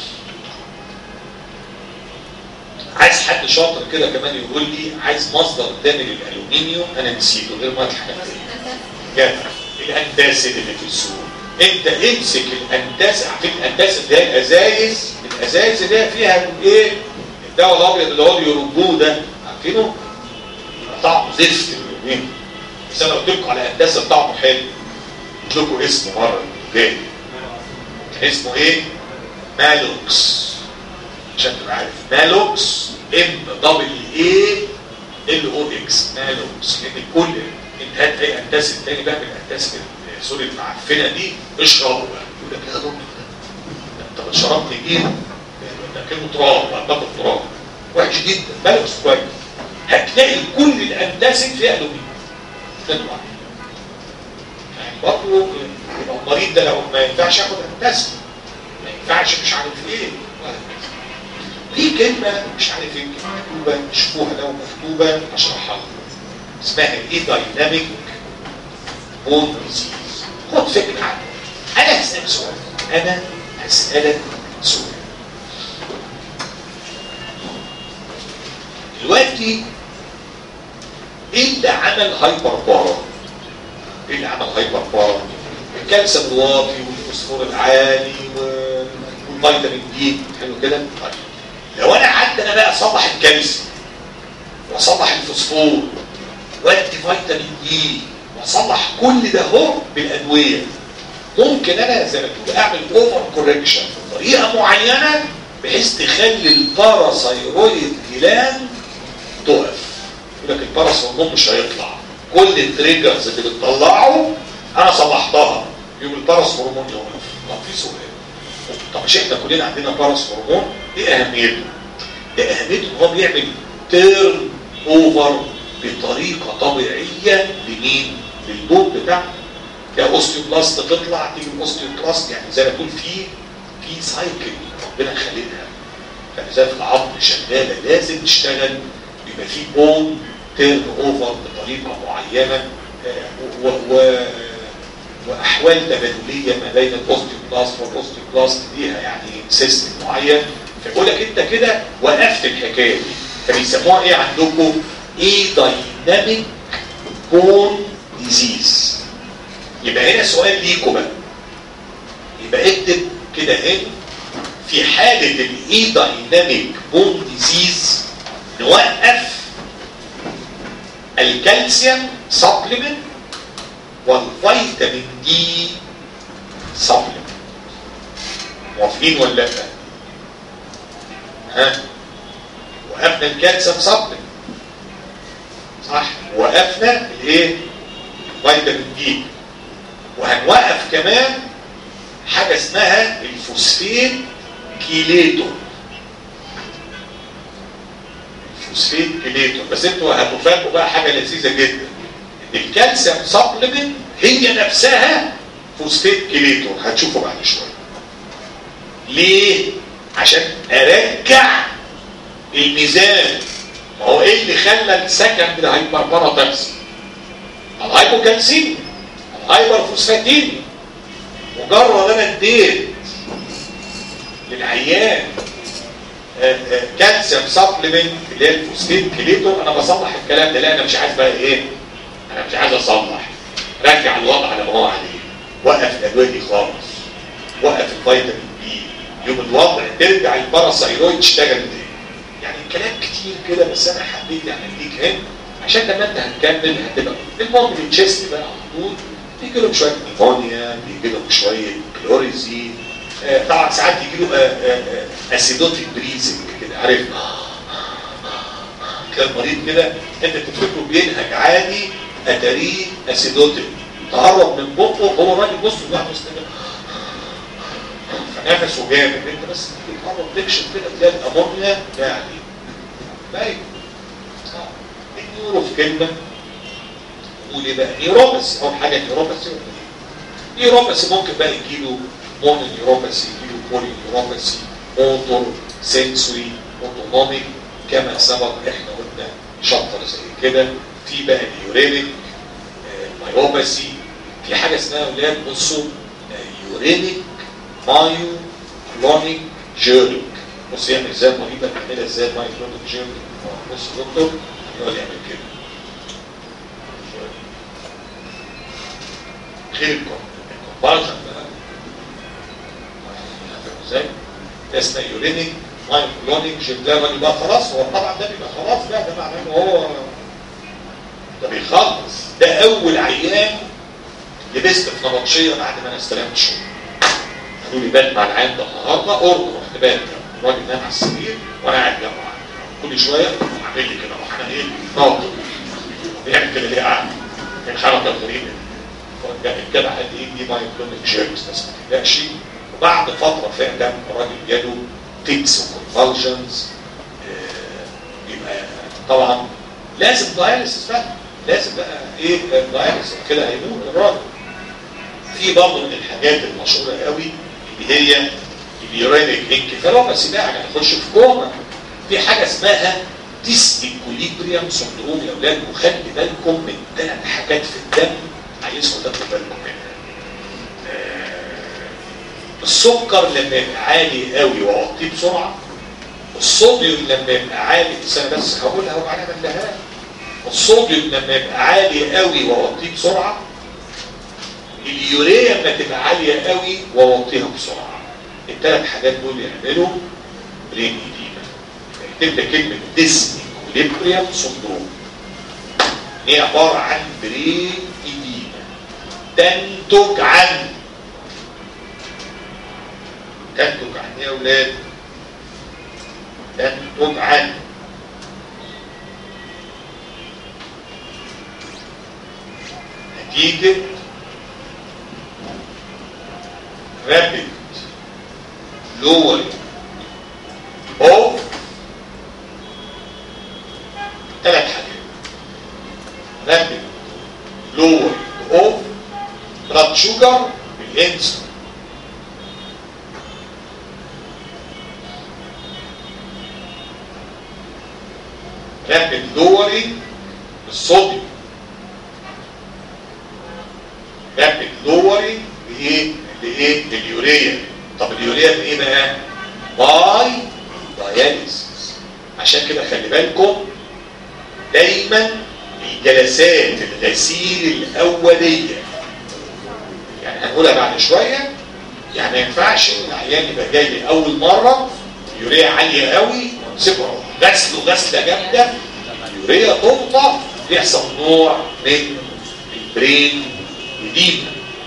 عايز حد شاطر كده كمان يقول لي عايز مصدر تاني للالومنيوم انا نسيته غير ما الحنفيه جدع الانتاسد اللي في السوق انت امسك الانتاس عارفين الانتاس اللي هي الازايز الازايز اللي هي فيها الايه الدواء الابيض اللي هو يربوه ده عارفينه طعمه زفت اليومين بس انا قلت لكم على انتاس طعمه حلو قلت لكم اسمه مره جاي كان اسمه ايه مالوكس عشان تبقى عارف مالوكس ام دبل اي ال او اكس مالوكس لان كل انت هات اي انتاس التاني بقى من الانتاس ال- سوري المعفنه دي اشربه بقى يقول لك يا دكتور ده انت شربت ايه؟ ده كلمه تراب اعتقد تراب وحش جدا مالوكس كويس هتلاقي كل الانتاسد فيها الومنيوم تطلع يعني برضه يبقى المريض ده لو ما ينفعش ياخد انتاسد ما ينفعش مش عارف ايه وهكذا. في كلمة مش عارف يمكن مكتوبة تشوفوها لو مكتوبة اشرحها لكم اسمها ايه دايناميك بون ديزيز خد فكرة عنها انا هسألك سؤال انا هسألك سؤال دلوقتي ايه اللي عمل هايبر بارا؟ ايه اللي عمل هايبر بارا؟ الكالسيوم الواطي والفوسفور العالي و- والفيتامين دي حلو كده؟ طيب لو انا قعدت انا بقى اصلح الكالسيوم واصلح الفوسفور وادي فيتامين دي واصلح كل ده اهو بالادويه ممكن انا زي ما تقول اعمل اوفر كوركشن بطريقه معينه بحيث تخلي الباراثايرويد جلاند تقف يقول لك الباراثايرويد مش هيطلع كل التريجرز اللي بتطلعه انا صلحتها يوم الباراث هرمون يقف طب في سؤال طب مش احنا كلنا عندنا باراث هرمون ايه اهميته؟ ده اهميته ان هو بيعمل تيرن اوفر بطريقه طبيعيه لمين؟ للبوت بتاعنا يا اوستيوبلاست تطلع تيجي الاوستيوبلاست يعني زي ما تقول في في سايكل ربنا خالقها فلذلك العظم شغاله لازم تشتغل يبقى في بون تيرن اوفر بطريقه معينه آه، و, و واحوال تبادليه ما بين الاوستيوبلاست والاوستيوبلاست ليها يعني سيستم معين فيقول لك انت كده وقفت الحكايه دي فبيسموها ايه عندكم؟ ايه دايناميك بون ديزيز يبقى هنا سؤال ليكم بقى يبقى اكتب كده هنا في حالة الاي دايناميك بون ديزيز نوقف الكالسيوم سبلمنت والفيتامين دي سبلمنت موافقين ولا لا؟ ها؟ وقفنا الكالسيوم سبلمنت صح وقفنا الايه؟ فيتامين دي وهنوقف كمان حاجه اسمها الفوسفيت كيليتو الفوسفيت كيليتو بس انتوا هتفاجئوا بقى حاجه لذيذه جدا الكالسيوم سبلمنت هي نفسها فوسفيت كيليتو هتشوفوا بعد شويه ليه عشان ارجع الميزان ما هو ايه اللي خلى السكند هايبربره تحصل الهايبوكالسيميا الهايبر فوسفاتيميا مجرد انا اديت للعيان كالسيوم سبلمنت اللي هي الفوسفيت كليتور انا بصلح الكلام ده لا انا مش عايز بقى ايه انا مش عايز اصلح رجع الوضع على ما هو عليه وقف الادويه دي خالص وقف الفيتامين بي يوم الوضع ترجع الباراسايرويد تشتغل تاني يعني الكلام كتير كده بس انا حبيت يعني اديك هنا عشان لما انت هتكمل هتبقى المهم التشيست بقى على طول بيجي لهم شويه نيمونيا بيجي لهم شويه كلوريزي آه طبعا ساعات يجي له آه آه اسيدوتيك بريزنج كده عارف تلاقي المريض كده انت تفتكره بينهج عادي اتاريه اسيدوتيك تقرب من بقه هو الراجل بص لوحده كده فنفسه جامد انت بس تيجي تقرب تكشف كده تلاقي الامونيا يعني باين النيورو في كلمه نقول ايه بقى نيوروباثي اول حاجه نيوروباثي نيوروباثي ممكن بقى يجيله مونو نيوروباثي يجيله بولي نيوروباثي موتور سنسوري اوتونوميك كما سبق احنا قلنا شابتر زي كده في بقى نيورينيك آه مايوباثي في حاجه اسمها اولاد بصوا آه يورينيك مايو كلونيك جيرنيك بص يعمل ازاي المريضه بتعملها ازاي مايو كلونيك جيرنيك بص دكتور يقعد يعمل كده غير الكومبارجن بقى ازاي ده اسمه يورينيك مايكلونيك جبلان يبقى خلاص هو طبعا ده بيبقى خلاص بقى ده معناه ان هو ده بيخلص ده اول عيان لبست في نبطشيه بعد ما انا استلمت شغل قالوا لي بات مع العيان ده النهارده قرب رحت بات الراجل نام على السرير وانا قاعد جنبه كل شويه اعمل لي كده اروح انا ايه ناطط بيعمل كده ليه قاعد الحركه الغريبه الجدع قال ايه دي مايكلونيك جيرمز بس ما تقلقش وبعد فتره فعلا الراجل جاله تيكس وكونفالجنز يبقى طبعا لازم داياليسيس بقى لازم بقى ايه داياليسيس كده هيموت الراجل في برضه من الحاجات المشهوره قوي اللي هي اليورينيك انكفالوباثي ده هنخش في كوما في حاجه اسمها ديس ايكوليبريم سندروم يا اولاد وخلي بالكم من ثلاث حاجات في الدم عايزكم تاخدوا بالكم منها. السكر لما يبقى عالي قوي واوطيه بسرعه الصوديوم لما يبقى عالي بس انا بس هقولها وبعدين بلها الصوديوم لما يبقى عالي قوي واوطيه بسرعه اليوريا لما تبقى عاليه قوي واوطيها بسرعه الثلاث حاجات دول يعملوا برين ايديما تبدا كلمه ديس ايكوليبريم سندروم هي عباره عن برين ايديما تنتج عن تنتج عن ايه يا اولاد؟ تنتج عن نتيجة rapid lowering of ثلاث حاجات rapid lowering of blood sugar بالانسولين rapid lowering الصوديوم rapid lowering لايه؟ لايه؟ لليوريا طب اليوريا بايه بقى؟ باي داياليسيس عشان كده خلي بالكم دايما الجلسات الغسيل الاوليه يعني هنقولها بعد شويه يعني ما ينفعش العيان يبقى جاي لي اول مره يوريا عاليه قوي وامسكه غسله غسله جامده اليوريا تقطع يحصل نوع من البرين جديد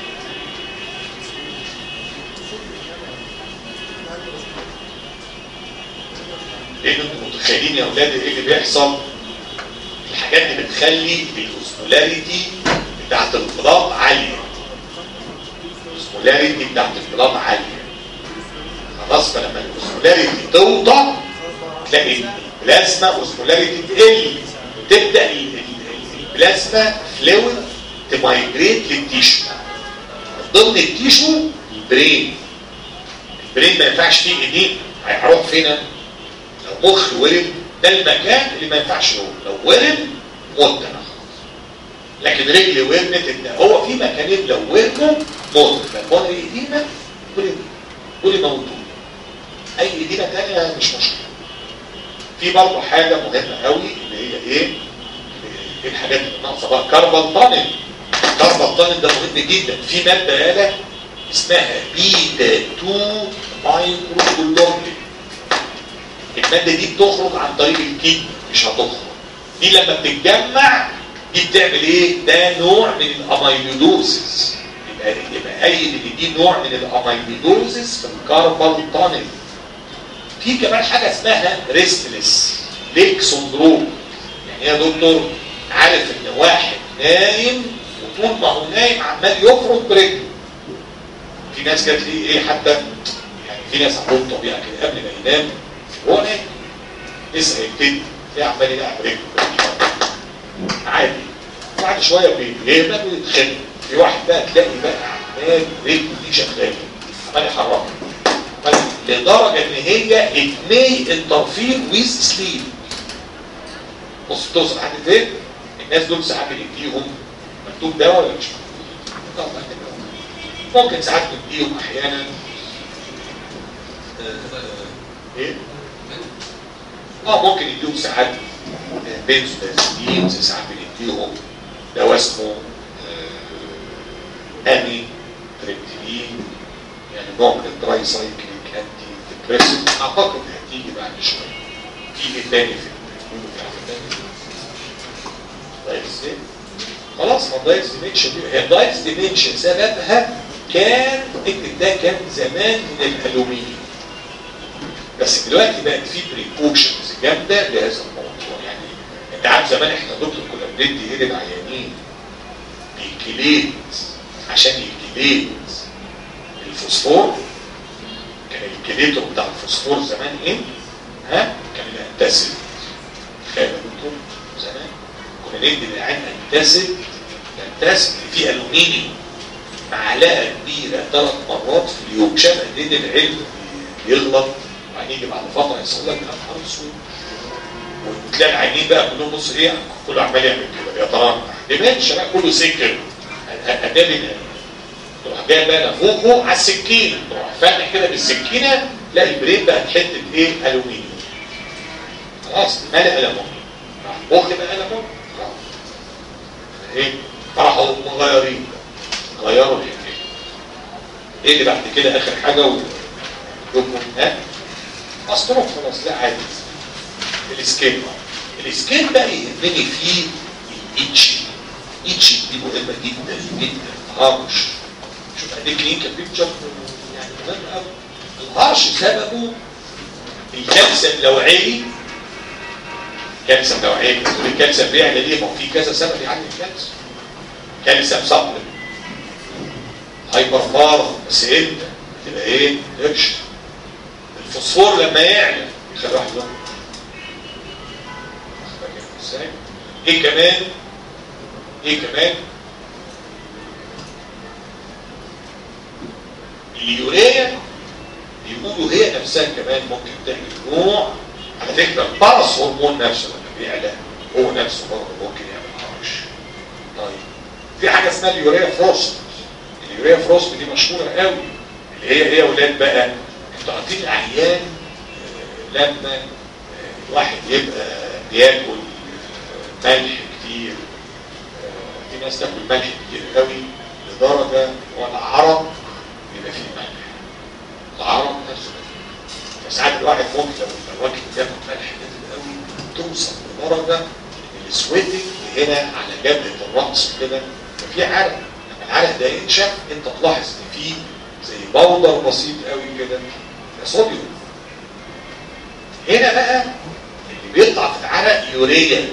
لان انتم متخيلين يا اولاد ايه اللي بيحصل الحاجات دي بتخلي الاوسمولاريتي بتاعت البلاط عاليه الاوسمولاريتي بتاعت البلاط عاليه خلاص فلما الاوسمولاريتي توطى تلاقي البلازما اوسمولاريتي تقل تبدا ال- ال- البلازما فلويد تمايجريت للتيشو ضمن التيشو البرين البرين ما ينفعش فيه ايدين هيروح فين لو مخ ورم ده المكان اللي ما ينفعش يروح لو ورم مت انا خلاص لكن رجلي ورمت ان هو في مكانين لو ورموا موت فالمون ايدينا ولي ولي موتوا اي ايدينا تانية مش مشكله في برضه حاجه مهمه قوي اللي هي ايه ايه الحاجات اللي ناقصه بقى كاربال تانل كاربال تانل ده مهم جدا في ماده يالا اسمها بيتا 2 مايكرو كولومبين الماده دي بتخرج عن طريق الكيد مش هتخرج دي لما بتتجمع دي بتعمل ايه ده نوع من الاميلودوزس يبقى يبقى اي ان دي نوع من الاميلودوزس في الكاربال تانل في كمان حاجه اسمها ريستلس ليك سندروم يعني يا دكتور عارف ان واحد نايم وطول ما هو نايم عمال يفرض برجله في ناس جات لي ايه حتى يعني في ناس عندهم طبيعه كده قبل ما ينام هو نايم لسه هيبتدي تلاقيه عمال يلعب رجله عادي بعد شويه بيهبل ويتخنق في واحد بقى تلاقي بقى عمال رجله دي شغاله عمال يحركها عمال لدرجه ان هي it may interfere with sleep بص توصل لحد فين الناس دول ساعات بنديهم مكتوب دواء ولا مش مكتوب طبعا كده. ممكن ساعات نديهم احيانا آه، ايه اه ممكن يديهم ساعات بنزودازيدينز ساعات بنديهم دواء اسمه آه، امي تريبتيلين يعني نوع من الدراي سايكليك انتي ديبريسنت اعتقد هتيجي بعد شويه في ايه تاني في الكتب في حاجة تانية؟ دايس إيه؟ خلاص ما الدايس ديمنشن دي هي الدايس ديمنشن سببها كان اكتب ده كان زمان من الالومنيوم بس دلوقتي بقت في بريكوشنز جامده لهذا الموضوع يعني انت عارف زمان احنا دكتور كنا بندي ايه للعيانين بيكليت عشان يكليت الفوسفور كان الكليتور بتاع الفوسفور زمان ايه؟ ها؟ كان الانتاسيد تخيل يا دكتور زمان كنا ندي للعيان انتاسيد الانتاسيد فيه الومنيوم معلقه كبيره ثلاث مرات في اليوم شاف قد ايه العلم بيغلط وبعدين يجي بعد فتره يحصل لك يا نهار اسود وتلاقي العينين بقى كلهم بص ايه كله عمال يعمل كده يترنح دماغ بقى كله سكر ادامي تروح جاي بقى نفوخه على السكينه تروح فاتح كده بالسكينه تلاقي البريد بقى حته ايه الومنيوم خلاص مالي الومنيوم راح مخ بقى الومنيوم خلاص ايه راحوا مغيرين غيروا الحكايه ايه اللي بعد كده اخر حاجه و... يبقوا ها اسطرق خلاص لا عادي السكيل السكيل بقى يهمني فيه الاتش الاتش دي مهمه جدا جدا الهرش شوف اديك كلينيكال بيكتشر يعني مهم قوي الهرش سببه الكالسيوم لو عالي كالسيوم لو عالي تقول الكالسيوم بيعلى ليه ما هو في كذا سبب يعلي الكالسيوم كالسيوم سبلمنت هايبر فار بس امتى تبقى ايه اكش الفوسفور لما يعلى يخلي واحد يوم ازاي ايه كمان ايه كمان اليوريا بيقولوا هي نفسها كمان ممكن تعمل نوع على فكره البارس هرمون نفسه لما بيعلى هو نفسه برضه ممكن يعمل هرش طيب في حاجه اسمها اليوريا فروست اليوريا فروست دي مشهوره قوي اللي هي ايه يا اولاد بقى انتوا عارفين العيان آه، لما آه، الواحد يبقى بياكل آه، ملح كتير آه، في ناس تاكل ملح كتير قوي لدرجه والعرق بيبقى فيه ملح العرب نفسه فساعات الواحد ممكن لو لو واكل جنب ملح كتير قوي توصل لدرجه ان السويتنج هنا على جبهه الراس كده ففي عرق لما العرق ده ينشف انت تلاحظ ان في زي بودر بسيط قوي كده ده صوديوم هنا بقى اللي بيطلع في العرق يوريا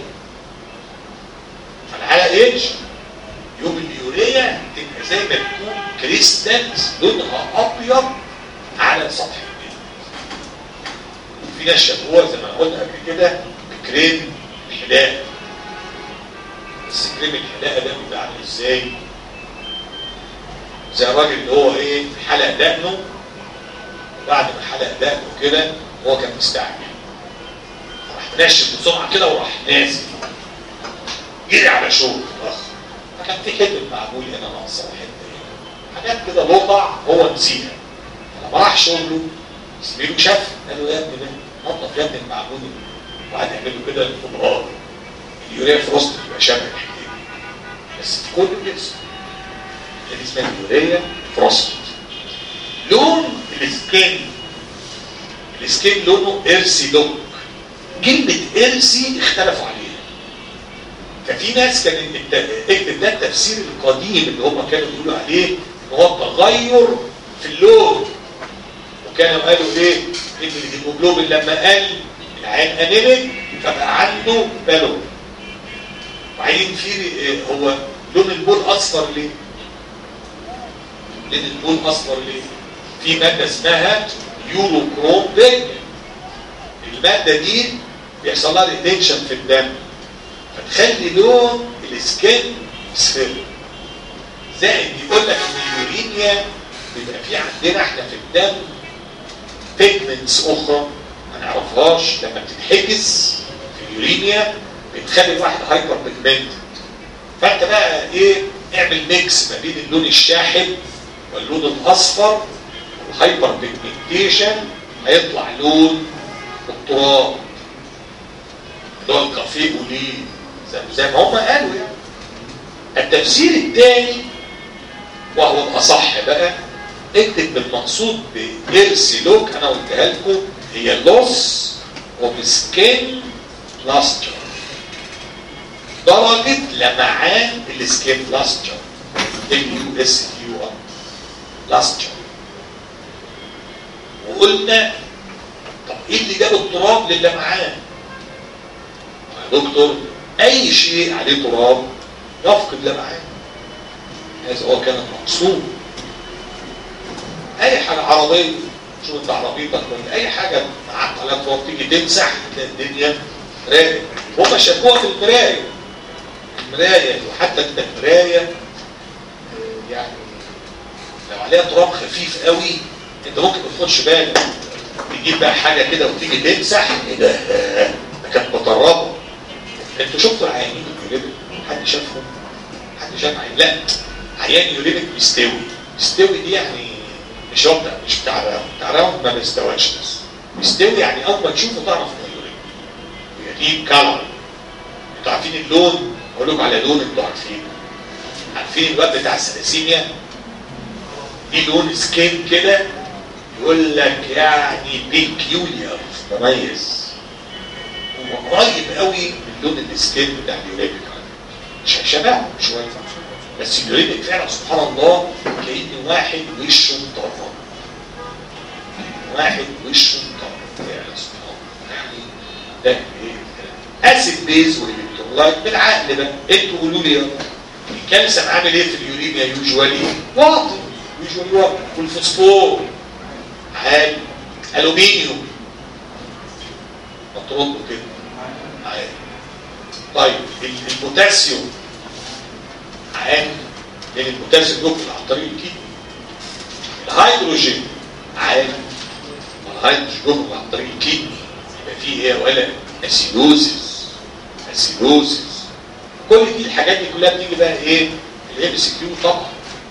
فالعرق ينشف يوم اليوريا تبقى زي ما تكون كريستالز لونها ابيض على سطح الجلد في ناس شافوها زي ما قلنا قبل كده بكريم الحلاقه بس كريم الحلاقه ده بيبقى عامل ازاي؟ زي الراجل اللي هو ايه حلق دقنه وبعد ما حلق دقنه كده هو كان مستعجل راح منشف بسرعه كده وراح نازل جري على شغل اخ فكان في حته معمول هنا ناقصه وحته هنا حاجات كده لقع هو نسيها لما راح شغله زميله شاف قال له يا ابني ده نظف يا ابني المعمول وقعد يعمل له كده الخضار اليوريا فروست بيبقى شبه الحته بس في كل الجسم اللي اسمها اليوريا فروست لون السكين السكين لونه ارسي لوك كلمة ارسي اختلفوا عليها ففي ناس كان اكتب ده التفسير القديم اللي هم كانوا بيقولوا عليه ان هو تغير في اللون وكانوا قالوا ايه ان الهيموجلوبين لما قل العين انيميك فبقى عنده بالون وبعدين في هو لون البول اصفر ليه؟ لون البول اصفر ليه؟ في ماده اسمها يوروكروم بيجمنت الماده دي بيحصل لها ريتنشن في الدم فتخلي لون السكين صفر زائد يقول لك ان اليورينيا بيبقى في عندنا احنا في الدم بيجمنتس اخرى ما نعرفهاش لما بتتحجز في اليورينيا بتخلي الواحد هايبر بيجمنتد فانت بقى ايه اعمل ميكس ما بين اللون الشاحب واللون الاصفر والهايبر بيجمنتيشن هيطلع لون التراب اللي هو الكافيه وليه زي, زي ما هم قالوا يعني التفسير الثاني وهو الاصح بقى اكتب بالمقصود بإرسي لوك انا قلتها لكم هي لوس اوف سكين لاستر درجة لمعان السكين لاستر ال يو اس كيو ار لاستر وقلنا طب ايه اللي جاب التراب للمعان؟ يا دكتور اي شيء عليه تراب يفقد لمعان هذا هو كان المقصود اي حاجه عربيه شوف انت عربيتك ولا اي حاجه قعدت عليها تراب تيجي تمسح تلاقي الدنيا راقت هم شافوها في المرايه المرايه وحتى انت المرايه يعني لو عليها تراب خفيف قوي انت ممكن ما تاخدش بالك تجيب بقى حاجه كده وتيجي تمسح ايه ده ده كانت مطربه انتوا شفتوا العيانين اليوريبك حد شافهم حد شاف عين لا عيان يوريبك بيستوي بيستوي دي يعني مش هو بتاع مش بتاع راوند بتاع راوند ما بيستواش بس بيستوي يعني اول ما تشوفه تعرف انه يوريبك يجيب كالر انتوا عارفين اللون اقول لكم على لون انتوا عارفينه عارفين الواد بتاع السلاسيميا دي لون سكين كده يقول لك يعني بيكيوليار مميز وقريب قوي من لون السكين بتاع اليوريبك شبه شويه بس اليوريبك فعلا سبحان الله كأن واحد وشه مطرب واحد وشه مطرب فعلا سبحان الله يعني ده ايه اسيد بيز والالكترولايت بالعقل بقى انتوا قولوا لي الكالسيوم عامل ايه في اليوريميا يوجوالي واطي يوجوالي واطي والفوسفور عالي الومنيوم مطرده كده عالي طيب البوتاسيوم عالي لان البوتاسيوم يخرج عن طريق الكيدني الهيدروجين عالي الهيدروجين يخرج عن طريق الكيدني يبقى فيه ايه ولا اسيدوزيس اسيدوزيس كل دي الحاجات دي كلها بتيجي بقى ايه الام سي كيو طبعا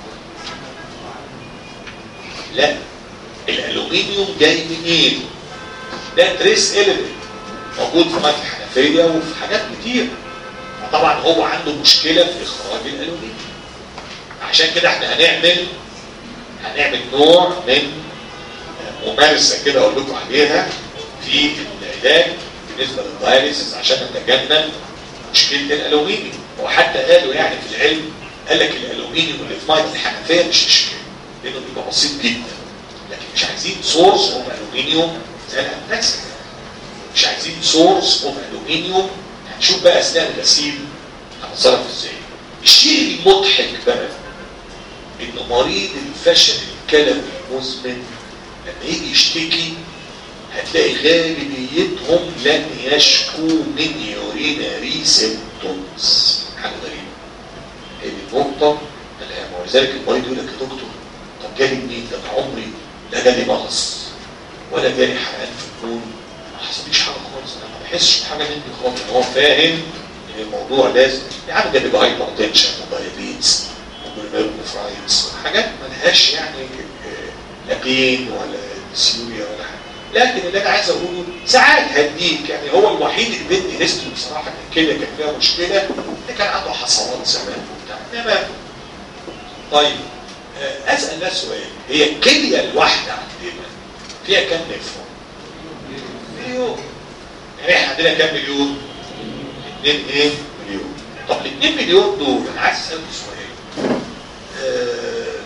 لا الالومنيوم جاي منين ده تريس اليمنت موجود في ميه الحنفيه وفي حاجات كتير طبعا هو عنده مشكله في اخراج الالومنيوم عشان كده احنا هنعمل هنعمل نوع من ممارسه كده اقول لكم عليها في العلاج بالنسبه للداياليسيس عشان نتجنب مشكله الالومنيوم وحتى قالوا يعني في العلم قال لك الالومنيوم اللي في ميه الحنفيه مش مشكله لانه بيبقى بسيط جدا لكن مش عايزين سورس اوف الومنيوم زي الهندسه مش عايزين سورس اوف الومنيوم هنشوف بقى اثناء الغسيل هنتصرف ازاي الشيء المضحك بقى ان مريض الفشل الكلوي المزمن لما يجي يشتكي هتلاقي غالبيتهم لن يشكو من يوريناري سيمتومز حاجه غريبه هي دي النقطه الهامه ولذلك المريض يقول لك يا دكتور طب جالي منين ده انا عمري لا جالي مغص ولا جالي حرقان في الكون ما حصليش حاجه خالص انا ما بحسش بحاجه مني خالص هو فاهم ان الموضوع لازم يا عم ده بيبقى هايبر تنشن ودايابيتس وجلوميرولوفرايتس حاجات ملهاش يعني لا بين ولا سيوريا ولا حاجه لكن اللي انا عايز اقوله ساعات هديك يعني هو الوحيد اللي بدي هيستوري بصراحه كان كده كان فيها مشكله اللي كان عنده حصوات زمان وبتاع انما طيب اسال ناس سؤال هي الكليه الواحده عندنا فيها كام نفر؟ مليون يعني احنا عندنا كام مليون؟ 2 ايه؟ مليون طب ال 2 مليون دول انا عايز اسالكم سؤال آه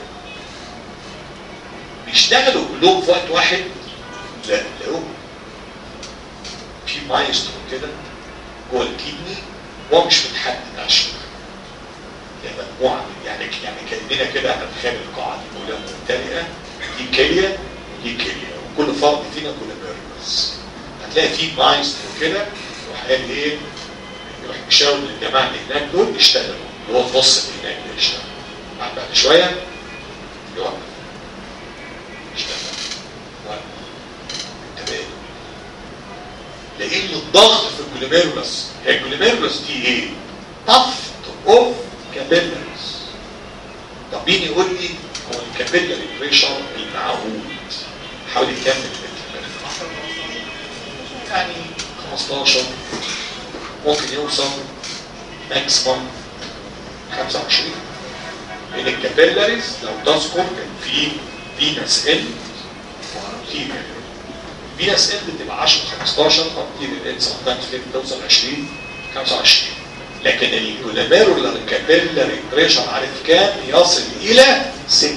بيشتغلوا كلهم في وقت واحد؟ لا لا في مايسترو كده جوه الكدني هو مش متحدد عشان يعني مجموعه يعني يعني كاننا كده احنا بنتخيل القاعه دي كلها ممتلئه دي كليه ودي كليه وكل فرد فينا كل بيرمز هتلاقي في مايسترو كده يروح قال ايه يروح يشاور للجماعه اللي هناك دول يشتغلوا اللي هو النص اللي هناك ده يشتغل بعد بعد شويه يوقف يشتغل تمام لان الضغط في الجلوميرولس هي الجلوميرولس دي ايه؟ طفت اوف كابيلاريز طب مين يقول لي هو الكابيلاري بريشر المعهود حاول يكمل يعني 15 ممكن يوصل ماكسيموم 25 لان الكابيلاريز لو تذكر كان في فينس ال وارتيريا فينس ال بتبقى 10 15 ارتيريا ال ساعات توصل 20 25 لكن الجلوميرولار كابيلاري بريشر عارف كام يصل الى 60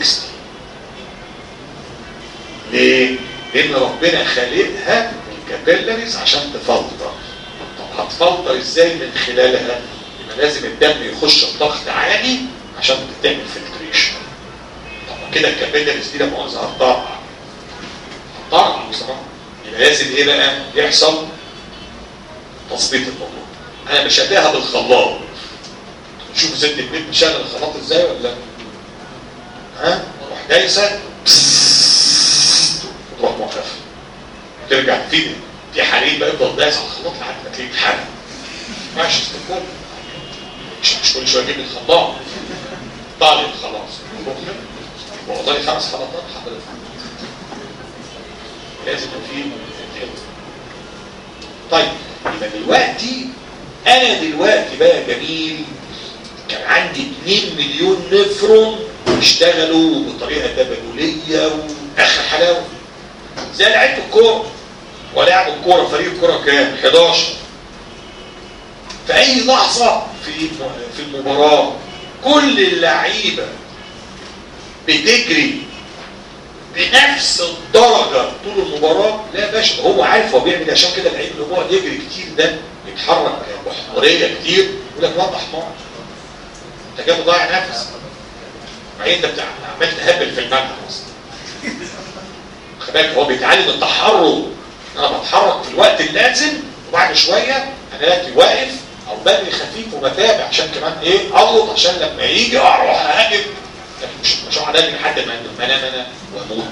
ليه؟ لان ربنا خالقها الكابيلاريز عشان تفلتر طب هتفلتر ازاي من خلالها؟ يبقى لازم الدم يخش بضغط عالي عشان تعمل فلتريشن طب كده الكابيلاريز دي لما عاوزها هتطرقع هتطرقع بصراحه يبقى لازم ايه بقى؟ يحصل تظبيط الموضوع انا مش هديها بالخلاط شوف ست البيت بتشغل الخلاط ازاي ولا لا ها تروح دايسه تروح موقفه ترجع في في حريق بقى يفضل دايس على الخلاط لحد ما تلاقيه اتحرق ماشي استقبال مش مش كل شويه اجيب الخلاط طالع خلاص والله خمس خلاطات حضرتك لازم في طيب يبقى دلوقتي انا دلوقتي بقى جميل كان عندي 2 مليون نفرون اشتغلوا بطريقه تبادليه واخر حلاوه زي لعيبه الكوره ولعبوا الكوره فريق الكوره كام 11 في اي لحظه في في المباراه كل اللعيبه بتجري بنفس الدرجه طول المباراه لا يا باشا هو عارف هو بيعمل عشان كده اللعيب اللي هو يجري كتير ده يتحرك بحماريه كتير يقول لك وضح حمار انت جاي مضيع نفس بعدين انت بتاع عمال تهبل في الملعب اصلا خد بالك هو بيتعلم التحرك انا بتحرك في الوقت اللازم وبعد شويه انا دلوقتي واقف او بجري خفيف وبتابع عشان كمان ايه اضغط عشان لما يجي اروح اهاجم لكن مش مش هقعد اجري لحد ما ما انام انا واموت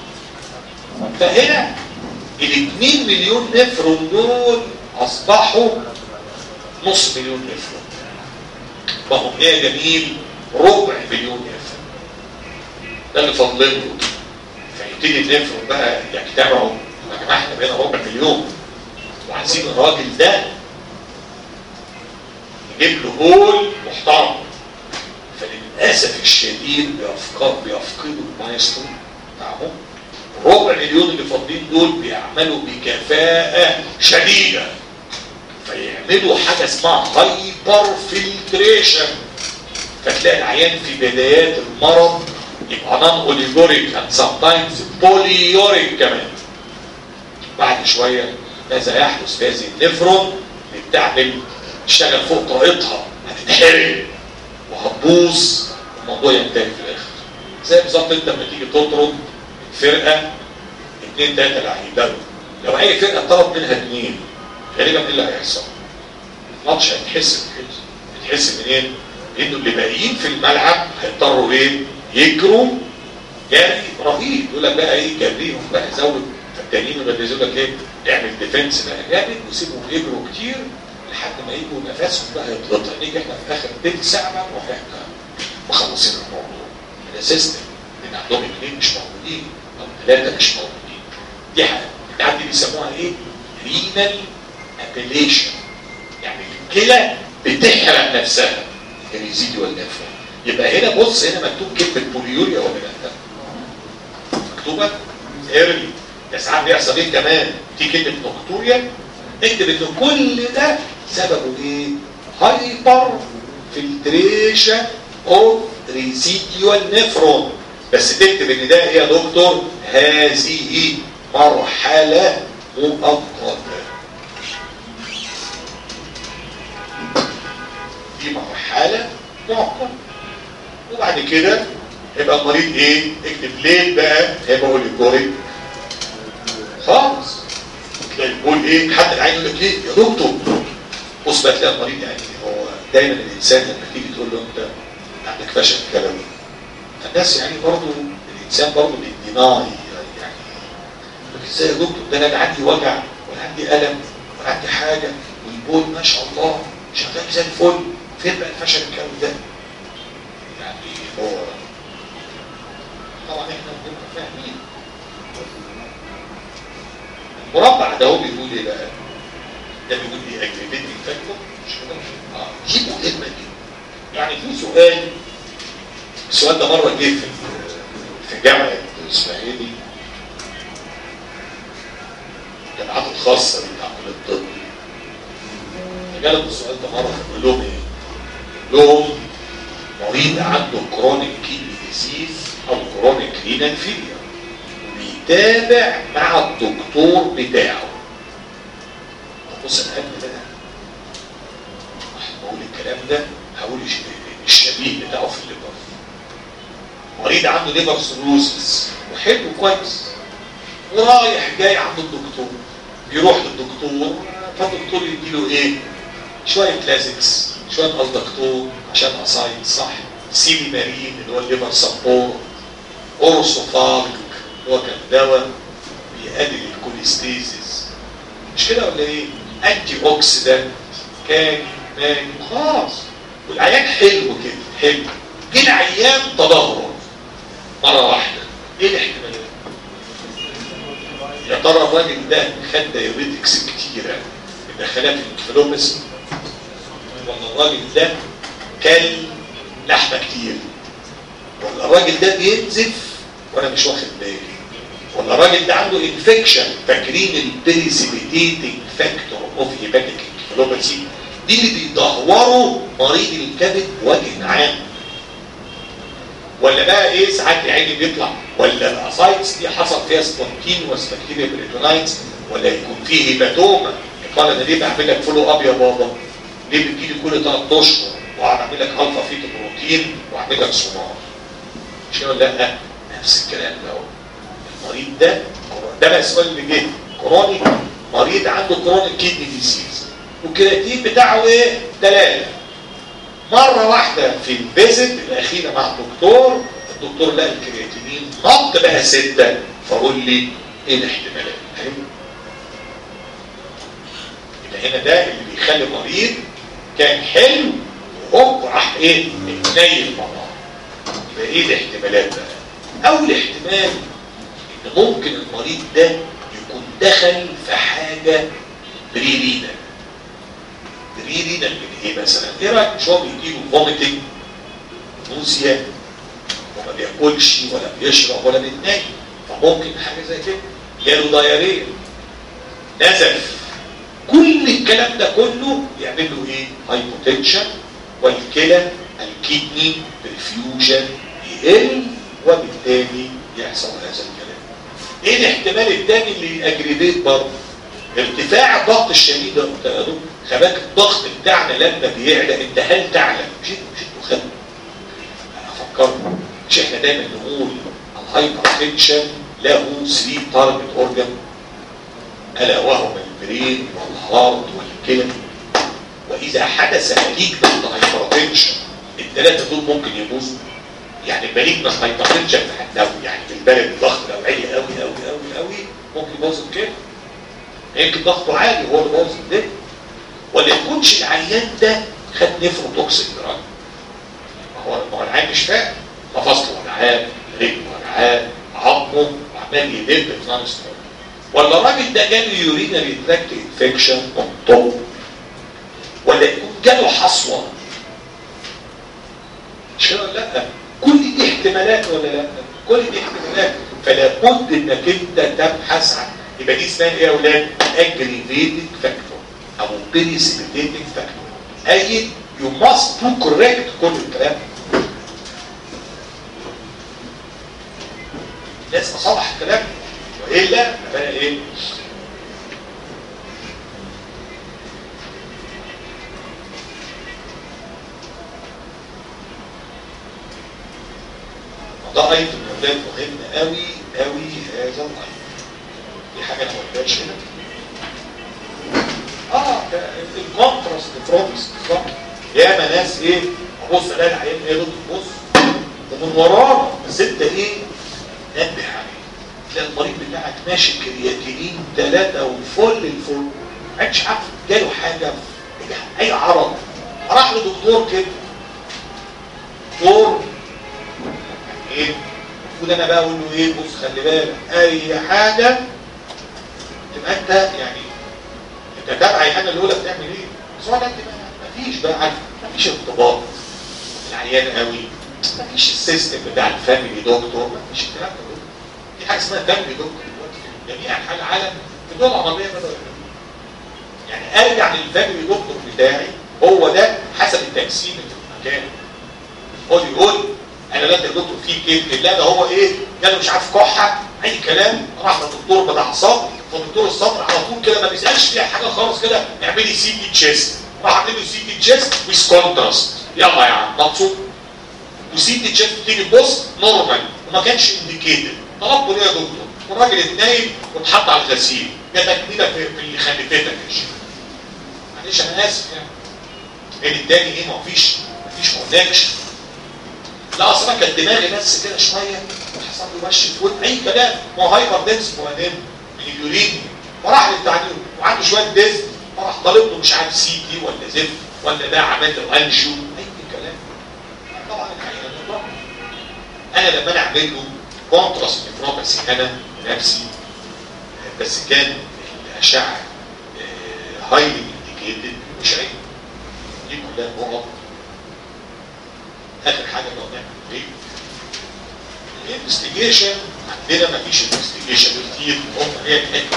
فهنا ال 2 مليون نفرون دول اصبحوا نص مليون نفرون فهم ايه جميل ربع مليون نفرون ده اللي فاضل له فيبتدي النفرون بقى يجتمعوا يا جماعه احنا بقينا ربع مليون وعايزين الراجل ده نجيب له هول محترم فللاسف الشديد بيفقد بيفقدوا المايسترو بتاعهم ربع مليون اللي فاضلين دول بيعملوا بكفاءة شديدة فيعملوا حاجة اسمها هايبر فلتريشن فتلاقي العيان في بدايات المرض يبقى نون اوليجوريك اند سام تايمز بوليوريك كمان بعد شوية ماذا يحدث في هذه النفرون اللي بتعمل تشتغل فوق طاقتها هتتحرق وهتبوظ الموضوع ينتهي في الاخر زي بالظبط انت لما تيجي تطرد فرقه اثنين ثلاثه لعيبه لو اي فرقه طلب منها اثنين غالبا ايه اللي هيحصل؟ الماتش هيتحسب كده هيتحسب منين؟ لانه اللي باقيين في الملعب هيضطروا ايه؟ يجروا جري رهيب يقول لك بقى ايه جريهم بقى زود فالتانيين يغلزوا لك ايه؟ اعمل ديفنس بقى جامد وسيبهم يجروا كتير لحد ما يجوا نفسهم بقى يتقطع نيجي احنا في اخر تلت ساعه بقى نروح احنا مخلصين الموضوع ده سيستم ان عندهم اثنين مش موجودين او ثلاثه مش موجودين دي حاجه الحاجات دي بيسموها ايه؟ رينال ابيليشن يعني الكلى بتحرق نفسها الريزيديوال نفسها يبقى هنا بص هنا مكتوب كلمه بوليوريا ولا لا؟ مكتوبه ايرلي ده ساعات بيحصل ايه كمان؟ في كلمه نكتوريا اكتب ان كل ده سببه ايه؟ هايبر فلتريشن اوف ريزيديوال نفرون بس تكتب ان ده ايه يا دكتور؟ هذه مرحله مؤقته دي مرحله مؤقته وبعد كده يبقى المريض ايه؟ اكتب ليه بقى هيبقى اوليجوريك خالص تلاقي البول ايه حتى العين يقول لك ايه يا دكتور بص بقى تلاقي المريض يعني هو دايما الانسان لما تيجي تقول له انت عندك فشل كلوي فالناس يعني برضه الانسان برضه بيديناي يعني ازاي يا دكتور ده انا عندي وجع ولا عندي الم ولا عندي حاجه والبول ما شاء الله شغال زي الفل فين بقى الفشل الكلوي ده؟ يعني هو طبعا احنا بنبقى فاهمين المربع ده هو بيقول ايه بقى؟ ده بيقول ايه اجريفيتنج فاكتور مش كده؟ اه دي مهمه دي يعني في سؤال السؤال ده مره جه في في جامعه الاسماعيلي الجامعات الخاصه دي بتاع كليه الطب جالهم السؤال ده مره بيقول لهم ايه؟ لهم مريض عنده كرونيك كيدني ديزيز او كرونيك رينال فيلير بيتابع مع الدكتور بتاعه بص انا قبل ده بقول الكلام ده هقول الشبيه بتاعه في الليفر مريض عنده ليفر سيروسس وحلو كويس ورايح جاي عند الدكتور يروح للدكتور فالدكتور يديله ايه؟ شويه كلاسيكس شويه الدكتور عشان اسايد صح سيلي مارين اللي هو الليفر سبورت اورسوفالك اللي هو كان دواء بيقلل الكوليستيزيس مش كده ولا ايه؟ انتي اوكسيدانت كان مان خلاص والعيان حلو كده حلو جه العيان تدهور مره واحده ايه الاحتمالات؟ يا ترى الراجل ده خد دايوريتكس كتيره مدخلات الانفلومس ولا الراجل ده كل لحمه كتير ولا الراجل ده بينزف وانا مش واخد بالي ولا الراجل ده عنده انفكشن فاكرين البريسيبيتيتنج فاكتور اوف هيباتيك انفلوباسي دي اللي بيدهوروا مريض الكبد بوجه عام ولا بقى ايه ساعات العين بيطلع ولا الاسايتس دي حصل فيها سبونتينوس بكتيريا بريتونايتس ولا يكون فيه هيباتوما قال انا ليه بعمل لك فولو اب يا بابا؟ ليه بتجيلي كل ثلاث اشهر وقعد اعمل لك الفا فيتو بروتين واعمل لك سونار مش كده ولا لا؟ نفس الكلام ده المريض ده ده بقى السؤال اللي جه كرونيك مريض عنده كرونيك كيدني ديزيز والكرياتين بتاعه ايه؟ ثلاثه مرة واحدة في الفيزيت الأخيرة مع الدكتور الدكتور لقى الكرياتينين نط بقى ستة فقول لي ايه الاحتمالات؟ فاهم؟ يبقى هنا ده اللي بيخلي المريض كان حلو هوب راح ايه؟ نايم مرة يبقى ايه الاحتمالات بقى؟ أول احتمال إن ممكن المريض ده يكون دخل في حاجة بريرينا بريرينا من ايه مثلا؟ ايه رايك مش هو بيجيله فوميتنج نوزيا وما بياكلش ولا بيشرب ولا بيتنام ممكن حاجه زي كده جاله دايريه نزف كل الكلام ده كله يعمل له ايه هايبوتنشن والكلى الكدني برفيوجن يقل وبالتالي يحصل هذا الكلام ايه الاحتمال الثاني اللي يأجريبيت برضه ارتفاع الضغط الشديد يا دكتور خباك الضغط بتاعنا لما بيعلى انت هل تعلم مش مش تخيل افكركم مش احنا دايما نقول الهايبر تنشن له 3 تارجت اورجان الا وهما البرين والهارت والكلى واذا حدث مالجنت هايبرتنشن الثلاثه دول ممكن يبوظوا يعني المالجنت هايبرتنشن في حد يعني في البلد الضغط لو عالي قوي قوي قوي قوي ممكن يبوظ الكلى يمكن ضغطه عالي هو اللي بوظ الدنيا ولا يكونش العيان ده خد نيفروتوكسيك دراج ما هو ما هو العيان مش فاهم مفاصله وجعان رجله وجعان عظمه وعمال يدب في نون ستوب ولا الراجل ده جاله يورينري تراكت انفكشن اون توب ولا يكون جاله حصوه مش كده ولا لا كل دي احتمالات ولا لا كل دي احتمالات فلا بد انك انت تبحث عن يبقى دي اسمها ايه يا اولاد اجريفيتد فاكتور او بريسيبيتيتنج فاكتور اي يو ماست تو كوريكت كل الكلام لازم اصلح الكلام والا بقى ايه ده ايتم اولاد مهم قوي قوي هذا الايتم دي حاجه انا ما قلتهاش هنا اه الكونتراست بروبس بالظبط ياما ناس ايه ابص الاقي العيان ايه ضد بص ومن ورانا بس انت ايه نبه عليه تلاقي المريض بتاعك ماشي كرياتينين ثلاثه وفل الفل ما عادش عارف جاله حاجه اي عرض راح لدكتور كده دكتور ايه المفروض انا بقى اقول له ايه بص خلي بالك اي حاجه تبقى انت يعني انت تابع اي حاجه الاولى بتعمل ايه بس هو ده انت ما فيش بقى عارف ما فيش ارتباط العيان قوي ما فيش السيستم بتاع الفاميلي دكتور ما فيش الكلام ده في حاجه اسمها فاميلي دكتور دلوقتي في جميع انحاء العالم في الدول العربيه بدأوا يعني ارجع للفاميلي دكتور بتاعي هو ده حسب التقسيم اللي في المكان هو يقول انا لا دكتور فيه كده لا ده هو ايه جاله مش عارف كحه اي كلام راح للدكتور بتاع صدر فالدكتور الصدر على طول كده ما بيسالش فيها حاجه خالص كده اعمل لي سي تي تشيست راح اعمل له سي تي تشيست ويز كونتراست يلا يا عم مبسوط وسي تي تشيست تيجي تبص نورمال وما كانش انديكيتد طلبته ليه يا دكتور والراجل اتنايم واتحط على الغسيل جاتك تكميله في, في اللي خلفتك يا شيخ معلش انا اسف يعني لان التاني ايه ما فيش ما فيش كونكشن لا اصلا كانت دماغي بس كده شويه وحصل لي وش فوت اي كلام ما هو هايبر دنس مهنم من اليورين وراح للتعليم وعنده شويه ديز فراح طالب له مش عارف سي تي ولا زفت ولا ده عملت الانجيو اي كلام طبعا الحقيقه انا لما انا اعمل له كونتراست نفروباسي انا بنفسي بس كان الاشعه هايلي انديكيتد مش عيب دي كلها نقط اخر حاجه لو نعمل ايه الانفستيجيشن عندنا ما فيش انفستيجيشن كتير هم هي الحته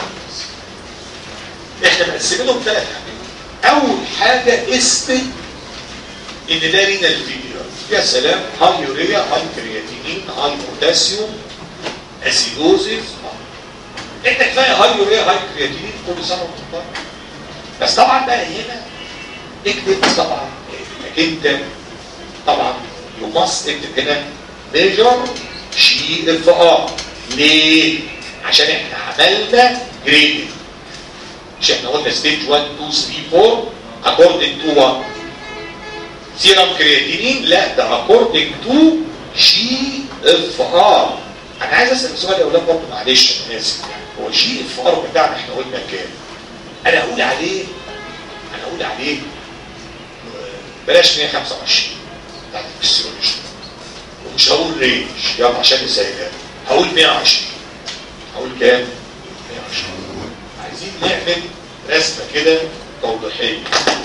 احنا مقسمينهم ثلاث حاجات اول حاجه اثبت ان ده رينال فيديو يا سلام هاي يوريا هاي كرياتينين هاي بوتاسيوم اسيدوزيس انت كفايه هاي يوريا هاي كرياتينين كل سنه وانت طيب بس طبعا بقى هنا اكتب طبعا انك انت طبعا يو ماست اكتب هنا ميجر شي اف ار ليه؟ عشان احنا عملنا جريدنج مش احنا قلنا ستيج 1 2 3 4 according to what؟ سيرم كرياتينين لا ده according to جي اف ار انا عايز اسال سؤال يا اولاد برضه معلش انا اسف هو جي اف ار بتاعنا احنا قلنا كام؟ انا اقول عليه انا اقول عليه بلاش 125 بتاعت الفسيولوجي ومش هقول رينج يلا عشان نسهلها هقول 120 هقول كام؟ 120 عايزين نعمل رسمه كده توضيحيه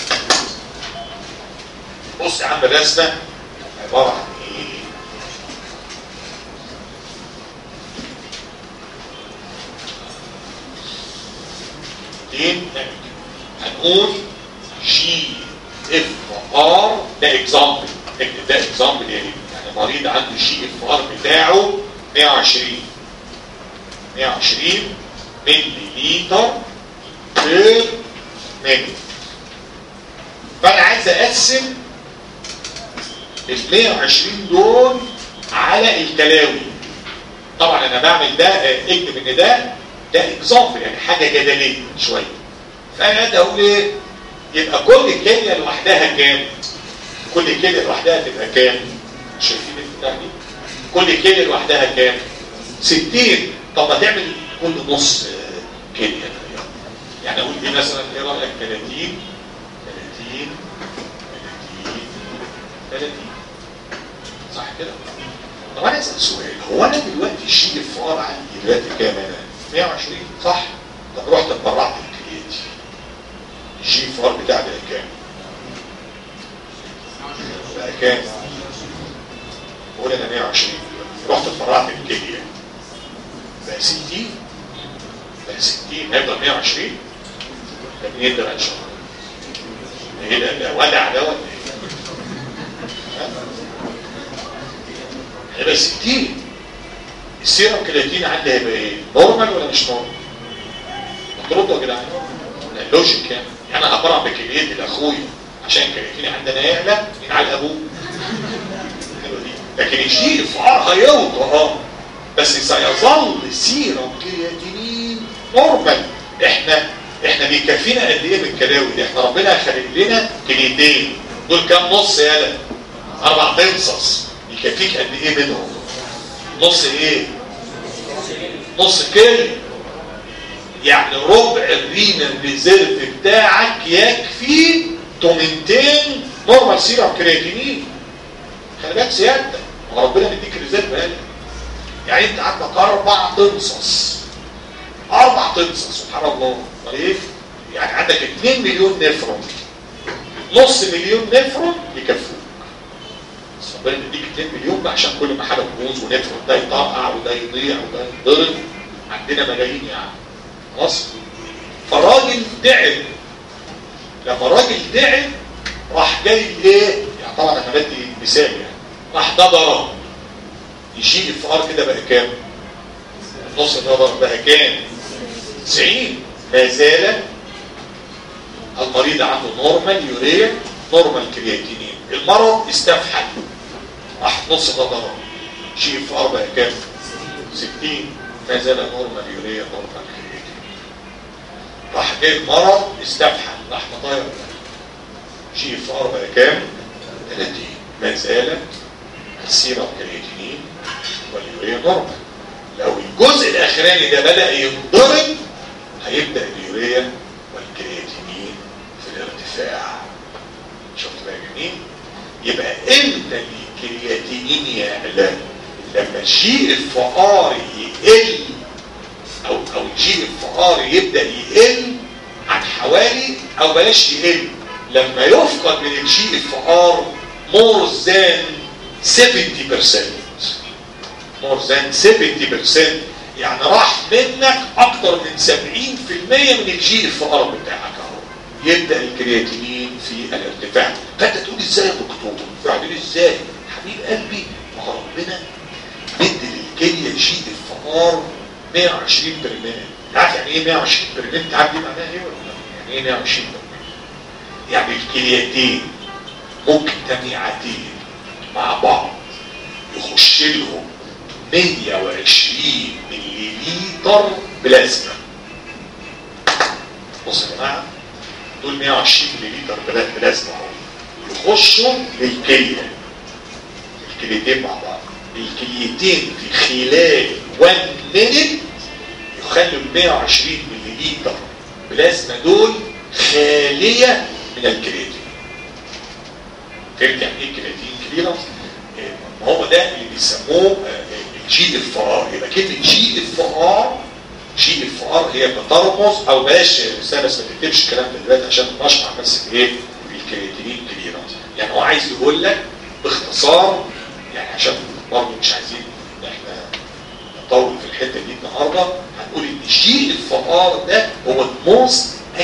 بص يا عم الرسمه عباره عن ايه؟ بعدين نعمل كده هنقول جي اف ار ده اكزامبل اكتب ده اكزامبل يعني يعني مريض عنده جي اف ار بتاعه 120 120 ملي لتر بير مينيت فانا عايز اقسم ال 120 دول على الكلاوي طبعا انا بعمل ده آه، اكتب ان ده ده اكزامبل يعني حاجه جدليه شويه فانا قاعد اقول ايه يبقى كل كليه لوحدها كام كل كليه لوحدها تبقى كام شايفين البتاع دي كل كليه لوحدها كام 60 طب ما تعمل كل نص آه، كليه يعني اقول ايه مثلا ايه رايك 30 30 30 30 صح كده طب انا اسال سؤال هو انا دلوقتي الشيء الفقار عندي دلوقتي كام انا 120 صح طب رحت اتبرعت بكليتي الشيء الفقار بتاعي بقى كام بقى كام قول انا 120 رحت اتبرعت بكليه بقى 60 بقى 60 هيفضل 120 طب مين يقدر ان شاء الله ايه ده ده ودع ده ولا ايه ها؟ هيبقى 60 السيرم كرياتين عندي هيبقى ايه نورمال ولا مش نورمال تردوا يا جدعان لا لوجيك يعني يعني انا هبرع بكليتي لاخويا عشان كرياتيني عندنا يعلى مين على ابوه حلوة دي. لكن الجي اف ار هيوطى اه بس سيظل سيرم كرياتينين نورمال احنا احنا بيكفينا قد ايه من الكلاوي دي احنا ربنا خلق لنا كليتين دول كام نص يالا اربع تنصص يكفيك قد ايه منهم نص ايه نص كيلو يعني ربع الرينال ريزيرف بتاعك يكفي تومنتين نورمال سيرم كرياتينين خلي بالك سيادتك هو ربنا مديك ريزيرف قال يعني انت عندك اربع تنصص اربع تنصص سبحان الله امال ايه يعني عندك 2 مليون نفرون نص مليون نفرون يكفوك بس ربنا مديك 2 مليون بقى عشان كل ما حاجه تبوظ ونفرون ده يطرقع وده يضيع وده يتضرب عندنا ملايين يعني خلاص فالراجل تعب لما الراجل تعب راح جاي ايه يعني طبعا انا بدي مثال يعني راح ده ضرب يشيل الفقار كده بقى كام النص ده ضرب بقى كام 90 ما زال المريض عنده نورمال يوريا نورمال كرياتينين المرض استفحل راح نص ده ضرب شيء الفقار بقى كام 60 ما زال نورمال يوريا نورمال كرياتينين راح جاي المرض استفحل راح مطاير شيء الفقار بقى كام 30 ما زال السيرم كرياتينين واليوريا نورمال لو الجزء الاخراني ده بدأ ينضرب هيبدأ اليوريا والكرياتينين في الارتفاع شفت بقى جميل يبقى امتى الكرياتينين يعلى لما الجي اف ار يقل او او الجي اف ار يبدا يقل عن حوالي او بلاش يقل لما يفقد من الجي اف ار مور ذان 70% مور ذان 70% يعني راح منك اكتر من 70% من الجي اف ار بتاعك اهو يبدا الكرياتينين في الارتفاع فانت تقول ازاي يا دكتور بعدين ازاي حبيب قلبي ما هو ربنا مد للكليه جي اف ار 120 برميل عارف يعني ايه 120 برميل انت عارف دي معناها ايه ولا لا؟ يعني ايه 120 برميل يعني الكليتين مجتمعتين مع بعض يخش لهم 120 ملي لتر بلازما بص يا جماعه دول 120 ملي لتر بلازما اهو يخشوا للكليه الكليتين مع بعض الكليتين في خلال 1 مينيت يخلوا ال 120 ملي لتر بلازما دول خاليه من الكرياتين فهمت يعني ايه كرياتين كليرنس ما هو ده اللي بيسموه الجي اف ار يبقى كلمه جي اف ار جي اف ار هي بترمز او بلاش رساله بس ما تكتبش الكلام ده دلوقتي عشان نشرح بس ايه الكرياتين كليرنس يعني هو عايز يقول لك باختصار يعني عشان برضه مش عايزين ان احنا نطول في الحته دي النهارده هنقول ان الجي اف ار ده هو الموست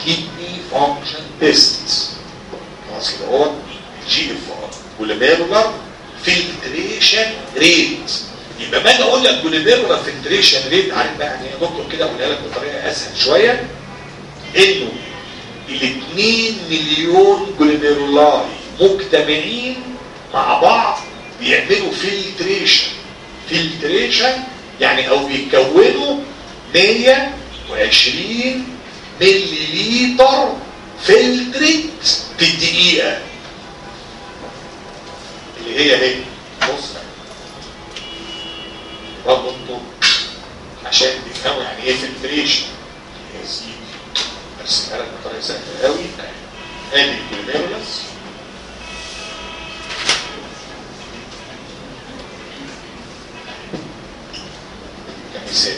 كيدني فانكشن تيست خلاص كده هو الجي اف ار جلوميرولار فلتريشن ريت يبقى ما اجي اقول لك جلوميرولار فلتريشن ريت عارف بقى يعني يا دكتور كده اقولها لك بطريقه اسهل شويه انه ال 2 مليون جلوميرولاي مجتمعين مع بعض بيعملوا فلتريشن فلتريشن يعني او بيكونوا 120 ملي لتر فلترت في الدقيقة اللي هي ايه بص برضه انتوا عشان تفهموا يعني ايه فلتريشن يا سيدي ارسمها لك بطريقه سهله قوي ادي الجلوميرولس كمثال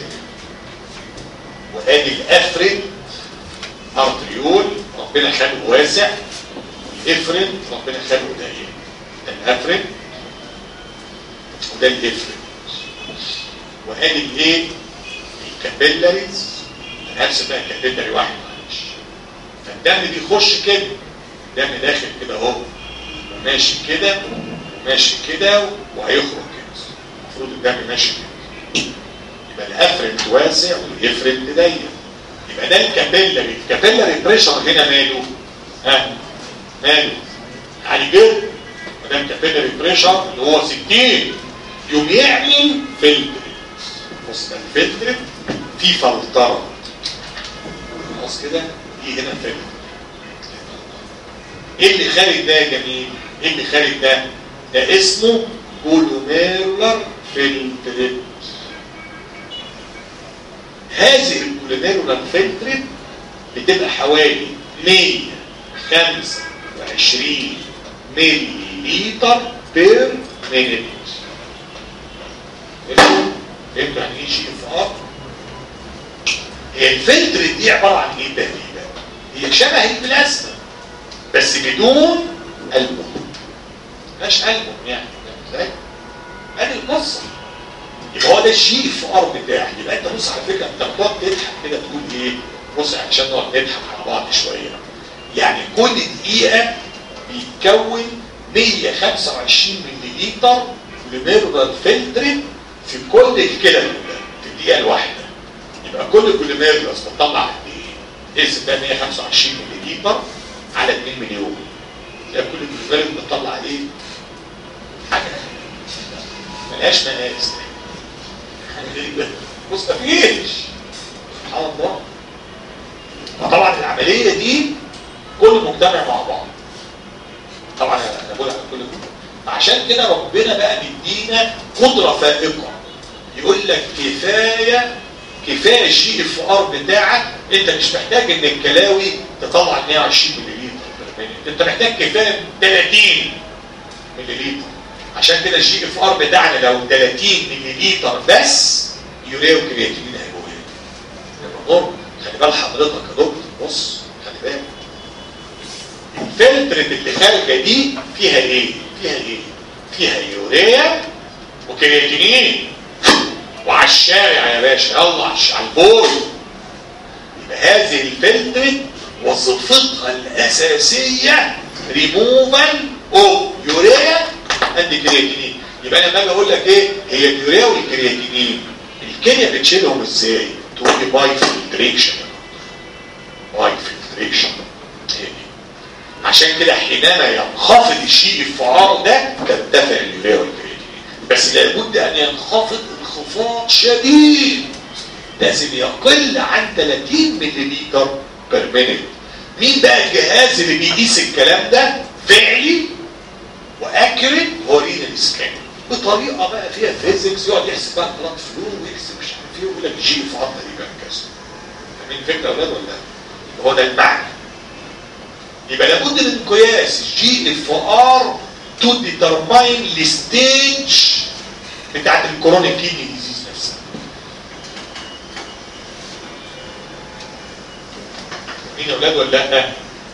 وادي الافرد ارتريول ربنا خلقه واسع الافرد ربنا خلقه ضيق ده الافرد وده الافرد وادي الايه الكابيلاريز انا هرسم بقى كابيلاري واحد معلش فالدم بيخش كده الدم داخل كده اهو وماشي كده وماشي كده وهيخرج كده المفروض الدم ماشي كده يبقى الافرنت واسع والافرنت ضيق يبقى ده الكابيلاري الكابيلاري بريشر هنا ماله ها ماله عالي جدا وده الكابيلاري بريشر اللي هو 60 يوم يعمل فلتر بص ده الفلتر فيه فلتره خلاص كده دي هنا فلتر ايه اللي خارج ده يا جميل ايه اللي خارج ده ده اسمه كولوميرولار فلتر هذه الكولوميرولار فلتر بتبقى حوالي 125 ملي لتر بير مينيت فهمتوا يعني ايه جي اف ار هي الفلتر دي عباره عن ايه تقريبا هي شبه البلازما بس بدون ألبوم مش ألبوم يعني ازاي ادي القصه يبقى هو ده الجي اف ار بتاعك يبقى انت بص على فكره انت بتقعد تضحك كده تقول ايه بص عشان نقعد نضحك على بعض شويه يعني كل دقيقه بيتكون 125 ملي لتر جلوميرولار فلتر في كل الكلى في الدقيقه الواحده يبقى كل جلوميرولار بتطلع قد ايه؟ اقسم ده 125 ملي لتر على 2 مليون تلاقي كل جلوميرولار بتطلع ايه؟ حاجه ملهاش مقاس حاجه غريبه بص مفيش سبحان الله فطبعا العمليه دي كل مجتمع مع بعض طبعا انا بقول على كل عشان كده ربنا بقى مدينا قدره فائقه يقول لك كفايه كفايه الجي اف ار بتاعك انت مش محتاج ان الكلاوي تطلع 120 مللي انت محتاج كفايه 30 مللي عشان كده الجي اف ار بتاعنا لو 30 مللي بس يوريا وكرياتينين هيبقوا هنا يبقى خلي بال حضرتك يا دكتور بص خلي بالك الفلترة اللي خارجة دي فيها ايه؟ فيها ايه؟ فيها يوريا وكرياتينين وعلى الشارع يا باشا يلا على البول يبقى هذه الفلترة وظيفتها الأساسية ريموفال او يوريا اند كرياتينين يبقى انا لما اجي اقول لك ايه هي اليوريا والكرياتينين الكليه بتشيلهم ازاي؟ تقول لي باي فلتريشن باي فلتريشن عشان كده حينما ينخفض الشيء الفعار ده ترتفع اليوريا والكرياتينين بس لابد ان ينخفض انخفاض شديد لازم يقل عن 30 مللي بير مينيت مين بقى الجهاز اللي بيقيس الكلام ده فعلي واكرت هو رينال سكان بطريقه بقى فيها فيزيكس يقعد يحسب بقى بلاد فلو ويحسب مش عارف ايه ويقول لك جي في عظمه دي بقى كذا فاهمين الفكره يا اولاد ولا هو ده المعنى يبقى لابد من قياس الجي اف ار تو ديترماين الستيج بتاعت الكورونيك كيدني ديزيز نفسها مين يا اولاد ولا لا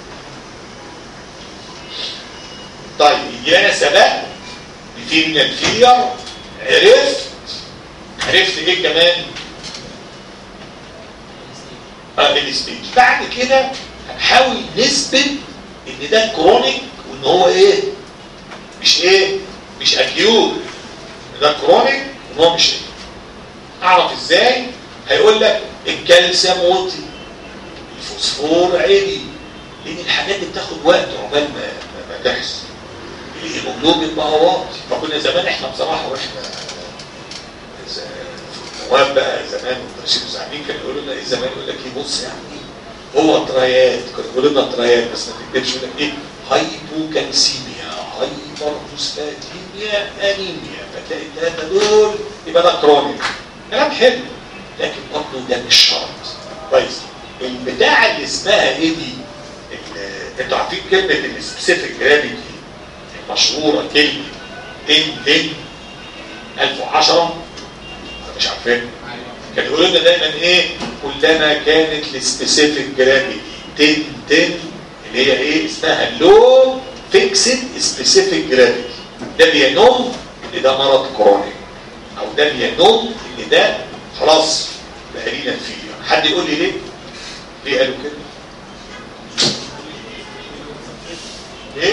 طيب يبقى انا سبقت في من الفيلير عرفت عرفت ايه كمان اه الستيج بعد كده هنحاول نثبت ان ده كرونيك وان هو ايه مش ايه مش اكيوت ان ده كرونيك وان هو مش ايه اعرف ازاي هيقول لك الكالسيوم وطي الفوسفور عالي لان الحاجات دي بتاخد وقت عقبال ما ما- ما تحصل الهيموجلوبين بقى واطي فكنا زمان احنا بصراحه واحنا ز- نواب بقى زمان والمدرسين المساعدين كانوا يقولوا لنا ايه زمان يقول لك ايه بص يعني هو ترايات كانوا يقولوا لنا ترايات بس ما تكتبش يقول لك ايه هايبوكالسيميا هايبرفوسفاتيميا انيميا فتلاقي الثلاثه دول يبقى ده كرونيك كلام حلو لكن برضه ده مش شرط كويس البتاعه اللي اسمها ايه دي ال- انتوا عارفين كلمه السبيسيفيك جرافيتي المشهوره كلمه ان ان 1010 ولا مش عارفين كان يقولوا لنا دايما ايه كلما كانت السبيسيفيك جرافيتي 10 10 اللي هي ايه اسمها لو فيكسد سبيسيفيك جرافيتي ده بينم ان ده مرض كرونيك او ده بينم ان ده خلاص بقى لينا فيه حد يقول لي ليه؟ ليه قالوا كده؟ ايه؟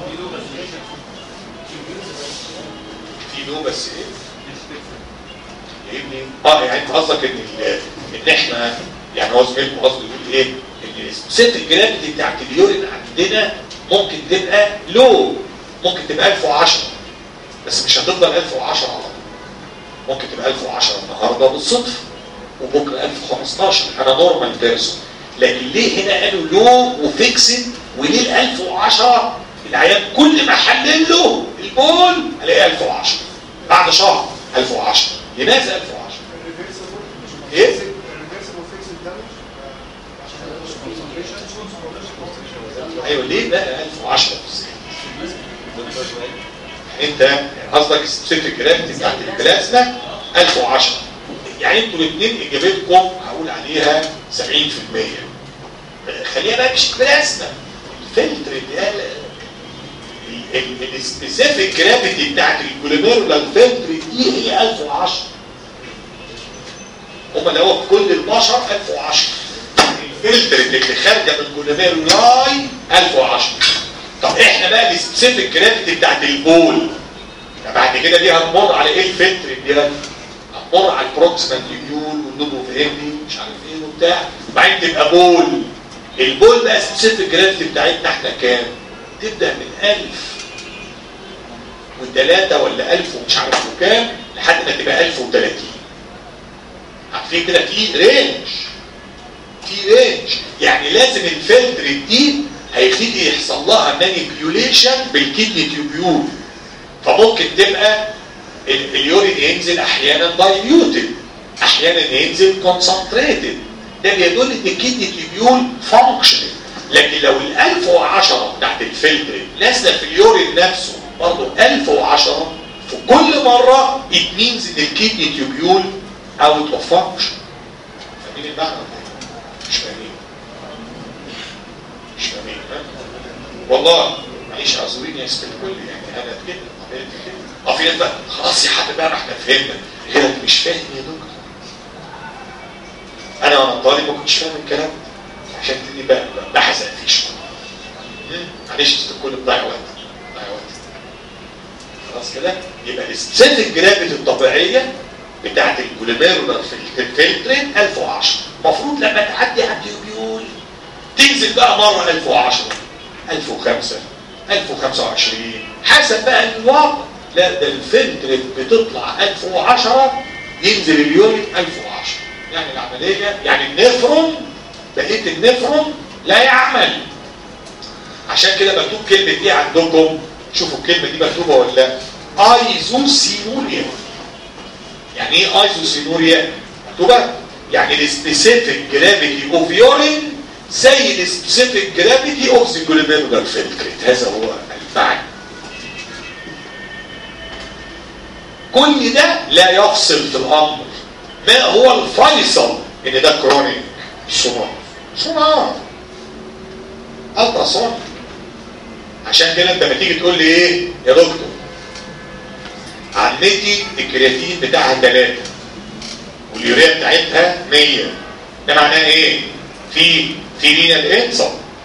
في نو بس ايه؟ ايه منين؟ اه يعني انت قصدك ان ال- ان احنا يعني هو زميلكم قصده يقول ايه؟ ان ست الجرافيتي بتاعت اليورين عندنا ممكن تبقى لو ممكن تبقى 1010 بس مش هتفضل 1010 على طول ممكن تبقى 1010 النهارده بالصدفه وبكره 1015 انا نورمال بيرسون لكن ليه هنا قالوا لو وفيكسد وليه ال 1010 العيان كل ما حلل له البول الاقي 1010 بعد شهر 1010 لماذا 1010 ايه ايوه ليه بقى 1010 انت خلاص لك سبيسيفيك جرافيتي بتاعت البلازما 1010 يعني انتوا الاثنين اجابتكم هقول عليها 70% خليها بقى مش البلازما الفلتر اللي السبيسيفيك جرافيتي بتاعت الجلوميرولار فلتر دي هي 1010 هم اللي هو في كل البشر 1010 الفلتر اللي خارجه من الجلوميرولاي 1010 طب احنا بقى السبيسيفيك جرافيتي بتاعت البول بعد كده دي هنمر على ايه الفلتر دي هنمر على البروكسيمال ليبيول والنوبو فهمني مش عارف ايه وبتاع وبعدين تبقى بول البول بقى السبيسيفيك جرافيتي بتاعتنا احنا كام؟ تبدا من 1000 وثلاثة ولا 1000 ومش عارف وكام لحد ما تبقى 1030 عارفين كده في رينج في رينج يعني لازم الفلتر دي هيبتدي يحصل لها مانيبيوليشن بالكدني تيوبيول فممكن تبقى ال- اليورين ينزل احيانا دايليوتد احيانا ينزل كونسنتريتد ده بيدل ان الكدني تيوبيول فانكشنال لكن لو ال 1010 بتاعت الفلتر نازله في اليورين نفسه برضه 1010 في كل مره it means ان الكدني تيوبيول اوت اوف فانكشن فاهمين المعنى ولا إيه؟ مش فاهمين مش فاهمين ها؟ والله معلش اعذريني يا ست الكل يعني انا كده طبيعتي كده اه في ناس بقى خلاص يا حبيبي بقى ما احنا فهمنا غيرك مش فاهم يا دكتور انا وانا طالب ما كنتش فاهم الكلام ده عشان كده بقى بقى بحزق فيه شويه مم. معلش يا ست الكل بضيع وقت بضيع وقت خلاص كده يبقى السبيسيفيك جرافيتي الطبيعيه بتاعت الجلوميرولار فلترين 1010 المفروض لما تعدي على التيوبيول تنزل بقى مره 1010 1005 1025 حسب بقى الواقع لا ده الفلتر بتطلع 1010 ينزل اليورين 1010 يعني العمليه يعني النفرون بقيه النفرون لا يعمل عشان كده مكتوب كلمه ايه عندكم شوفوا الكلمه دي مكتوبه ولا لا ايزوسينوريا يعني ايه ايزوسينوريا مكتوبه يعني السبيسيفيك جرافيتي اوف يورين زي السبيسيفيك جرافيتي اوف ذا جلوميرولار فلتريت هذا هو المعنى كل ده لا يفصل في الامر ما هو الفيصل ان ده كرونيك سونار سونار الترا سونار عشان كده انت لما تيجي تقول لي ايه يا دكتور عمتي الكرياتين بتاعها 3 واليوريا بتاعتها 100 ده معناه ايه في في رينال انسل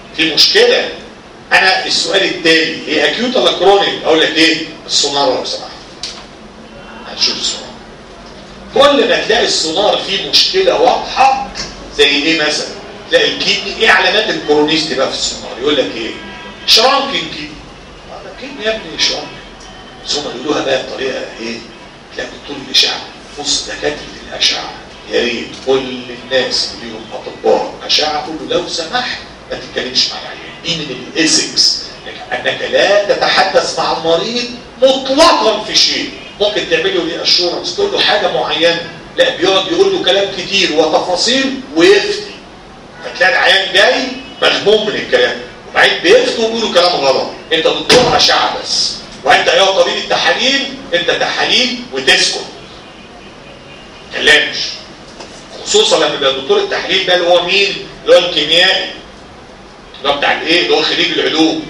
في مشكله انا السؤال التالي هي اكيوت ولا كرونيك اقول لك ايه السونار لو سمحت هنشوف السونار كل ما تلاقي السونار فيه مشكله واضحه زي ايه مثلا تلاقي الكيدني ايه علامات الكرونيستي بقى في السونار يقول لك ايه شرانكن كيدني هذا كيدني يا ابني شرانك بس هم يقولوها بقى بطريقه ايه تلاقي دكتور الاشعه بص دكاتره الاشعه يا ريت كل الناس اللي ليهم اطباء اشعه قول له لو سمحت ما تتكلمش مع العيان دي من الاسكس انك لا تتحدث مع المريض مطلقا في شيء ممكن تعمل له ليه اشورنس تقول له حاجه معينه لا بيقعد يقول له كلام كتير وتفاصيل ويفتي فتلاقي العيان جاي مغموم من الكلام وبعدين بيفتي وبيقول له كلام غلط انت دكتور اشعه بس وانت يا طبيب التحاليل انت تحاليل وتسكت تكلمش خصوصا لما يبقى دكتور التحليل ده اللي هو مين اللي هو الكيميائي اللي هو بتاع الايه اللي هو خريج العلوم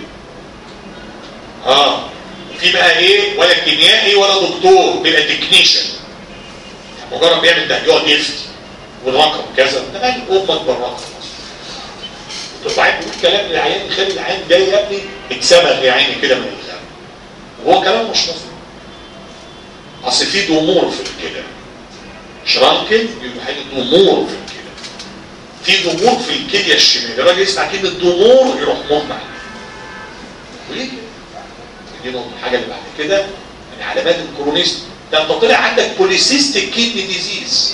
اه في بقى ايه ولا كيميائي ولا دكتور بيبقى تكنيشن مجرد بيعمل ده يقعد يفتي والرقم كذا ده مال امك بالرقم تطلع تقول كلام للعيان يخلي العيان جاي يا ابني اتسمغ يا عيني كده من الغم وهو كلام مش مظبوط اصل في ضمور في الكلى شرانكن بيبقى حاجه ضمور في الكلى في ضمور في الكليه الشمال الراجل يسمع كلمه ضمور يروح مغمى وليه كده؟ دي نقطه الحاجه اللي بعد كده من علامات الكرونيست ده انت طلع عندك بوليسيستيك كيدني ديزيز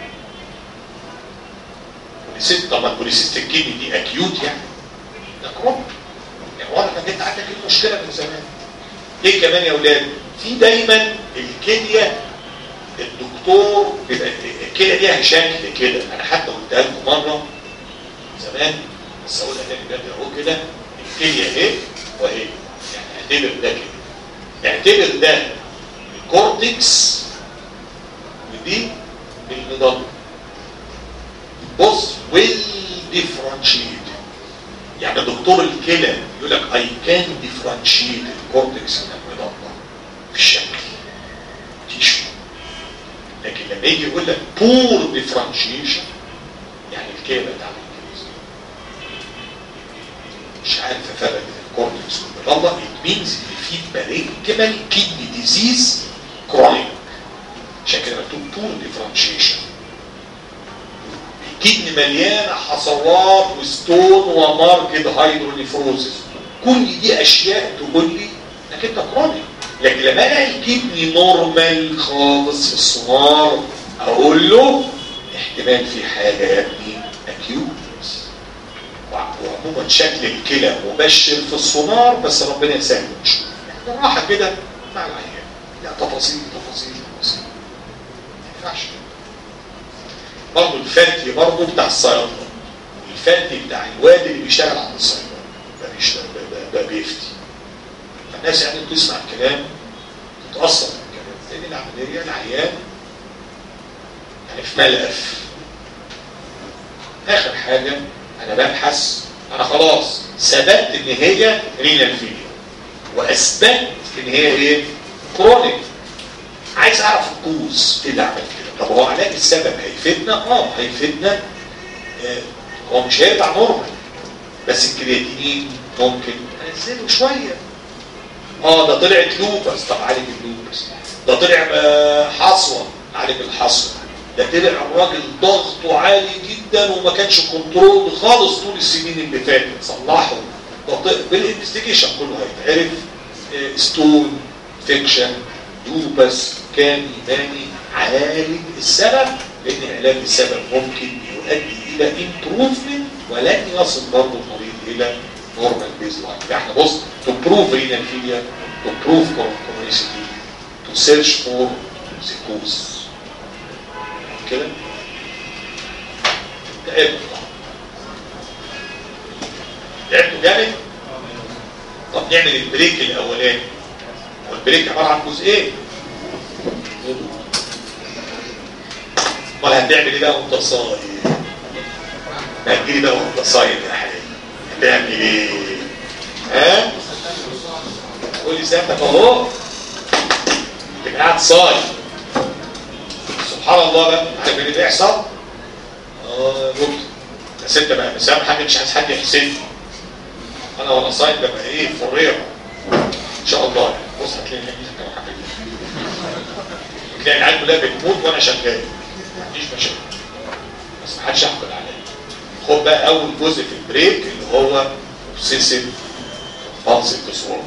بوليسيست طبعا بوليسيستيك كيدني دي اكيوت يعني ده كرونيك يعني واضح انك انت عندك المشكله من زمان ايه كمان يا اولاد في دايما الكليه الدكتور بيبقى الكليه ليها شكل كده انا حتى قلتها لكم مره زمان بس اقولها تاني بجد اهو كده الكليه اهي واهي يعني اعتبر ده كده اعتبر ده الكورتكس ودي المضاد بص ويل ديفرنشيت يعني دكتور الكلى يقول لك اي كان ديفرنشيت الكورتكس من المضاد في الشكل تيشو لكن لما يجي يقول لك بور ديفرنشيشن يعني الكلى بتاع الانجليزي مش عارف افرق بين الكورتكس والمضاد ات مينز ان في بارينكمال كيدني ديزيز كرونيك عشان كده مكتوب بور ديفرنشيشن الكدن مليانه حصوات وستون وماركد هيدرونيفروزس كل دي اشياء تقول لي انك انت كرونيك لكن لما الاقي الكدني نورمال خالص في السونار اقول له احتمال في حاجه يا ابني اكيوت وعموما شكل الكلى مبشر في السونار بس ربنا يسهل نشوف يعني راحه كده مع العيان لا تفاصيل تفاصيل تفاصيل ما ينفعش برضه الفاتي برضه بتاع الصيادله الفاتي بتاع الواد اللي بيشتغل عند الصيادله ده بيشتغل ده, ده بيفتي فالناس يعني بتسمع الكلام تتاثر بالكلام لان العمليه العيان يعني في ملف اخر حاجه انا ببحث انا خلاص ثبت ان هي رينال فيلير واثبت ان هي ايه كرونيك عايز اعرف الكوز ايه اللي عمل كده طب هو علاج السبب هيفيدنا اه هيفيدنا آه هو مش هيرجع نورمال بس الكرياتينين ممكن انزله شويه اه ده طلعت لوبس طب عالج اللوبس ده طلع آه حصوه عالج الحصوه ده طلع الراجل ضغطه عالي جدا وما كانش كنترول خالص طول السنين اللي فاتت صلحه بالانفستيجيشن كله هيتعرف آه ستون فيكشن لوبس كان يباني عالج السبب لان علاج السبب ممكن يؤدي الى امبروفمنت ولن يصل برضه المريض الى نورمال بيز لاين احنا بص تو بروف رينال فيلير تو بروف كورونيسيتي تو سيرش فور سيكوز كده تعبوا تعبتوا جامد طب نعمل البريك الاولاني والبريك عباره عن جزئين امال هتعمل ايه بقى وانت صايم هتجيلي بقى وانت صايم يا حبيبي هتعمل ايه ها قول لي سيادتك اهو تبقى قاعد صايم سبحان الله بقى عارف اللي بيحصل اه نقطه بس انت بقى مسامحك مش عايز حد يحسدني انا وانا صايم ببقى ايه فورير ان شاء الله يعني بص هتلاقي نفسك كده حبيبي تلاقي العيال كلها بتموت وانا شغال ما عنديش مشاكل بس ما حدش يحقد عليا خد بقى اول جزء في البريك اللي هو اوبسيسيف كومبالسيف ديسوردر